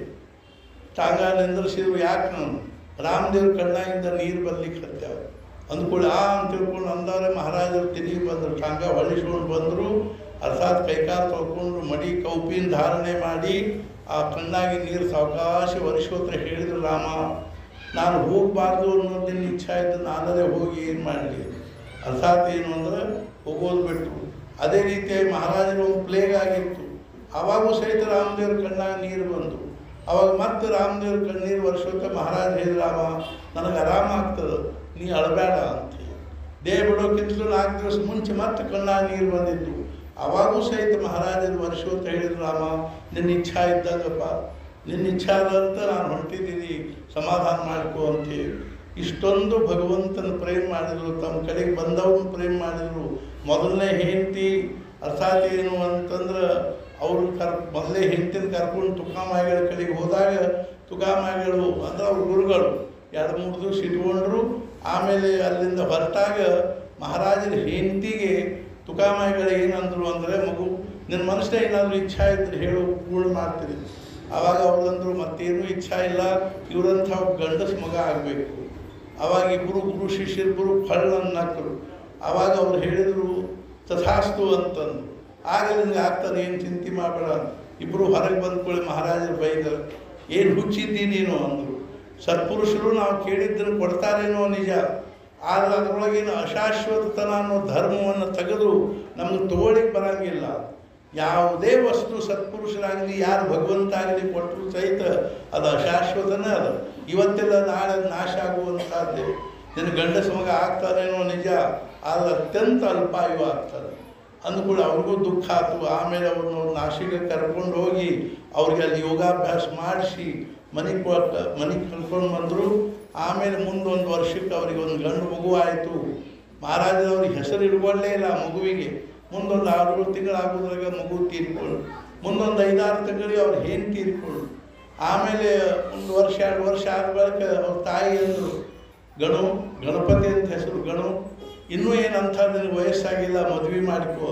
ಟಾಂಗ ನಿಂದ್ರಿಸಿದ್ರು ಯಾಕೆ ನಾನು ರಾಮದೇವ್ರ ಕಣ್ಣಾಗಿಂದ ನೀರು ಬರ್ಲಿಕ್ಕೆ ಹತ್ಯಾವ ಅಂದ್ಕೊಳ್ಳಿ ಆ ಅಂತ ತಿಳ್ಕೊಂಡು ಅಂದವ್ರೆ ಮಹಾರಾಜರು ತಿರುಗಿ ಬಂದರು ಟಾಂಗ ಹೊಳಿಸ್ಕೊಂಡು ಬಂದರು ಅರ್ಥಾತ್ ಕೈಕಾಲು ತೊಳ್ಕೊಂಡು ಮಡಿ ಕೌಪಿನ ಧಾರಣೆ ಮಾಡಿ ಆ ಕಣ್ಣಾಗಿ ನೀರು ಸಾವಕಾಶ ವರ್ಷೋತ್ರ ಹೇಳಿದ್ರು ರಾಮ ನಾನು ಹೋಗಬಾರ್ದು ಅನ್ನೋದು ನಿನ್ನ ಇಚ್ಛಾ ಇದ್ದು ನಾನದೇ ಹೋಗಿ ಏನು ಮಾಡಲಿ ಅರ್ಥಾತ್ ಏನು ಅಂದ್ರೆ ಹೋಗೋದು ಬಿಟ್ಟು ಅದೇ ರೀತಿಯಾಗಿ ಮಹಾರಾಜರು ಒಂದು ಪ್ಲೇಗ್ ಆಗಿತ್ತು ಆವಾಗೂ ಸಹಿತ ರಾಮದೇವ್ರ ಕಣ್ಣಾಗ ನೀರು ಬಂದು ಅವಾಗ ಮತ್ತೆ ರಾಮದೇವ್ರ ಕಣ್ಣೀರು ವರ್ಷಕ್ಕೆ ಮಹಾರಾಜ ಹೇಳಿದ ರಾಮ ನನಗೆ ಆರಾಮ ಆಗ್ತದೆ ನೀ ಅಳಬೇಡ ಅಂತ ಹೇಳಿ. ದೇಹ ಬಿಡೋಕ್ಕಿಂತಲೂ ನಾಲ್ಕು ದಿವಸ ಮುಂಚೆ ಮತ್ತೆ ಕಣ್ಣಾಗ ನೀರು ಬಂದಿದ್ದು ಅವಾಗೂ ಸಹಿತ ಮಹಾರಾಜರು ವರ್ಷೋತ್ತ ಹೇಳಿದ್ರು ರಾಮ ನಿನ್ನ ಇಚ್ಛಾ ಇದ್ದಂಗಪ್ಪ ನಿನ್ನ ಇಚ್ಛಾ ಅಂತ ನಾನು ಹೊಂಟಿದ್ದೀನಿ ಸಮಾಧಾನ ಮಾಡ್ಕೋ ಅಂತೇಳಿ ಇಷ್ಟೊಂದು ಭಗವಂತನ ಪ್ರೇಮ ಮಾಡಿದರು ತಮ್ಮ ಕಡೆಗೆ ಬಂದವ್ರನ್ನ ಪ್ರೇಮ ಮಾಡಿದರು ಮೊದಲನೇ ಹೆಂಡತಿ ಅರ್ಥಾತ್ ಏನು ಅಂತಂದ್ರೆ ಅವರು ಕರ್ ಮೊದಲೇ ಹೆಂಡತಿನ ಕರ್ಕೊಂಡು ತುಕಾಮಾಯಿಗಳ ಕಡೆಗೆ ಹೋದಾಗ ತುಕಾಮಾಯಿಗಳು ಅಂದ್ರೆ ಅವ್ರ ಗುರುಗಳು ಎರಡು ಮೂರು ದಿವಸ ಇಟ್ಕೊಂಡ್ರು ಆಮೇಲೆ ಅಲ್ಲಿಂದ ಹೊರಟಾಗ ಮಹಾರಾಜರ ಹೆಂಡತಿಗೆ ತುಕಾಮಾಯಿಗಳು ಏನಂದ್ರು ಅಂದರೆ ಮಗು ನಿನ್ನ ಮನಸ್ಸಿನ ಏನಾದರೂ ಇಚ್ಛಾ ಇದ್ರೆ ಹೇಳು ಪೂರ್ಣ ಮಾಡ್ತೀರಿ ಆವಾಗ ಅವ್ರಂದ್ರು ಮತ್ತೇನೂ ಇಚ್ಛಾ ಇಲ್ಲ ಇವರಂಥ ಗಂಡಸ ಮಗ ಆಗಬೇಕು ಆವಾಗ ಇಬ್ಬರು ಗುರು ಶಿಷ್ಯರಿಬ್ಬರು ಫಳ್ಳನ್ನಕ್ಕರು ಆವಾಗ ಅವ್ರು ಹೇಳಿದರು ತಥಾಸ್ತು ಅಂತಂದು ಆಗ ನಿನಗೆ ಆಗ್ತದೆ ಏನು ಚಿಂತೆ ಮಾಡಬೇಡ ಇಬ್ಬರು ಹೊರಗೆ ಬಂದ್ಕೊಳ್ಳಿ ಮಹಾರಾಜರು ಬೈದರು ಏನು ಹುಚ್ಚಿದ್ದಿ ನೀನು ಅಂದರು ಸತ್ಪುರುಷರು ನಾವು ಕೇಳಿದ್ದನ್ನು ಕೊಡ್ತಾರೇನೋ ನಿಜ ಆದರೆ ಅದರೊಳಗಿನ ಅಶಾಶ್ವತತನ ಅನ್ನೋ ಧರ್ಮವನ್ನು ತೆಗೆದು ನಮ್ಗೆ ತಗೊಳ್ಳಿಕ್ಕೆ ಬರಂಗಿಲ್ಲ ಯಾವುದೇ ವಸ್ತು ಸತ್ಪುರುಷರಾಗಲಿ ಯಾರು ಭಗವಂತ ಆಗಲಿ ಕೊಟ್ಟರು ಸಹಿತ ಅದು ಅಶಾಶ್ವತನೇ ಅದು ಇವತ್ತೆಲ್ಲ ನಾಳೆ ನಾಶ ಆಗುವಂಥದ್ದೇ ನಿನ್ನ ಗಂಡಸ ಮಗ ಆಗ್ತಾನೇನೋ ನಿಜ ಆದರೆ ಅತ್ಯಂತ ಅಲ್ಪಾಯು ಆಗ್ತದೆ ಅಂದ್ಕೂಡ ಅವ್ರಿಗೂ ದುಃಖ ಆಯ್ತು ಆಮೇಲೆ ಅವ್ರನ್ನ ನಾಶಿಗೆ ಕರ್ಕೊಂಡು ಹೋಗಿ ಅವ್ರಿಗೆ ಅಲ್ಲಿ ಯೋಗಾಭ್ಯಾಸ ಮಾಡಿಸಿ ಮನೆಗೆ ಕೊಟ್ಟು ಮನೆಗೆ ಕರ್ಕೊಂಡು ಬಂದರು ಆಮೇಲೆ ಮುಂದೊಂದು ವರ್ಷಕ್ಕೆ ಅವ್ರಿಗೆ ಒಂದು ಗಂಡು ಮಗು ಆಯಿತು ಮಹಾರಾಜರವ್ರಿಗೆ ಹೆಸರು ಇಟ್ಕೊಳ್ಳೇ ಇಲ್ಲ ಆ ಮಗುವಿಗೆ ಮುಂದೊಂದು ಆರು ತಿಂಗಳು ಆಗೋದ್ರಾಗ ಮಗು ತೀರ್ಕೊಂಡು ಮುಂದೊಂದು ಐದಾರು ತಿಂಗಳಿಗೆ ಅವ್ರು ಏನು ತೀರ್ಕೊಂಡು ಆಮೇಲೆ ಒಂದು ವರ್ಷ ಎರಡು ವರ್ಷ ಆದ ಬಳಿಕ ಅವ್ರ ತಾಯಿ ಅಂದರು ಗಣು ಗಣಪತಿ ಅಂತ ಹೆಸರು ಗಣು ಇನ್ನೂ ಏನಂತ ನಿನಗೆ ವಯಸ್ಸಾಗಿಲ್ಲ ಮದುವೆ ಮಾಡಿಕೋ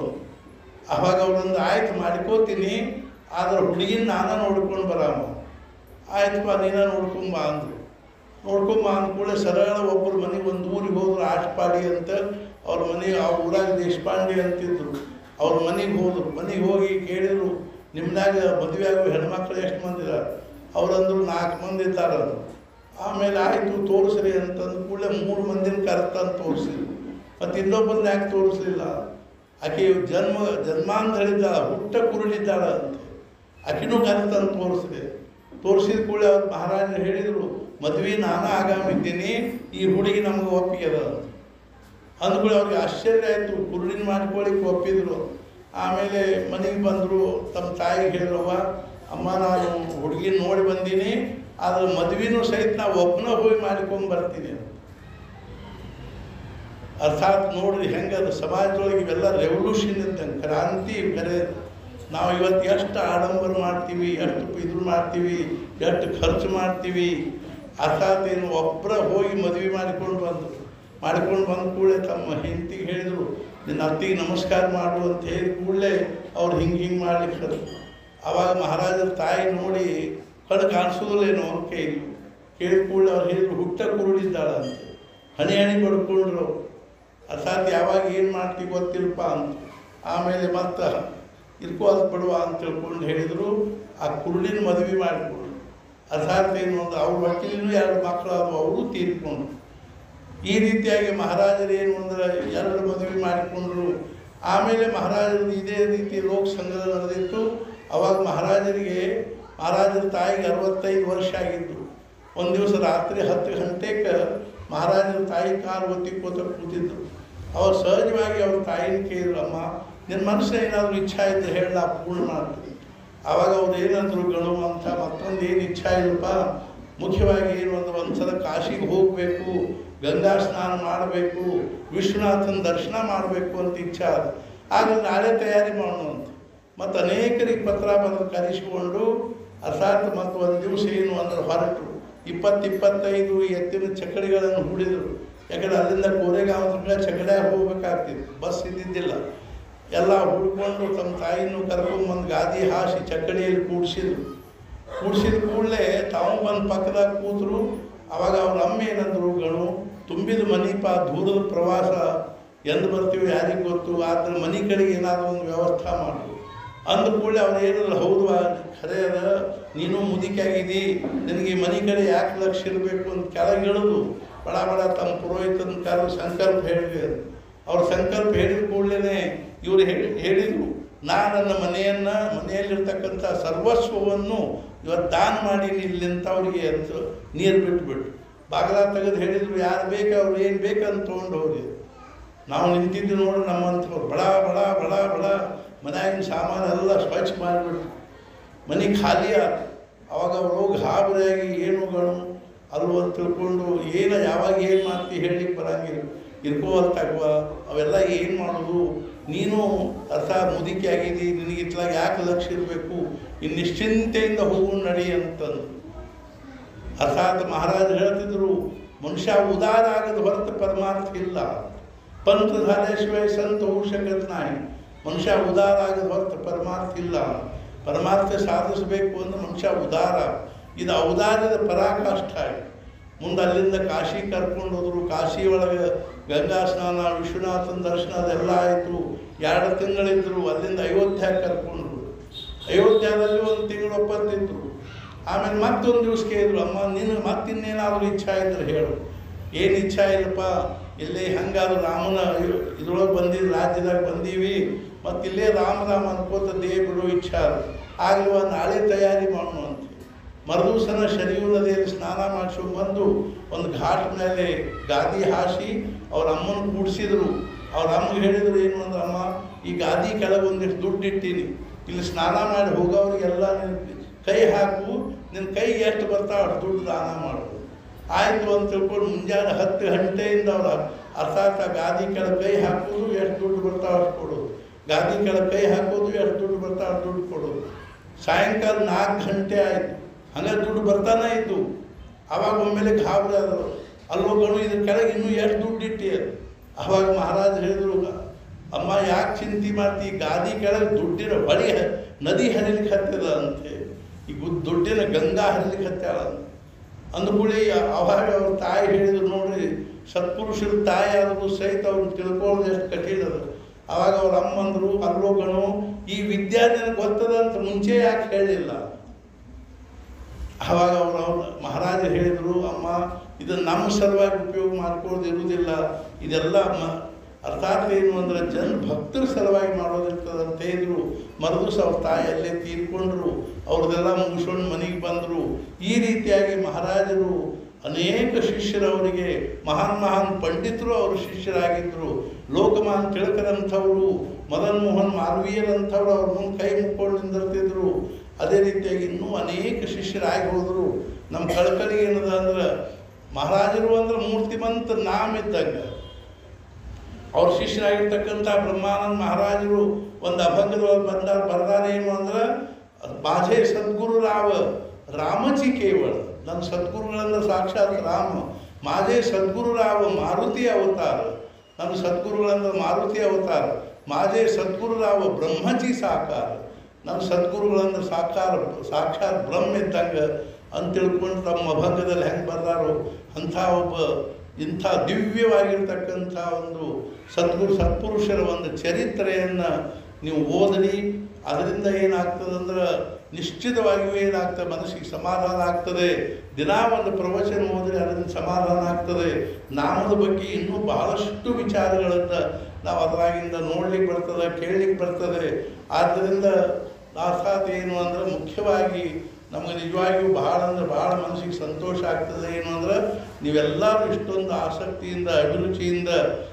ಅವಾಗ ಅವಳೊಂದು ಆಯ್ತು ಮಾಡ್ಕೋತೀನಿ ಆದ್ರೆ ಹುಡುಗಿನ ನಾನೇ ನೋಡ್ಕೊಂಡು ಬರಾಮ ಆಯ್ತಪ್ಪ ನೀನ ನೋಡ್ಕೊಂಬ ಅಂದರು ನೋಡ್ಕೊಂಬ ಅಂದ್ಕೂಡಲೇ ಸರಳ ಒಬ್ಬರು ಮನೆಗೆ ಒಂದು ಊರಿಗೆ ಹೋದ್ರು ಆಟಪಾಡಿ ಅಂತ ಅವ್ರ ಮನೆ ಆ ಊರಾಗ ದೇಶಪಾಂಡೆ ಅಂತಿದ್ರು ಅವ್ರ ಮನೆಗೆ ಹೋದ್ರು ಮನೆಗೆ ಹೋಗಿ ಕೇಳಿದ್ರು ನಿಮ್ದಾಗ ಮದುವೆ ಆಗೋ ಹೆಣ್ಮಕ್ಳು ಎಷ್ಟು ಮಂದಿ ಇದ್ದಾರೆ ಅವ್ರಂದ್ರು ನಾಲ್ಕು ಮಂದಿ ಇದ್ದಾರೆ ಅಂದ್ರು. ಆಮೇಲೆ ಆಯಿತು ತೋರಿಸ್ರಿ ಅಂತಂದು ಕೂಡಲೇ ಮೂರು ಮಂದಿನ ಕರೆತಂದು ತೋರಿಸಿದ್ರು ಮತ್ತು ಇನ್ನೊಬ್ಬರನ್ನ ಯಾಕೆ ತೋರಿಸ್ಲಿಲ್ಲ ಆಕೆ ಜನ್ಮ ಜನ್ಮಾಂಧಳಿದ್ದಾಳ ಹುಟ್ಟ ಕುರುಳಿದ್ದಾಳ ಅಂತ ಆಕಿನೂ ಕರೆತಂದು ತೋರಿಸ್ರಿ ತೋರಿಸಿದ ಕೂಡಲೇ ಅವ್ರು ಮಹಾರಾಜರು ಹೇಳಿದರು ಮದುವೆ ನಾನು ಆಗಾಮಿದ್ದೀನಿ ಈ ಹುಡುಗಿ ನಮಗೆ ಒಪ್ಪಿಗೆ ಅದ ಅಂತ ಅಂದ್ಕೊಳ್ಳಿ ಅವ್ರಿಗೆ ಆಶ್ಚರ್ಯ ಆಯಿತು ಕುರುಡಿನ ಮಾಡ್ಕೊಳ್ಳಿಕ್ಕೆ ಒಪ್ಪಿದ್ರು ಆಮೇಲೆ ಮನೆಗೆ ಬಂದರು ತಮ್ಮ ತಾಯಿಗೆ ಹೇಳಿದ್ರವ್ವ ಅಮ್ಮ ನಾನು ಹುಡುಗಿ ನೋಡಿ ಬಂದೀನಿ ಆದ್ರೆ ಮದುವೆನೂ ಸಹಿತ ನಾವು ಒಬ್ಬನ ಹೋಗಿ ಮಾಡ್ಕೊಂಡು ಬರ್ತೀನಿ ಅಂತ. ಅರ್ಥಾತ್ ನೋಡ್ರಿ ಹೆಂಗೆ ಅದು ಸಮಾಜದೊಳಗೆ ಇವೆಲ್ಲ ರೆವಲ್ಯೂಷನ್ ಇದ್ದಂಗೆ ಕ್ರಾಂತಿ ಕರೆ ನಾವು ಇವತ್ತು ಎಷ್ಟು ಆಡಂಬರ ಮಾಡ್ತೀವಿ ಎಷ್ಟು ಇದು ಮಾಡ್ತೀವಿ ಎಷ್ಟು ಖರ್ಚು ಮಾಡ್ತೀವಿ ಅರ್ಥಾತ್ ಏನು ಒಬ್ಬರ ಹೋಗಿ ಮದುವೆ ಮಾಡಿಕೊಂಡು ಬಂದರು ಮಾಡ್ಕೊಂಡು ಬಂದ ಕೂಡಲೇ ತಮ್ಮ ಹೆಂಡತಿಗೆ ಹೇಳಿದರು ನಿನ್ನ ಅತ್ತಿಗೆ ನಮಸ್ಕಾರ ಮಾಡು ಅಂತ ಹೇಳಿ ಕೂಡಲೇ ಅವ್ರು ಹಿಂಗೆ ಹಿಂಗೆ ಮಾಡ್ಲಿಕ್ಕೆ ಹತ್ರು. ಆವಾಗ ಮಹಾರಾಜರ ತಾಯಿ ನೋಡಿ ಕಣ್ಣು ಕಾಣಿಸೋದಿಲ್ಲೇನೋ ಅವ್ರ ಕೈಲಿ ಕೇಳಿದ ಕೂಡಲೇ ಅವ್ರು ಹೇಳಿದ್ರು ಹುಟ್ಟ ಕುರುಳಿದ್ದಾಳ ಅಂತ ಹಣಿ ಹಣಿ ಬಡ್ಕೊಂಡ್ರು ಅರ್ಥಾತ್ ಯಾವಾಗ ಏನು ಮಾಡ್ತೀವಿ ಗೊತ್ತಿಲ್ಲಪ್ಪ ಅಂತ ಆಮೇಲೆ ಮತ್ತೆ ಇರ್ಕೋದು ಬಿಡುವ ಅಂತ ತಿಳ್ಕೊಂಡು ಹೇಳಿದರು ಆ ಕುರುಳಿನ ಮದುವೆ ಮಾಡಿಕೊಂಡ್ರು ಅರ್ಥಾತ್ ಏನು ಒಂದು ಅವ್ರ ವಕೀಲಿನೂ ಎರಡು ಮಕ್ಕಳು ಅದು ಅವರು ತೀರ್ಕೊಂಡ್ರು ಈ ರೀತಿಯಾಗಿ ಮಹಾರಾಜರು ಏನು ಅಂದ್ರೆ ಎರಡು ಮದುವೆ ಮಾಡಿಕೊಂಡ್ರು ಆಮೇಲೆ ಮಹಾರಾಜರು ಇದೇ ರೀತಿ ಲೋಕ ಸಂಗ್ರಹ ನಡೆದಿತ್ತು ಅವಾಗ ಮಹಾರಾಜರಿಗೆ ಮಹಾರಾಜರ ತಾಯಿಗೆ ಅರವತ್ತೈದು ವರ್ಷ ಆಗಿದ್ದು ಒಂದು ದಿವಸ ರಾತ್ರಿ ಹತ್ತು ಗಂಟೆಗೆ ಮಹಾರಾಜರ ತಾಯಿ ಕಾಲು ಒತ್ತಿ ಕೂತ ಕೂತಿದ್ರು ಅವ್ರು ಸಹಜವಾಗಿ ಅವ್ರ ತಾಯಿನ ಕೇಳಿದ್ರು ಅಮ್ಮ ನಿನ್ನ ಮನಸ್ಸು ಏನಾದರೂ ಇಚ್ಛಾ ಇದ್ದರೆ ಹೇಳ ಪೂರ್ಣ ಮಾಡ್ತೀನಿ ಆವಾಗ ಅವ್ರು ಏನಂದ್ರು ಗಣು ಅಂತ ಮತ್ತೊಂದು ಏನು ಇಚ್ಛಾ ಇಲ್ಲಪ್ಪ ಮುಖ್ಯವಾಗಿ ಏನು ಅಂದ್ರೆ ಒಂದ್ಸಲ ಕಾಶಿಗೆ ಹೋಗಬೇಕು ಗಂಗಾ ಸ್ನಾನ ಮಾಡಬೇಕು ವಿಶ್ವನಾಥನ ದರ್ಶನ ಮಾಡಬೇಕು ಅಂತ ಇಚ್ಛಾ ಅದು ಆಗ ನಾಳೆ ತಯಾರಿ ಮಾಡೋಣ ಅಂತ ಮತ್ತು ಅನೇಕರಿಗೆ ಪತ್ರ ಬರೆದು ಕರೆಸಿಕೊಂಡು ಅರ್ಥಾತ್ ಮತ್ತು ಒಂದು ದಿವಸ ಏನು ಅಂದ್ರೆ ಹೊರಟು ಇಪ್ಪತ್ತು ಇಪ್ಪತ್ತೈದು ಎತ್ತಿನ ಚಕ್ಕಡಿಗಳನ್ನು ಹೂಡಿದರು ಯಾಕಂದ್ರೆ ಅಲ್ಲಿಂದ ಕೋರೆಗಾಂವ್ ತನಕ ಚಕಡ್ಯಾಗ ಹೋಗ್ಬೇಕಾಗ್ತಿತ್ತು ಬಸ್ ಇದ್ದಿದ್ದಿಲ್ಲ ಎಲ್ಲ ಹುಡ್ಕೊಂಡು ತಮ್ಮ ತಾಯಿನೂ ಕರ್ಕೊಂಬಂದು ಗಾದಿ ಹಾಸಿ ಚಕ್ಕಡಿಯಲ್ಲಿ ಕೂಡಿಸಿದ್ರು ಕೂಡಿಸಿದ ಕೂಡಲೇ ತಾವು ಬಂದು ಪಕ್ಕದಾಗ ಕೂತರು ಅವಾಗ ಅವ್ರ ಅಮ್ಮ ಏನಂದ್ರು ಗಣು ತುಂಬಿದ ಮನೀಪ ದೂರದ ಪ್ರವಾಸ ಎಂದು ಬರ್ತೀವಿ ಯಾರಿಗೆ ಗೊತ್ತು ಆದ್ರೆ ಮನೆ ಕಡೆಗೆ ಏನಾದರೂ ಒಂದು ವ್ಯವಸ್ಥೆ ಮಾಡು ಅಂದ ಕೂಡಲೇ ಅವ್ರು ಹೇಳಿದ್ರು ಹೌದು ಖರೆ ಅದ ನೀನು ಮುದುಕಿಯಾಗಿದ್ದಿ ನಿನಗೆ ಮನೆ ಕಡೆ ಯಾಕೆ ಲಕ್ಷ ಇರಬೇಕು ಅಂತ ಕೆಳಗೆ ಇಳಿದು ಬಡ ಬಡ ತಮ್ಮ ಪುರೋಹಿತನ ಕಾಲ ಸಂಕಲ್ಪ ಹೇಳಿದೆ ಅವ್ರ ಸಂಕಲ್ಪ ಹೇಳಿದ ಕೂಡಲೇ ಇವರು ಹೇಳಿ ಹೇಳಿದರು ನಾ ನನ್ನ ಮನೆಯನ್ನು ಮನೆಯಲ್ಲಿರ್ತಕ್ಕಂಥ ಸರ್ವಸ್ವವನ್ನು ಇವತ್ತು ದಾನ ಮಾಡಿ ಇಲ್ಲಿಂತ ಅವರಿಗೆ ಅಂತ ನೀರು ಬಿಟ್ಬಿಟ್ಟು ಬಾಗಿಲ ತೆಗೆದು ಹೇಳಿದ್ರು ಯಾರು ಬೇಕು ಅವ್ರು ಏನು ಬೇಕಂತ ತೊಗೊಂಡು ಹೋಗಿ ನಾವು ನಿಂತಿದ್ದು ನೋಡಿ ನಮ್ಮಂಥವ್ರು ಬಡ ಬಡ ಬಡ ಬಡ ಮನ್ಯಾಗಿನ ಸಾಮಾನು ಎಲ್ಲ ಸ್ವಚ್ಛ ಮಾಡಿಬಿಟ್ರು ಮನೆ ಖಾಲಿ ಆಯ್ತು ಅವಾಗ ಅವ್ರು ಹೋಗಿ ಗಾಬರಿಯಾಗಿ ಏನುಗಳು ಅದು ಅಂತ ತಿಳ್ಕೊಂಡು ಏನು ಯಾವಾಗ ಏನು ಮಾಡ್ತಿ ಹೇಳಲಿಕ್ಕೆ ಬರಂಗಿಲ್ಲ ಇರ್ಕೋವಲ್ತಾಗುವ ಅವೆಲ್ಲ ಏನು ಮಾಡೋದು ನೀನು ಅರ್ಥಾತ್ ಮುದುಕಿ ಆಗಿದ್ದಿ ನಿನಗೆ ಇತ್ಲಾಗ ಯಾಕೆ ಲಕ್ಷ ಇರಬೇಕು ಇನ್ನು ನಿಶ್ಚಿಂತೆಯಿಂದ ಹೋಗು ನಡಿ ಅಂತಂದು ಅರ್ಥಾತ್ ಮಹಾರಾಜರು ಹೇಳ್ತಿದ್ರು ಮನುಷ್ಯ ಉದಾರ ಆಗದ ಹೊರತು ಪರಮಾರ್ಥ ಇಲ್ಲ ಪಂಥ ಧಾರೇಶ್ವರ ಸಂತ ಹೋಗಿ ಶಕತ್ ನಾಯಿ ಮನುಷ್ಯ ಉದಾರ ಆಗದ ಹೊರತು ಪರಮಾರ್ಥ ಇಲ್ಲ ಪರಮಾರ್ಥ ಸಾಧಿಸಬೇಕು ಅಂದ್ರೆ ಮನುಷ್ಯ ಉದಾರ ಇದು ಔದಾರ್ಯದ ಪರಾಕಾಷ್ಠ ಮುಂದೆ ಅಲ್ಲಿಂದ ಕಾಶಿ ಕರ್ಕೊಂಡು ಹೋದ್ರು ಕಾಶಿ ಒಳಗೆ ಗಂಗಾ ಸ್ನಾನ ವಿಶ್ವನಾಥನ ದರ್ಶನ ಅದೆಲ್ಲ ಆಯಿತು ಎರಡು ತಿಂಗಳಿದ್ರು ಅಲ್ಲಿಂದ ಅಯೋಧ್ಯೆ ಕರ್ಕೊಂಡ್ರು ಅಯೋಧ್ಯದಲ್ಲಿ ಒಂದು ತಿಂಗಳು ಒಪ್ಪತ್ತಿದ್ರು ಆಮೇಲೆ ಮತ್ತೊಂದು ದಿವಸ ಕೇಳಿದ್ರು ಅಮ್ಮ ನಿನಗೆ ಮತ್ತಿನ್ನೇನಾದರೂ ಇಚ್ಛಾ ಇದ್ರೆ ಹೇಳು ಏನು ಇಚ್ಛಾ ಇಲ್ಲಪ್ಪ ಇಲ್ಲೇ ಹಂಗಾದ್ರು ರಾಮನ ಇದ್ರೊಳಗೆ ಬಂದಿದ್ದು ರಾಜ್ಯದಾಗ ಬಂದೀವಿ ಮತ್ತು ಇಲ್ಲೇ ರಾಮ ರಾಮ ಅನ್ಕೋತ ದೇ ಬಿಡು ಇಚ್ಛಾ ಆಗಲ್ವ ನಾಳೆ ತಯಾರಿ ಮಾಡೋಣ ಅಂತ ಮರುದಿವಸನ ಶನಿಯು ನದಿಯಲ್ಲಿ ಸ್ನಾನ ಮಾಡಿಸ್ಕೊಂಡು ಬಂದು ಒಂದು ಘಾಟ್ ಮೇಲೆ ಗಾದಿ ಹಾಸಿ ಅವ್ರ ಅಮ್ಮನ ಕೂಡಿಸಿದ್ರು ಅವ್ರ ಅಮ್ಮಗೆ ಹೇಳಿದ್ರು ಏನು ಅಂದ್ರೆ ಅಮ್ಮ ಈ ಗಾದಿ ಕೆಳಗೆ ಒಂದಿಷ್ಟು ದುಡ್ಡು ಇಟ್ಟೀನಿ ಇಲ್ಲಿ ಸ್ನಾನ ಮಾಡಿ ಹೋಗೋರಿಗೆಲ್ಲ ನಿನ್ನ ಕೈ ಹಾಕು ನಿನ್ನ ಕೈಗೆ ಎಷ್ಟು ಬರ್ತಾವ ಅಷ್ಟು ದುಡ್ಡು ದಾನ ಮಾಡು ಆಯಿತು ಅಂತ ತಿಳ್ಕೊಂಡು ಮುಂಜಾನೆ ಹತ್ತು ಗಂಟೆಯಿಂದ ಅವ್ರ ಅರ್ಥಾತ್ ಆ ಗಾದಿ ಕೆಳಗೆ ಕೈ ಹಾಕೋದು ಎಷ್ಟು ದುಡ್ಡು ಬರ್ತಾವ ಅಷ್ಟು ಕೊಡೋದು ಗಾದಿ ಕೆಳಗೆ ಕೈ ಹಾಕೋದು ಎಷ್ಟು ದುಡ್ಡು ಬರ್ತಾವ ಅಷ್ಟು ದುಡ್ಡು ಕೊಡೋದು ಸಾಯಂಕಾಲ ನಾಲ್ಕು ಗಂಟೆ ಆಯಿತು ಹಂಗೆ ದುಡ್ಡು ಬರ್ತಾನೆ ಇತ್ತು ಅವಾಗ ಒಮ್ಮೆಲೆ ಗಾಬರಿ ಆದರು ಅಲ್ಲೋಗಣು ಇದ್ರ ಕೆಳಗೆ ಇನ್ನೂ ಎಷ್ಟು ದುಡ್ಡು ಇಟ್ಟಿ ಅವಾಗ ಮಹಾರಾಜ ಹೇಳಿದ್ರು ಅಮ್ಮ ಯಾಕೆ ಚಿಂತೆ ಮಾಡ್ತಿ ಗಾದಿ ಕೆಳಗೆ ದುಡ್ಡಿನ ಹೊಳಿ ಹ- ನದಿ ಹರಿಲಿಕ್ಕೆ ಹತ್ತದ ಅಂತೆ ಈ ಗು- ದುಡ್ಡಿನ ಗಂಗಾ ಹರಿಲಿಕ್ಕೆ ಹತ್ತಾಳ ಅಂದ್ಕೂಡಿ ಅವಾಗ ಅವ್ರ ತಾಯಿ ಹೇಳಿದ್ರು ನೋಡ್ರಿ ಸತ್ಪುರುಷರ ತಾಯಿ ಆದರೂ ಸಹಿತ ಅವ್ರನ್ನ ತಿಳ್ಕೊಳ್ಳೋದು ಎಷ್ಟು ಕಠಿಣ ಅದು ಅವಾಗ ಅವ್ರ ಅಮ್ಮಂದ್ರು ಅಲ್ಲೋಗಣು ಈ ವಿದ್ಯಾ ನಿನಗೆ ಗೊತ್ತದ ಅಂತ ಮುಂಚೆ ಯಾಕೆ ಹೇಳಲಿಲ್ಲ ಆವಾಗ ಅವರು ಅವ್ರು ಮಹಾರಾಜ ಹೇಳಿದರು ಅಮ್ಮ ಇದನ್ನು ನಮ್ಮ ಸಲುವಾಗಿ ಉಪಯೋಗ ಮಾಡ್ಕೊಳ್ಳೋದು ಇರುವುದಿಲ್ಲ ಇದೆಲ್ಲ ಮ ಅರ್ಥಾತ್ ಏನು ಅಂದ್ರೆ ಜನ ಭಕ್ತರ ಸಲುವಾಗಿ ಮಾಡೋದಿರ್ತದೆ ಅಂತ ಹೇಳಿದ್ರು ಮರುದಿವಸ ಅವ್ರ ತಾಯಿ ಅಲ್ಲೇ ತೀರ್ಕೊಂಡ್ರು ಅವ್ರದ್ದೆಲ್ಲ ಮುಗಿಸ್ಕೊಂಡು ಮನೆಗೆ ಬಂದರು ಈ ರೀತಿಯಾಗಿ ಮಹಾರಾಜರು ಅನೇಕ ಶಿಷ್ಯರು ಅವರಿಗೆ ಮಹಾನ್ ಮಹಾನ್ ಪಂಡಿತರು ಅವರು ಶಿಷ್ಯರಾಗಿದ್ದರು ಲೋಕಮಾನ್ ತಿಳಕರಂಥವರು ಮದನ್ ಮೋಹನ್ ಮಾಲ್ವೀಯರಂಥವ್ರು ಅವ್ರ ಮುಂದೆ ಕೈ ಮುಕ್ಕೊಂಡು ನಿಂದಿರ್ತಿದ್ರು ಅದೇ ರೀತಿಯಾಗಿ ಇನ್ನೂ ಅನೇಕ ಶಿಷ್ಯರಾಗಿ ಹೋದರು ನಮ್ಮ ಕಳಕಳಿ ಏನದ ಅಂದ್ರೆ ಮಹಾರಾಜರು ಅಂದ್ರೆ ಮೂರ್ತಿಮಂತ ನಾಮ ಇದ್ದಂಗೆ ಅವ್ರ ಶಿಷ್ಯರಾಗಿರ್ತಕ್ಕಂಥ ಬ್ರಹ್ಮಾನಂದ ಮಹಾರಾಜರು ಒಂದು ಅಭಂಗದೊಳಗೆ ಬಂದಾರ ಬರ್ದಾರ ಏನು ಅಂದ್ರೆ ಬಾಜೆ ಸದ್ಗುರು ರಾವ ರಾಮಜಿ ಕೇವಳ ನನ್ನ ಸದ್ಗುರುಗಳಂದ್ರೆ ಸಾಕ್ಷಾತ್ ರಾಮ ಮಾಜೆ ಸದ್ಗುರು ರಾವ ಮಾರುತಿ ಅವತಾರ ನನ್ನ ಸದ್ಗುರುಗಳಂದ್ರೆ ಮಾರುತಿ ಅವತಾರ ಮಾಜೆ ಸದ್ಗುರು ರಾವ ಬ್ರಹ್ಮಜಿ ಸಾಕಾರ ನಮ್ಮ ಸದ್ಗುರುಗಳಂದ್ರೆ ಸಾಕಾರ ಸಾಕ್ಷಾತ್ ಬ್ರಹ್ಮ ಇದ್ದಂಗೆ ಅಂತ ತಿಳ್ಕೊಂಡು ತಮ್ಮ ಅಭಂಗದಲ್ಲಿ ಹೆಂಗೆ ಬರ್ದಾರೋ ಅಂಥ ಒಬ್ಬ ಇಂಥ ದಿವ್ಯವಾಗಿರ್ತಕ್ಕಂಥ ಒಂದು ಸದ್ಗುರು ಸತ್ಪುರುಷರ ಒಂದು ಚರಿತ್ರೆಯನ್ನು ನೀವು ಓದಲಿ ಅದರಿಂದ ಏನಾಗ್ತದಂದ್ರೆ ನಿಶ್ಚಿತವಾಗಿಯೂ ಏನಾಗ್ತದೆ ಮನಸ್ಸಿಗೆ ಸಮಾಧಾನ ಆಗ್ತದೆ ದಿನಾ ಒಂದು ಪ್ರವಚನ ಓದಿದ್ರೆ ಅದರಿಂದ ಸಮಾಧಾನ ಆಗ್ತದೆ ನಾಮದ ಬಗ್ಗೆ ಇನ್ನೂ ಬಹಳಷ್ಟು ವಿಚಾರಗಳನ್ನು ನಾವು ಅದರಾಗಿಂದ ನೋಡ್ಲಿಕ್ಕೆ ಬರ್ತದೆ ಕೇಳಲಿಕ್ಕೆ ಬರ್ತದೆ ಆದ್ದರಿಂದ ಅರ್ಥಾತ್ ಏನು ಅಂದ್ರೆ ಮುಖ್ಯವಾಗಿ ನಮಗೆ ನಿಜವಾಗಿಯೂ ಭಾಳ ಅಂದ್ರೆ ಭಾಳ ಮನಸ್ಸಿಗೆ ಸಂತೋಷ ಆಗ್ತದೆ ಏನು ಅಂದ್ರೆ ನೀವೆಲ್ಲರೂ ಇಷ್ಟೊಂದು ಆಸಕ್ತಿಯಿಂದ ಅಭಿರುಚಿಯಿಂದ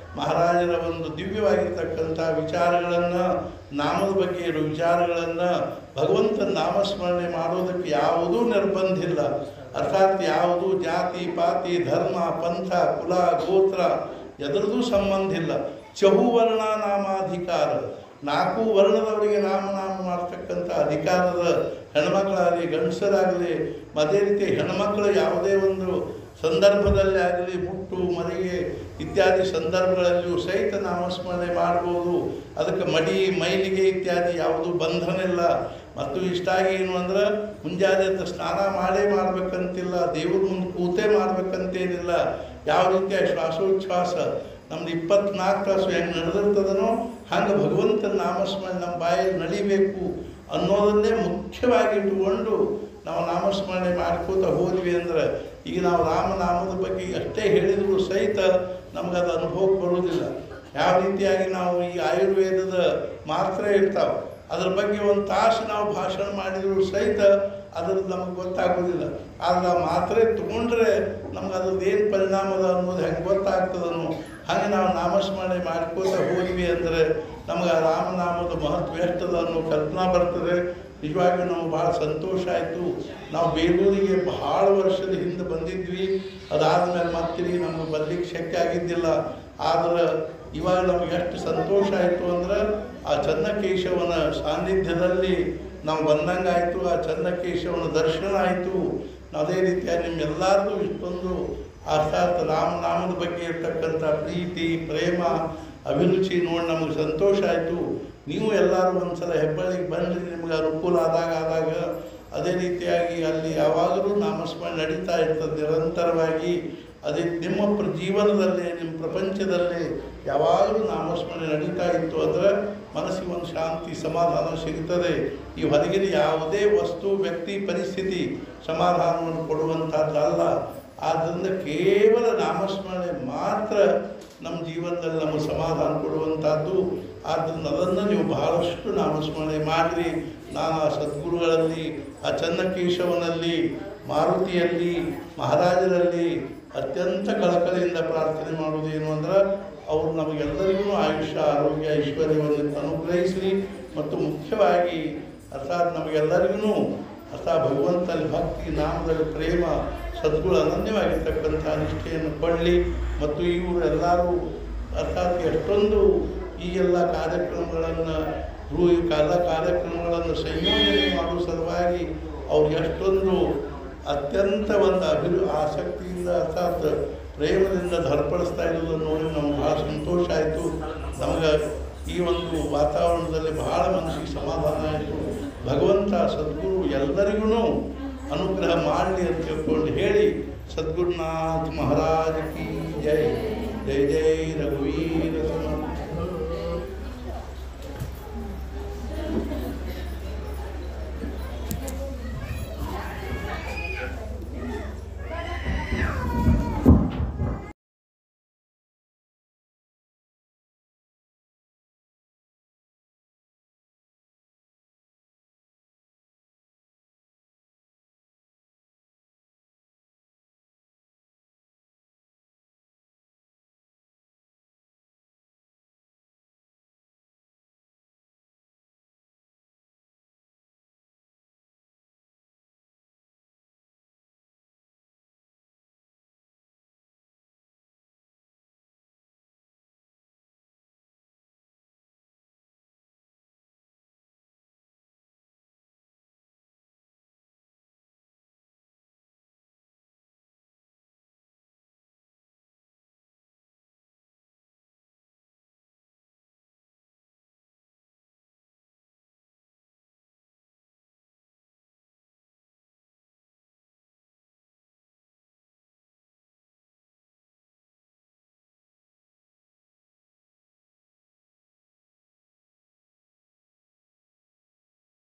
ಮಹಾರಾಜರ ಒಂದು ದಿವ್ಯವಾಗಿರ್ತಕ್ಕಂಥ ವಿಚಾರಗಳನ್ನು ನಾಮದ ಬಗ್ಗೆ ಇರೋ ವಿಚಾರಗಳನ್ನು ಭಗವಂತನ ನಾಮಸ್ಮರಣೆ ಮಾಡೋದಕ್ಕೆ ಯಾವುದೂ ನಿರ್ಬಂಧ ಇಲ್ಲ ಅರ್ಥಾತ್ ಯಾವುದು ಜಾತಿ ಪಾತಿ ಧರ್ಮ ಪಂಥ ಕುಲ ಗೋತ್ರ ಎದರದೂ ಸಂಬಂಧ ಇಲ್ಲ ಚಹುವರ್ಣ ನಾಮಾಧಿಕಾರ ನಾಲ್ಕು ವರ್ಣದವರಿಗೆ ನಾಮನಾಮ ಮಾಡ್ತಕ್ಕಂಥ ಅಧಿಕಾರದ ಹೆಣ್ಮಕ್ಳಾಗಲಿ ಗಂಡಸರಾಗಲಿ ಅದೇ ರೀತಿ ಹೆಣ್ಮಕ್ಳು ಯಾವುದೇ ಒಂದು ಸಂದರ್ಭದಲ್ಲಿ ಆಗಲಿ ಮುಟ್ಟು ಮರಿಗೆ ಇತ್ಯಾದಿ ಸಂದರ್ಭಗಳಲ್ಲಿಯೂ ಸಹಿತ ನಾಮಸ್ಮರಣೆ ಮಾಡ್ಬೋದು ಅದಕ್ಕೆ ಮಡಿ ಮೈಲಿಗೆ ಇತ್ಯಾದಿ ಯಾವುದು ಬಂಧನ ಇಲ್ಲ ಮತ್ತು ಇಷ್ಟಾಗಿ ಏನು ಅಂದ್ರೆ ಮುಂಜಾನೆ ಎದ್ದು ಸ್ನಾನ ಮಾಡೇ ಮಾಡ್ಬೇಕಂತಿಲ್ಲ ದೇವ್ರ ಮುಂದೆ ಕೂತೇ ಮಾಡ್ಬೇಕಂತೇನಿಲ್ಲ ಯಾವ ರೀತಿಯ ಶ್ವಾಸೋಚ್ಛ್ವಾಸ ನಮ್ದು ಇಪ್ಪತ್ನಾಲ್ಕು ತಾಸು ಹೆಂಗೆ ನಡೆದಿರ್ತದನೋ ಹಂಗೆ ಭಗವಂತನ ನಾಮಸ್ಮರಣೆ ನಮ್ಮ ಬಾಯಲ್ಲಿ ನಡಿಬೇಕು ಅನ್ನೋದನ್ನೇ ಮುಖ್ಯವಾಗಿ ಇಟ್ಟುಕೊಂಡು ನಾವು ನಾಮಸ್ಮರಣೆ ಮಾಡ್ಕೋತ ಹೋದ್ವಿ ಅಂದ್ರೆ ಈಗ ನಾವು ರಾಮನಾಮದ ಬಗ್ಗೆ ಅಷ್ಟೇ ಹೇಳಿದ್ರು ಸಹಿತ ನಮ್ಗೆ ಅದು ಅನುಭವಕ್ಕೆ ಬರೋದಿಲ್ಲ ಯಾವ ರೀತಿಯಾಗಿ ನಾವು ಈ ಆಯುರ್ವೇದದ ಮಾತ್ರೆ ಇರ್ತಾವೆ ಅದ್ರ ಬಗ್ಗೆ ಒಂದು ತಾಸು ನಾವು ಭಾಷಣ ಮಾಡಿದ್ರು ಸಹಿತ ಅದ್ರದ್ದು ನಮಗೆ ಗೊತ್ತಾಗೋದಿಲ್ಲ ಆದ್ರೆ ಆ ಮಾತ್ರೆ ತೊಗೊಂಡ್ರೆ ನಮ್ಗೆ ಅದ್ರದ್ದು ಏನು ಪರಿಣಾಮ ಅದ ಅನ್ನೋದು ಹೆಂಗೆ ಗೊತ್ತಾಗ್ತದನೋ ಹಾಗೆ ನಾವು ನಾಮಸ್ಮರಣೆ ಮಾಡ್ಕೋತ ಹೋದ್ವಿ ಅಂದರೆ ನಮ್ಗೆ ಆ ರಾಮನಾಮದ ಮಹತ್ವ ಎಷ್ಟದ ಅನ್ನೋ ಕಲ್ಪನಾ ಬರ್ತದೆ ನಿಜವಾಗಿಯೂ ನಮ್ಗೆ ಭಾಳ ಸಂತೋಷ ಆಯಿತು ನಾವು ಬೇಲೂರಿಗೆ ಭಾಳ ವರ್ಷದ ಹಿಂದೆ ಬಂದಿದ್ವಿ ಅದಾದಮೇಲೆ ಮತ್ತಿರಿಗೆ ನಮ್ಗೆ ಬರ್ಲಿಕ್ಕೆ ಶಕ್ಯ ಆಗಿದ್ದಿಲ್ಲ ಆದ್ರೆ ಇವಾಗ ನಮ್ಗೆ ಎಷ್ಟು ಸಂತೋಷ ಆಯಿತು ಅಂದ್ರೆ ಆ ಚನ್ನಕೇಶವನ ಸಾನ್ನಿಧ್ಯದಲ್ಲಿ ನಾವು ಬಂದಂಗಾಯಿತು ಆ ಚನ್ನಕೇಶವನ ದರ್ಶನ ಆಯಿತು ಅದೇ ರೀತಿಯಾಗಿ ನಿಮ್ಮೆಲ್ಲರದು ಇಷ್ಟೊಂದು ಅರ್ಥಾತ್ ರಾಮನಾಮದ ಬಗ್ಗೆ ಇರ್ತಕ್ಕಂಥ ಪ್ರೀತಿ ಪ್ರೇಮ ಅಭಿರುಚಿ ನೋಡಿ ನಮಗೆ ಸಂತೋಷ ಆಯಿತು ನೀವು ಎಲ್ಲರೂ ಒಂದ್ಸಲ ಹೆಬ್ಬಳ್ಳಿಗೆ ಬಂದ್ರಿ ನಿಮ್ಗೆ ಅನುಕೂಲ ಆದಾಗ ಆದಾಗ ಅದೇ ರೀತಿಯಾಗಿ ಅಲ್ಲಿ ಯಾವಾಗಲೂ ನಾಮಸ್ಮರಣೆ ನಡೀತಾ ಇರ್ತದೆ ನಿರಂತರವಾಗಿ ಅದೇ ನಿಮ್ಮ ಪ್ರ ಜೀವನದಲ್ಲಿ ನಿಮ್ಮ ಪ್ರಪಂಚದಲ್ಲಿ ಯಾವಾಗಲೂ ನಾಮಸ್ಮರಣೆ ನಡೀತಾ ಇತ್ತು ಅಂದರೆ ಮನಸ್ಸಿಗೆ ಒಂದು ಶಾಂತಿ ಸಮಾಧಾನ ಸಿಗುತ್ತದೆ ಈ ಹೊರಗಿನ ಯಾವುದೇ ವಸ್ತು ವ್ಯಕ್ತಿ ಪರಿಸ್ಥಿತಿ ಸಮಾಧಾನವನ್ನು ಕೊಡುವಂಥದ್ದಲ್ಲ ಆದ್ದರಿಂದ ಕೇವಲ ನಾಮಸ್ಮರಣೆ ಮಾತ್ರ ನಮ್ಮ ಜೀವನದಲ್ಲಿ ನಮಗೆ ಸಮಾಧಾನ ಕೊಡುವಂಥದ್ದು ಆದ್ದರಿಂದ ಅದನ್ನು ನೀವು ಬಹಳಷ್ಟು ನಾಮಸ್ಮರಣೆ ಮಾಡಿರಿ ನಾನು ಆ ಸದ್ಗುರುಗಳಲ್ಲಿ ಆ ಚನ್ನಕೇಶವನಲ್ಲಿ ಮಾರುತಿಯಲ್ಲಿ ಮಹಾರಾಜರಲ್ಲಿ ಅತ್ಯಂತ ಕಳಕಳಿಯಿಂದ ಪ್ರಾರ್ಥನೆ ಮಾಡುವುದೇನು ಅಂದ್ರೆ ಅವರು ನಮಗೆಲ್ಲರಿಗೂ ಆಯುಷ್ಯ ಆರೋಗ್ಯ ಐಶ್ವರ್ಯವನ್ನು ಅನುಗ್ರಹಿಸಲಿ ಮತ್ತು ಮುಖ್ಯವಾಗಿ ಅರ್ಥಾತ್ ನಮಗೆಲ್ಲರಿಗೂ ಅರ್ಥಾತ್ ಭಗವಂತನಲ್ಲಿ ಭಕ್ತಿ ನಾಮದಲ್ಲಿ ಪ್ರೇಮ ಸದ್ಗುಣ ಅನನ್ಯವಾಗಿರ್ತಕ್ಕಂಥ ನಿಷ್ಠೆಯನ್ನು ಕೊಡಲಿ ಮತ್ತು ಇವರು ಎಲ್ಲರೂ ಅರ್ಥಾತ್ ಎಷ್ಟೊಂದು ಈ ಎಲ್ಲ ಕಾರ್ಯಕ್ರಮಗಳನ್ನು ರೂ- ಈ ಎಲ್ಲ ಕಾರ್ಯಕ್ರಮಗಳನ್ನು ಸಂಯೋಜನೆ ಮಾಡುವ ಸಲುವಾಗಿ ಅವ್ರು ಎಷ್ಟೊಂದು ಅತ್ಯಂತ ಒಂದು ಅಭಿರು ಆಸಕ್ತಿಯಿಂದ ಅರ್ಥಾತ್ ಪ್ರೇಮದಿಂದ ಧರ್ಪಡಿಸ್ತಾ ಇರೋದನ್ನು ನೋಡಿ ನಮ್ಗೆ ಭಾಳ ಸಂತೋಷ ಆಯಿತು ನಮಗೆ ಈ ಒಂದು ವಾತಾವರಣದಲ್ಲಿ ಬಹಳ ಮನಸ್ಸಿಗೆ ಸಮಾಧಾನ ಆಯಿತು ಭಗವಂತ ಸದ್ಗುರು ಎಲ್ಲರಿಗೂ ಅನುಗ್ರಹ ಮಾಡಲಿ ಅಂತ ತಿಳ್ಕೊಂಡು ಹೇಳಿ ಸದ್ಗುರುನಾಥ್ ಮಹಾರಾಜ್ ಕಿ ಜೈ ಜೈ ಜೈ ರಘುವೀರ ಸಮರ್ಥ